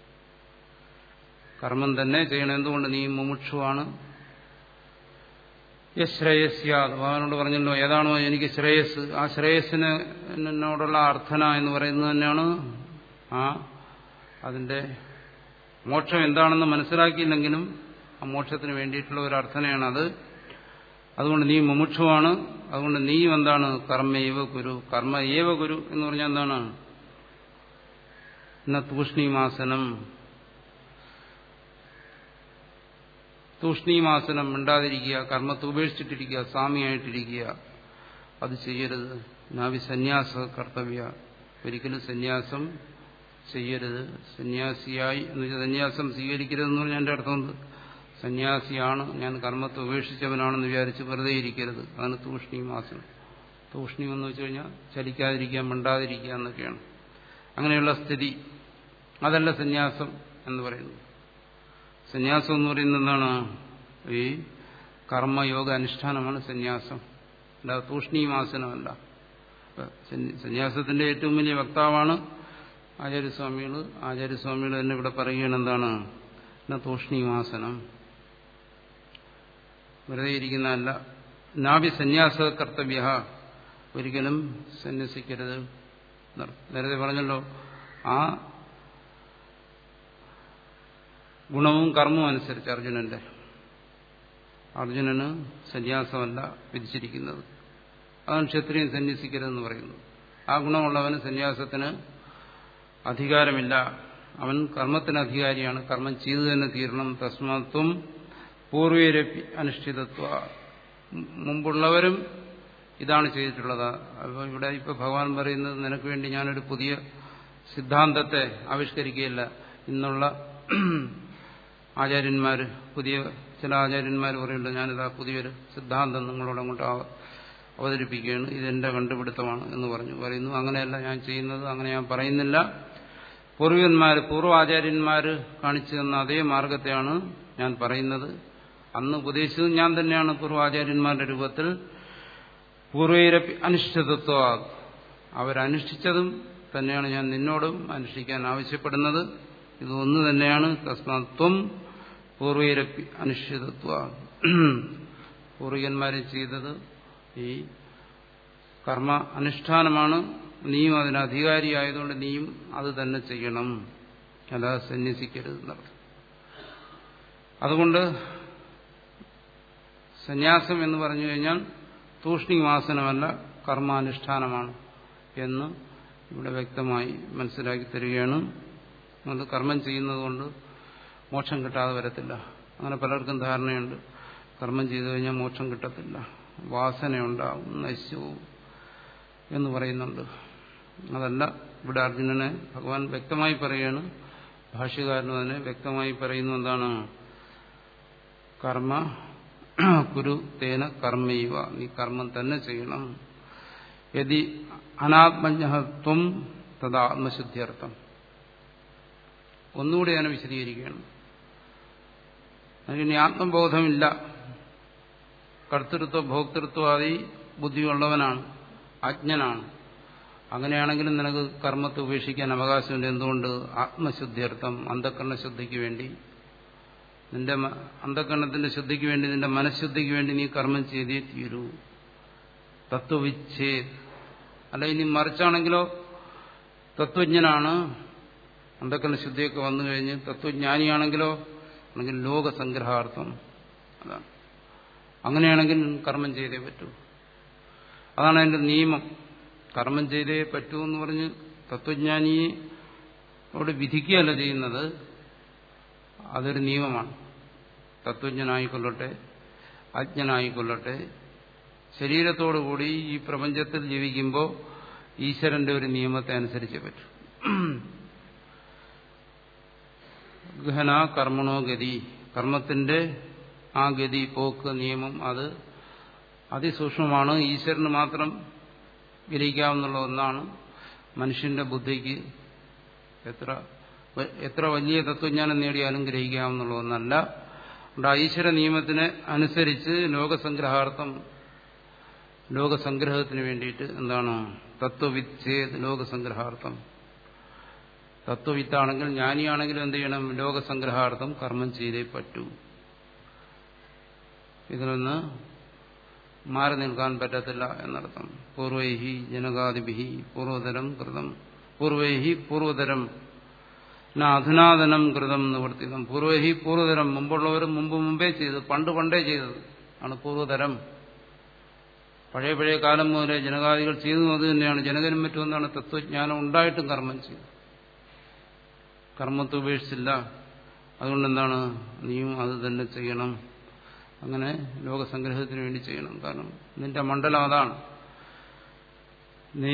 കർമ്മം തന്നെ ചെയ്യണം എന്തുകൊണ്ട് നീ മുമുക്ഷുവാണ് ശ്രേയസ്യാത് ഭഗവാനോട് പറഞ്ഞല്ലോ ഏതാണോ എനിക്ക് ശ്രേയസ് ആ ശ്രേയസ്സിന് എന്നോടുള്ള അർത്ഥന എന്ന് പറയുന്നത് തന്നെയാണ് ആ അതിന്റെ മോക്ഷം എന്താണെന്ന് മനസ്സിലാക്കിയില്ലെങ്കിലും ആ മോക്ഷത്തിന് വേണ്ടിയിട്ടുള്ള ഒരു അർത്ഥനയാണ് അത് അതുകൊണ്ട് നീ മുമുക്ഷുവാണ് അതുകൊണ്ട് നീയും എന്താണ് കർമ്മൈവ ഗുരു കർമ്മ ഏവ ഗുരു എന്ന് പറഞ്ഞാൽ എന്താണ് എന്ന തൂഷ്ണീമാസനം തൂഷ്ണീമാസനം മിണ്ടാതിരിക്കുക കർമ്മത്തെ ഉപേക്ഷിച്ചിട്ടിരിക്കുക സ്വാമിയായിട്ടിരിക്കുക അത് ചെയ്യരുത് നാവി സന്യാസ കർത്തവ്യ ഒരിക്കലും സന്യാസം ചെയ്യരുത് സന്യാസിയായി എന്ന് വെച്ചാൽ സന്യാസം സ്വീകരിക്കരുതെന്ന് പറഞ്ഞാൽ എൻ്റെ അർത്ഥം എന്ത് സന്യാസിയാണ് ഞാൻ കർമ്മത്തെ ഉപേക്ഷിച്ചവനാണെന്ന് വിചാരിച്ച് വെറുതെ ഇരിക്കരുത് അതാണ് തൂഷ്ണീമാസനം തൂഷ്ണീം എന്ന് വെച്ച് കഴിഞ്ഞാൽ ചലിക്കാതിരിക്കുക മിണ്ടാതിരിക്കുക എന്നൊക്കെയാണ് അങ്ങനെയുള്ള സ്ഥിതി അതല്ല സന്യാസം എന്ന് പറയുന്നത് സന്യാസം എന്ന് പറയുന്നത് എന്താണ് ഈ കർമ്മയോഗ അനുഷ്ഠാനമാണ് സന്യാസം അല്ലാതെ തൂഷ്ണീമാസനമല്ല സന്യാസത്തിന്റെ ഏറ്റവും വലിയ വക്താവാണ് ആചാര്യസ്വാമികൾ ആചാര്യസ്വാമികൾ തന്നെ ഇവിടെ പറയുകയാണ് എന്താണ് തൂഷ്ണീമാസനം വെറുതെ ഇരിക്കുന്നതല്ല നാഭി സന്യാസ കർത്തവ്യ ഒരിക്കലും സന്യസിക്കരുത് നേരത്തെ പറഞ്ഞല്ലോ ആ ഗുണവും കർമ്മവും അനുസരിച്ച് അർജുനന്റെ അർജുനന് സന്യാസമല്ല വിധിച്ചിരിക്കുന്നത് അതാണ് ക്ഷത്രിയൻ സന്യസിക്കരുതെന്ന് പറയുന്നത് ആ ഗുണമുള്ളവന് സന്യാസത്തിന് അധികാരമില്ല അവൻ കർമ്മത്തിന് അധികാരിയാണ് കർമ്മം ചെയ്തു തന്നെ തീരണം തസ്മത്വം പൂർവീരപ്പി അനുഷ്ഠിതത്വ മുമ്പുള്ളവരും ഇതാണ് ചെയ്തിട്ടുള്ളത് അപ്പോൾ ഇവിടെ ഇപ്പോൾ ഭഗവാൻ പറയുന്നത് നിനക്ക് വേണ്ടി ഞാനൊരു പുതിയ സിദ്ധാന്തത്തെ ആവിഷ്കരിക്കുകയില്ല ഇന്നുള്ള ആചാര്യന്മാർ പുതിയ ചില ആചാര്യന്മാർ പറയുന്നുണ്ട് ഞാനിതാ പുതിയൊരു സിദ്ധാന്തം നിങ്ങളോട് അങ്ങോട്ട് അവതരിപ്പിക്കുകയാണ് ഇതെന്റെ കണ്ടുപിടുത്തമാണ് എന്ന് പറഞ്ഞു പറയുന്നു അങ്ങനെയല്ല ഞാൻ ചെയ്യുന്നത് അങ്ങനെ ഞാൻ പറയുന്നില്ല പൂർവികന്മാർ പൂർവാചാര്യന്മാർ കാണിച്ചു തന്ന അതേ മാർഗത്തെയാണ് ഞാൻ പറയുന്നത് അന്ന് ഉപദേശിച്ചത് ഞാൻ തന്നെയാണ് പൂർവാചാര്യന്മാരുടെ രൂപത്തിൽ പൂർവൈരപ്പി അനിശ്ചിതത്വ അവരനുഷ്ഠിച്ചതും തന്നെയാണ് ഞാൻ നിന്നോടും അനുഷ്ഠിക്കാൻ ആവശ്യപ്പെടുന്നത് ഇത് ഒന്ന് തന്നെയാണ് തസ്മാത്വം പൂർവൈരപ്പി അനിശ്ചിതത്വ പൂർവികന്മാരെ ചെയ്തത് ഈ കർമ്മ അനുഷ്ഠാനമാണ് നീയും അതിന് അധികാരിയായതുകൊണ്ട് നീയും അത് തന്നെ ചെയ്യണം അല്ലാതെ സന്യസിക്കരുത് എന്നർത്ഥം അതുകൊണ്ട് സന്യാസം എന്ന് പറഞ്ഞു കഴിഞ്ഞാൽ തൂഷ്ണിവാസനമല്ല കർമാനുഷ്ഠാനമാണ് എന്ന് ഇവിടെ വ്യക്തമായി മനസ്സിലാക്കി തരികയാണ് അതുകൊണ്ട് കർമ്മം ചെയ്യുന്നത് കൊണ്ട് മോക്ഷം കിട്ടാതെ വരത്തില്ല അങ്ങനെ പലർക്കും ധാരണയുണ്ട് കർമ്മം ചെയ്തു കഴിഞ്ഞാൽ മോക്ഷം കിട്ടത്തില്ല വാസനയുണ്ടാവും നശിച്ചു എന്ന് പറയുന്നുണ്ട് അതല്ല ഇവിടെ അർജുനനെ ഭഗവാൻ വ്യക്തമായി പറയുകയാണ് ഭാഷ്യകാരനും അതിനെ വ്യക്തമായി പറയുന്നു എന്താണ് കർമ്മ കുരു തേന കർമ്മയുവ നീ കർമ്മം തന്നെ ചെയ്യണം യതി അനാത്മജ്ഞത്വം തഥാ ആത്മശുദ്ധിയർത്ഥം ഒന്നുകൂടി ഞാൻ വിശദീകരിക്കുകയാണ് അതിന് ആത്മബോധമില്ല കർത്തൃത്വ ഭോക്തൃത്വാദി ബുദ്ധിയുള്ളവനാണ് അജ്ഞനാണ് അങ്ങനെയാണെങ്കിലും നിനക്ക് കർമ്മത്തെ ഉപേക്ഷിക്കാൻ അവകാശമുണ്ട് എന്തുകൊണ്ട് ആത്മശുദ്ധിയർത്ഥം അന്ധക്കരണ ശുദ്ധിക്ക് വേണ്ടി നിന്റെ അന്ധക്കരണത്തിന്റെ ശുദ്ധിക്ക് വേണ്ടി നിന്റെ മനഃശുദ്ധിക്ക് വേണ്ടി നീ കർമ്മം ചെയ്തേ തീരൂ തത്വവിച്ഛേദ് അല്ല ഇനി മറിച്ചാണെങ്കിലോ തത്വജ്ഞനാണ് അന്ധക്കരണ ശുദ്ധിയൊക്കെ വന്നു കഴിഞ്ഞ് തത്വജ്ഞാനിയാണെങ്കിലോ അല്ലെങ്കിൽ ലോകസംഗ്രഹാർത്ഥം അതാണ് അങ്ങനെയാണെങ്കിൽ കർമ്മം ചെയ്തേ പറ്റൂ അതാണ് അതിന്റെ നിയമം കർമ്മം ചെയ്തേ പറ്റൂ എന്ന് പറഞ്ഞ് തത്വജ്ഞാനിയെ അവിടെ വിധിക്കുകയല്ല ചെയ്യുന്നത് അതൊരു നിയമമാണ് തത്വജ്ഞനായിക്കൊള്ളട്ടെ അജ്ഞനായിക്കൊള്ളട്ടെ ശരീരത്തോടുകൂടി ഈ പ്രപഞ്ചത്തിൽ ജീവിക്കുമ്പോൾ ഈശ്വരന്റെ ഒരു നിയമത്തെ അനുസരിച്ചേ പറ്റൂ ഗഹന കർമ്മണോ ഗതി കർമ്മത്തിന്റെ ആ ഗതി പോക്ക് നിയമം അത് അതിസൂക്ഷ്മമാണ് ഈശ്വരന് മാത്രം ഗ്രഹിക്കാവുന്നുള്ള ഒന്നാണ് മനുഷ്യന്റെ ബുദ്ധിക്ക് എത്ര എത്ര വലിയ തത്വജ്ഞാനം നേടിയാലും ഗ്രഹിക്കാവുന്നുള്ള ഒന്നല്ല അതുകൊണ്ട് ആ ഈശ്വര നിയമത്തിന് അനുസരിച്ച് ലോകസംഗ്രഹാർത്ഥം ലോകസംഗ്രഹത്തിന് വേണ്ടിയിട്ട് എന്താണ് തത്വവിച്ഛേദ് ലോകസംഗ്രഹാർത്ഥം തത്വവിത്താണെങ്കിൽ ജ്ഞാനിയാണെങ്കിലും എന്ത് ചെയ്യണം ലോകസംഗ്രഹാർത്ഥം കർമ്മം ചെയ്തേ പറ്റൂ ഇതിൽ നിന്ന് മാറി നിൽക്കാൻ പറ്റത്തില്ല എന്നർത്ഥം പൂർവൈഹി ജനകാദിഭി പൂർവതരം കൃതം പൂർവൈഹി പൂർവതരം അധുനാതനം കൃതം നിവർത്തിതം പൂർവൈഹി പൂർവതരം മുമ്പുള്ളവരും മുമ്പ് മുമ്പേ ചെയ്തത് പണ്ട് പണ്ടേ ചെയ്തത് ആണ് പൂർവതരം പഴയ പഴയ കാലം മുതലേ ജനകാദികൾ ചെയ്യുന്നത് അത് തന്നെയാണ് ജനകനും മറ്റുമെന്നാണ് തത്വജ്ഞാനം ഉണ്ടായിട്ടും കർമ്മം ചെയ്തത് കർമ്മത്തെ ഉപേക്ഷിച്ചില്ല അതുകൊണ്ട് എന്താണ് നീയും അത് തന്നെ ചെയ്യണം അങ്ങനെ ലോകസംഗ്രഹത്തിന് വേണ്ടി ചെയ്യണം കാരണം നിന്റെ മണ്ഡലം അതാണ് നീ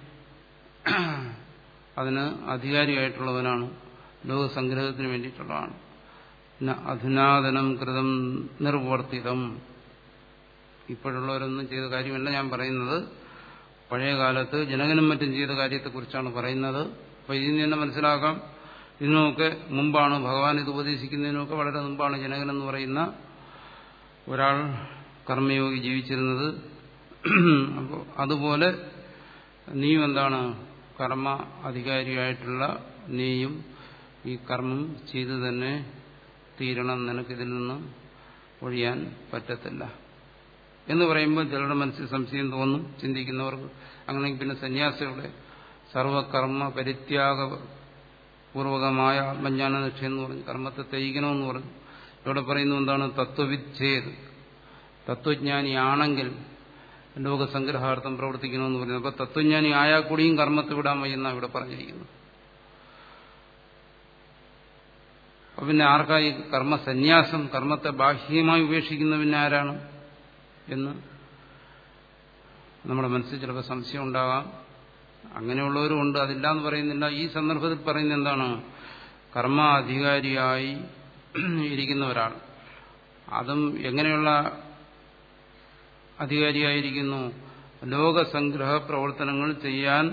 അതിന് അധികാരിയായിട്ടുള്ളവനാണ് ലോകസംഗ്രഹത്തിന് വേണ്ടിയിട്ടുള്ളതാണ് പിന്നെ അധുനാതനം കൃതം നിർവർത്തിതം ഇപ്പോഴുള്ളവരൊന്നും ചെയ്ത കാര്യമല്ല ഞാൻ പറയുന്നത് പഴയ കാലത്ത് ജനകനും മറ്റും ചെയ്ത കാര്യത്തെക്കുറിച്ചാണ് പറയുന്നത് അപ്പോൾ ഇതിൽ നിന്ന് തന്നെ മനസ്സിലാക്കാം ഇതിനൊക്കെ മുമ്പാണ് ഭഗവാൻ ഇത് ഉപദേശിക്കുന്നതിനൊക്കെ വളരെ മുമ്പാണ് ജനകനെന്ന് പറയുന്ന ഒരാൾ കർമ്മയോഗി ജീവിച്ചിരുന്നത് അപ്പോൾ അതുപോലെ നീയും എന്താണ് കർമ്മ അധികാരിയായിട്ടുള്ള നീയും ഈ കർമ്മം ചെയ്തു തന്നെ തീരണം നിനക്കിതിൽ നിന്ന് ഒഴിയാൻ പറ്റത്തില്ല എന്ന് പറയുമ്പോൾ ചിലരുടെ മനസ്സിൽ സംശയം തോന്നും ചിന്തിക്കുന്നവർക്ക് അങ്ങനെ പിന്നെ സന്യാസികളുടെ സർവകർമ്മ പരിത്യാഗ പൂർവകമായ ആത്മജ്ഞാന നിഷ്ഠ എന്ന് പറഞ്ഞ് കർമ്മത്തെ ത്യജിക്കണമെന്ന് പറഞ്ഞു ഇവിടെ പറയുന്നു എന്താണ് തത്വവിച്ഛേദ് തത്വജ്ഞാനിയാണെങ്കിൽ ലോകസംഗ്രഹാർത്ഥം പ്രവർത്തിക്കണമെന്ന് പറയുന്നത് അപ്പൊ തത്വജ്ഞാനി ആയാൽ കൂടിയും കർമ്മത്തെ വിടാൻ വയ്യെന്നാണ് ഇവിടെ പറഞ്ഞിരിക്കുന്നത് അപ്പൊ പിന്നെ ആർക്കായി കർമ്മസന്യാസം കർമ്മത്തെ ബാഹ്യമായി ഉപേക്ഷിക്കുന്ന പിന്നെ ആരാണ് എന്ന് നമ്മുടെ മനസ്സിൽ ചിലപ്പോൾ സംശയം ഉണ്ടാകാം അങ്ങനെയുള്ളവരും ഉണ്ട് അതില്ല എന്ന് പറയുന്നില്ല ഈ സന്ദർഭത്തിൽ പറയുന്നത് എന്താണ് കർമ്മ അധികാരിയായി ഇരിക്കുന്ന ഒരാൾ അതും എങ്ങനെയുള്ള അധികാരിയായിരിക്കുന്നു ലോകസംഗ്രഹ പ്രവർത്തനങ്ങൾ ചെയ്യാൻ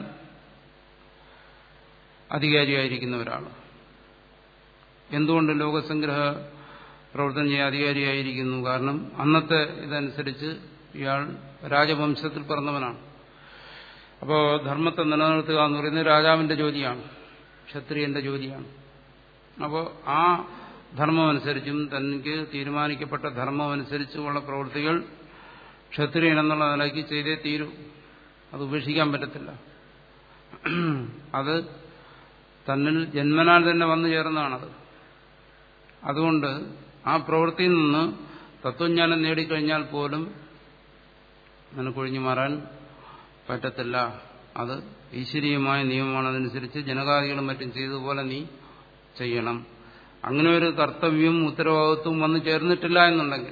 അധികാരിയായിരിക്കുന്ന ഒരാൾ എന്തുകൊണ്ട് ലോകസംഗ്രഹ പ്രവർത്തനം ചെയ്യാൻ അധികാരിയായിരിക്കുന്നു കാരണം അന്നത്തെ ഇതനുസരിച്ച് ഇയാൾ രാജവംശത്തിൽ പിറന്നവനാണ് അപ്പോൾ ധർമ്മത്തെ നിലനിർത്തുക എന്ന് പറയുന്നത് രാജാവിന്റെ ജോലിയാണ് ക്ഷത്രിയന്റെ ജോലിയാണ് അപ്പോൾ ആ ധർമ്മമനുസരിച്ചും തനിക്ക് തീരുമാനിക്കപ്പെട്ട ധർമ്മമനുസരിച്ചുമുള്ള പ്രവൃത്തികൾ ക്ഷത്രിയൻ എന്നുള്ള നിലയ്ക്ക് ചെയ്തേ തീരൂ അത് ഉപേക്ഷിക്കാൻ പറ്റത്തില്ല അത് തന്നിൽ ജന്മനാൽ തന്നെ വന്നു ചേർന്നതാണത് അതുകൊണ്ട് ആ പ്രവൃത്തിയിൽ നിന്ന് തത്വജ്ഞാനം നേടിക്കഴിഞ്ഞാൽ പോലും നിനക്കൊഴിഞ്ഞു മാറാൻ പറ്റത്തില്ല അത് ഈശ്വരീയമായ നിയമമാണ് അതനുസരിച്ച് ജനകാദികളും മറ്റും ചെയ്തതുപോലെ നീ ചെയ്യണം അങ്ങനെ ഒരു കർത്തവ്യം ഉത്തരവാദിത്വം വന്നു ചേർന്നിട്ടില്ല എന്നുണ്ടെങ്കിൽ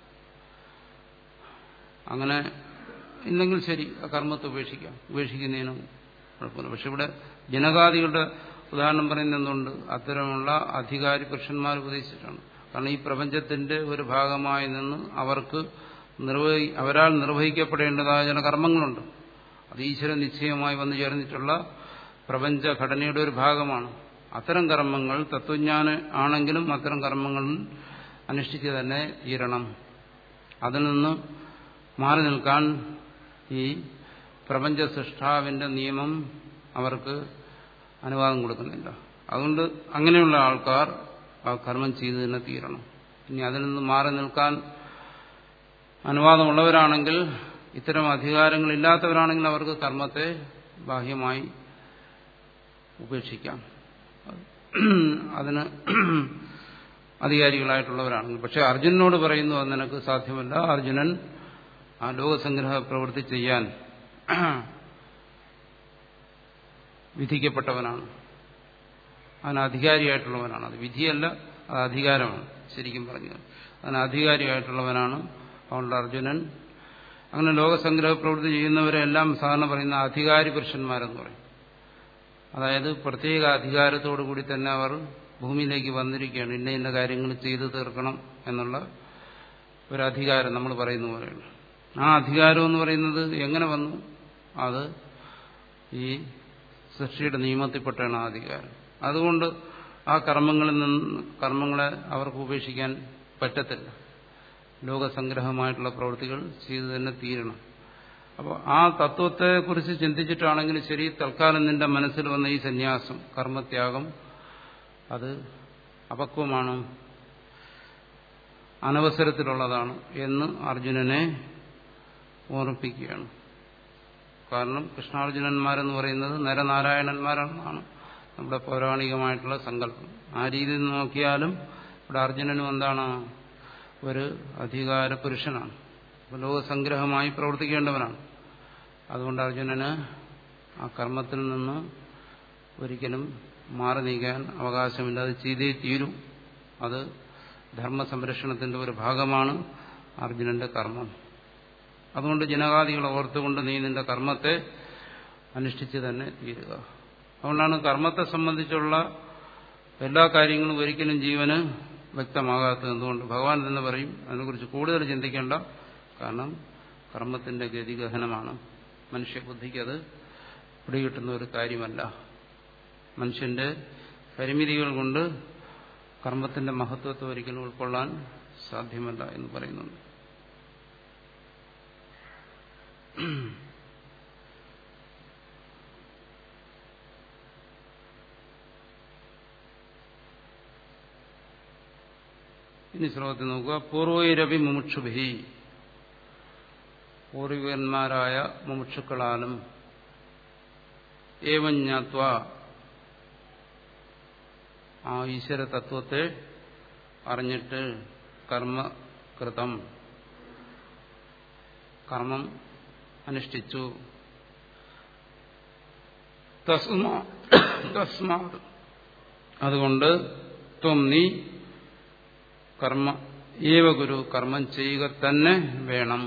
അങ്ങനെ ഇല്ലെങ്കിൽ ശരി ആ കർമ്മത്തെ ഉപേക്ഷിക്കാം ഉപേക്ഷിക്കുന്നതിനും കുഴപ്പമില്ല പക്ഷെ ഇവിടെ ജനകാദികളുടെ ഉദാഹരണം പറയുന്നത് എന്തുകൊണ്ട് അത്തരമുള്ള അധികാരി പുരുഷന്മാർ ഉപദേശിച്ചിട്ടാണ് കാരണം ഈ പ്രപഞ്ചത്തിന്റെ ഒരു ഭാഗമായി നിന്ന് അവർക്ക് നിർവഹി അവരാൽ നിർവഹിക്കപ്പെടേണ്ടതായ ചില കർമ്മങ്ങളുണ്ട് അത് ഈശ്വര നിശ്ചയമായി വന്നു ചേർന്നിട്ടുള്ള പ്രപഞ്ച ഘടനയുടെ ഒരു ഭാഗമാണ് അത്തരം കർമ്മങ്ങൾ തത്വജ്ഞാന ആണെങ്കിലും അത്തരം കർമ്മങ്ങൾ അനുഷ്ഠിച്ച് തന്നെ തീരണം അതിൽ നിന്ന് മാറി നിൽക്കാൻ ഈ പ്രപഞ്ച സൃഷ്ടാവിന്റെ നിയമം അവർക്ക് അനുവാദം കൊടുക്കുന്നില്ല അതുകൊണ്ട് അങ്ങനെയുള്ള ആൾക്കാർ ആ കർമ്മം ചെയ്തു തന്നെ തീരണം ഇനി അതിൽ നിന്ന് മാറി നിൽക്കാൻ അനുവാദമുള്ളവരാണെങ്കിൽ ഇത്തരം അധികാരങ്ങളില്ലാത്തവരാണെങ്കിൽ അവർക്ക് കർമ്മത്തെ ബാഹ്യമായി ഉപേക്ഷിക്കാം അതിന് അധികാരികളായിട്ടുള്ളവരാണെങ്കിൽ പക്ഷെ അർജുനനോട് പറയുന്നു അത് നിനക്ക് സാധ്യമല്ല അർജുനൻ ആ ലോകസംഗ്രഹ പ്രവൃത്തി ചെയ്യാൻ വിധിക്കപ്പെട്ടവനാണ് അതിന് അധികാരിയായിട്ടുള്ളവനാണ് അത് വിധിയല്ല അത് അധികാരമാണ് ശരിക്കും പറഞ്ഞത് അതിന് അധികാരിയായിട്ടുള്ളവനാണ് അതുകൊണ്ട് അർജുനൻ അങ്ങനെ ലോകസംഗ്രഹ പ്രവൃത്തി ചെയ്യുന്നവരെല്ലാം സാധാരണ പറയുന്ന അധികാരി പുരുഷന്മാരെന്ന് പറയും അതായത് പ്രത്യേക അധികാരത്തോടു കൂടി തന്നെ അവർ ഭൂമിയിലേക്ക് വന്നിരിക്കുകയാണ് ഇന്ന ഇന്ന കാര്യങ്ങൾ ചെയ്തു തീർക്കണം എന്നുള്ള ഒരു അധികാരം നമ്മൾ പറയുന്ന പോലെയാണ് ആ അധികാരം എന്ന് പറയുന്നത് എങ്ങനെ വന്നു അത് ഈ സൃഷ്ടിയുടെ നിയമത്തിൽപ്പെട്ടാണ് ആ അധികാരം അതുകൊണ്ട് ആ കർമ്മങ്ങളിൽ നിന്ന് കർമ്മങ്ങളെ അവർക്ക് ഉപേക്ഷിക്കാൻ പറ്റത്തില്ല ലോകസംഗ്രഹമായിട്ടുള്ള പ്രവൃത്തികൾ ചെയ്തു തന്നെ തീരണം അപ്പോൾ ആ തത്വത്തെക്കുറിച്ച് ചിന്തിച്ചിട്ടാണെങ്കിലും ശരി തൽക്കാലം നിന്റെ മനസ്സിൽ വന്ന ഈ സന്യാസം കർമ്മത്യാഗം അത് അപക്വമാണ് അനവസരത്തിലുള്ളതാണ് എന്ന് അർജുനനെ ഓർമ്മിപ്പിക്കുകയാണ് കാരണം കൃഷ്ണാർജുനന്മാരെന്ന് പറയുന്നത് നരനാരായണന്മാരാണെന്നാണ് നമ്മുടെ പൗരാണികമായിട്ടുള്ള സങ്കല്പം ആ രീതിയിൽ നോക്കിയാലും ഇവിടെ അർജുനനും എന്താണ് ഒരു അധികാര പുരുഷനാണ് ലോകസംഗ്രഹമായി പ്രവർത്തിക്കേണ്ടവനാണ് അതുകൊണ്ട് അർജുനന് ആ കർമ്മത്തിൽ നിന്ന് ഒരിക്കലും മാറി നീക്കാൻ അവകാശമില്ല അത് ചെയ്തേ തീരും അത് ധർമ്മസംരക്ഷണത്തിന്റെ ഒരു ഭാഗമാണ് അർജുനന്റെ കർമ്മം അതുകൊണ്ട് ജനകാദികളെ ഓർത്തുകൊണ്ട് നീ നിന്റെ കർമ്മത്തെ അനുഷ്ഠിച്ച് തന്നെ തീരുക അതുകൊണ്ടാണ് കർമ്മത്തെ സംബന്ധിച്ചുള്ള എല്ലാ കാര്യങ്ങളും ഒരിക്കലും ജീവന് വ്യക്തമാകാത്തത് എന്തുകൊണ്ട് ഭഗവാൻ തന്നെ പറയും അതിനെക്കുറിച്ച് കൂടുതൽ ചിന്തിക്കേണ്ട കാരണം കർമ്മത്തിന്റെ ഗതിഗഹനമാണ് മനുഷ്യബുദ്ധിക്ക് അത് പിടികിട്ടുന്ന ഒരു കാര്യമല്ല മനുഷ്യന്റെ പരിമിതികൾ കൊണ്ട് കർമ്മത്തിന്റെ മഹത്വത്തെ ഒരിക്കലും ഉൾക്കൊള്ളാൻ സാധ്യമല്ല എന്ന് പറയുന്നുണ്ട് ഇനി ശ്ലോകത്തിൽ നോക്കുക പൂർവൈരവി മുമുക്ഷുഭി പൂർവികന്മാരായ മുമുക്ഷുക്കളാലും ഏവം ജ്ഞാത്വ ആ ഈശ്വര തത്വത്തെ അറിഞ്ഞിട്ട് കർമ്മകൃതം കർമ്മം അനുഷ്ഠിച്ചു തസ്മാ അതുകൊണ്ട് ത്വം നീ കർമ്മ ഏവ ഗുരു കർമ്മം ചെയ്യുക തന്നെ വേണം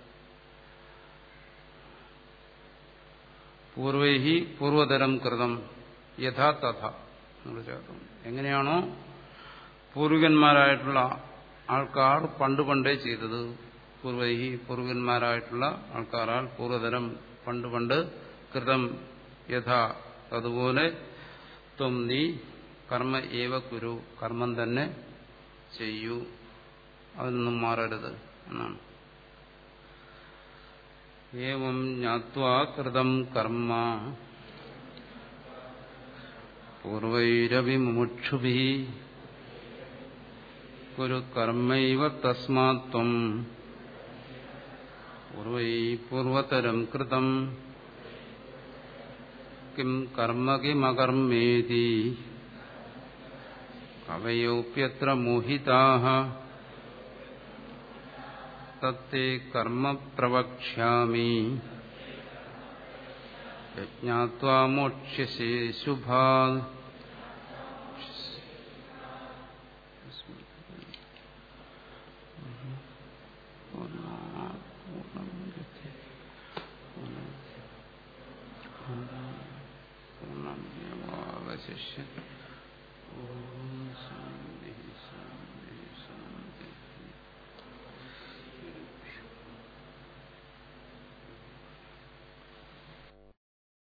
പൂർവൈഹി പൂർവതരം കൃതം യഥാ തഥ ചേർത്തു എങ്ങനെയാണോ പൂർവികന്മാരായിട്ടുള്ള ആൾക്കാർ പണ്ട് പണ്ടേ ചെയ്തത് പൂർവൈഹി പൂർവികന്മാരായിട്ടുള്ള ആൾക്കാരാൽ പൂർവതരം പണ്ട് പണ്ട് കൃതം യഥാ അതുപോലെ ത്വം നീ കർമ്മ ഏവ കുരു കർമ്മം തന്നെ ചെയ്യൂ അതിൽ നിന്നും മാറരുത് എന്നാണ് ഏവം ജ്ഞാത്വാ കൃതം കർമ്മ പൂർവൈരവിമുക്ഷുഭി കുരു കർമ്മൈവ തസ്മാത്വം പൂർവൈ പൂർവതരം കൃതം കിം കർമ്മ കിമകർമ്മേതി കവയോപ്യത്ര മോഹിതാഃ തത്തേ കർമ്മ പ്രവക്ഷ്യാമി ജ്ഞാത്വാ മോക്ഷ്യസേ ശുഭാ ശരി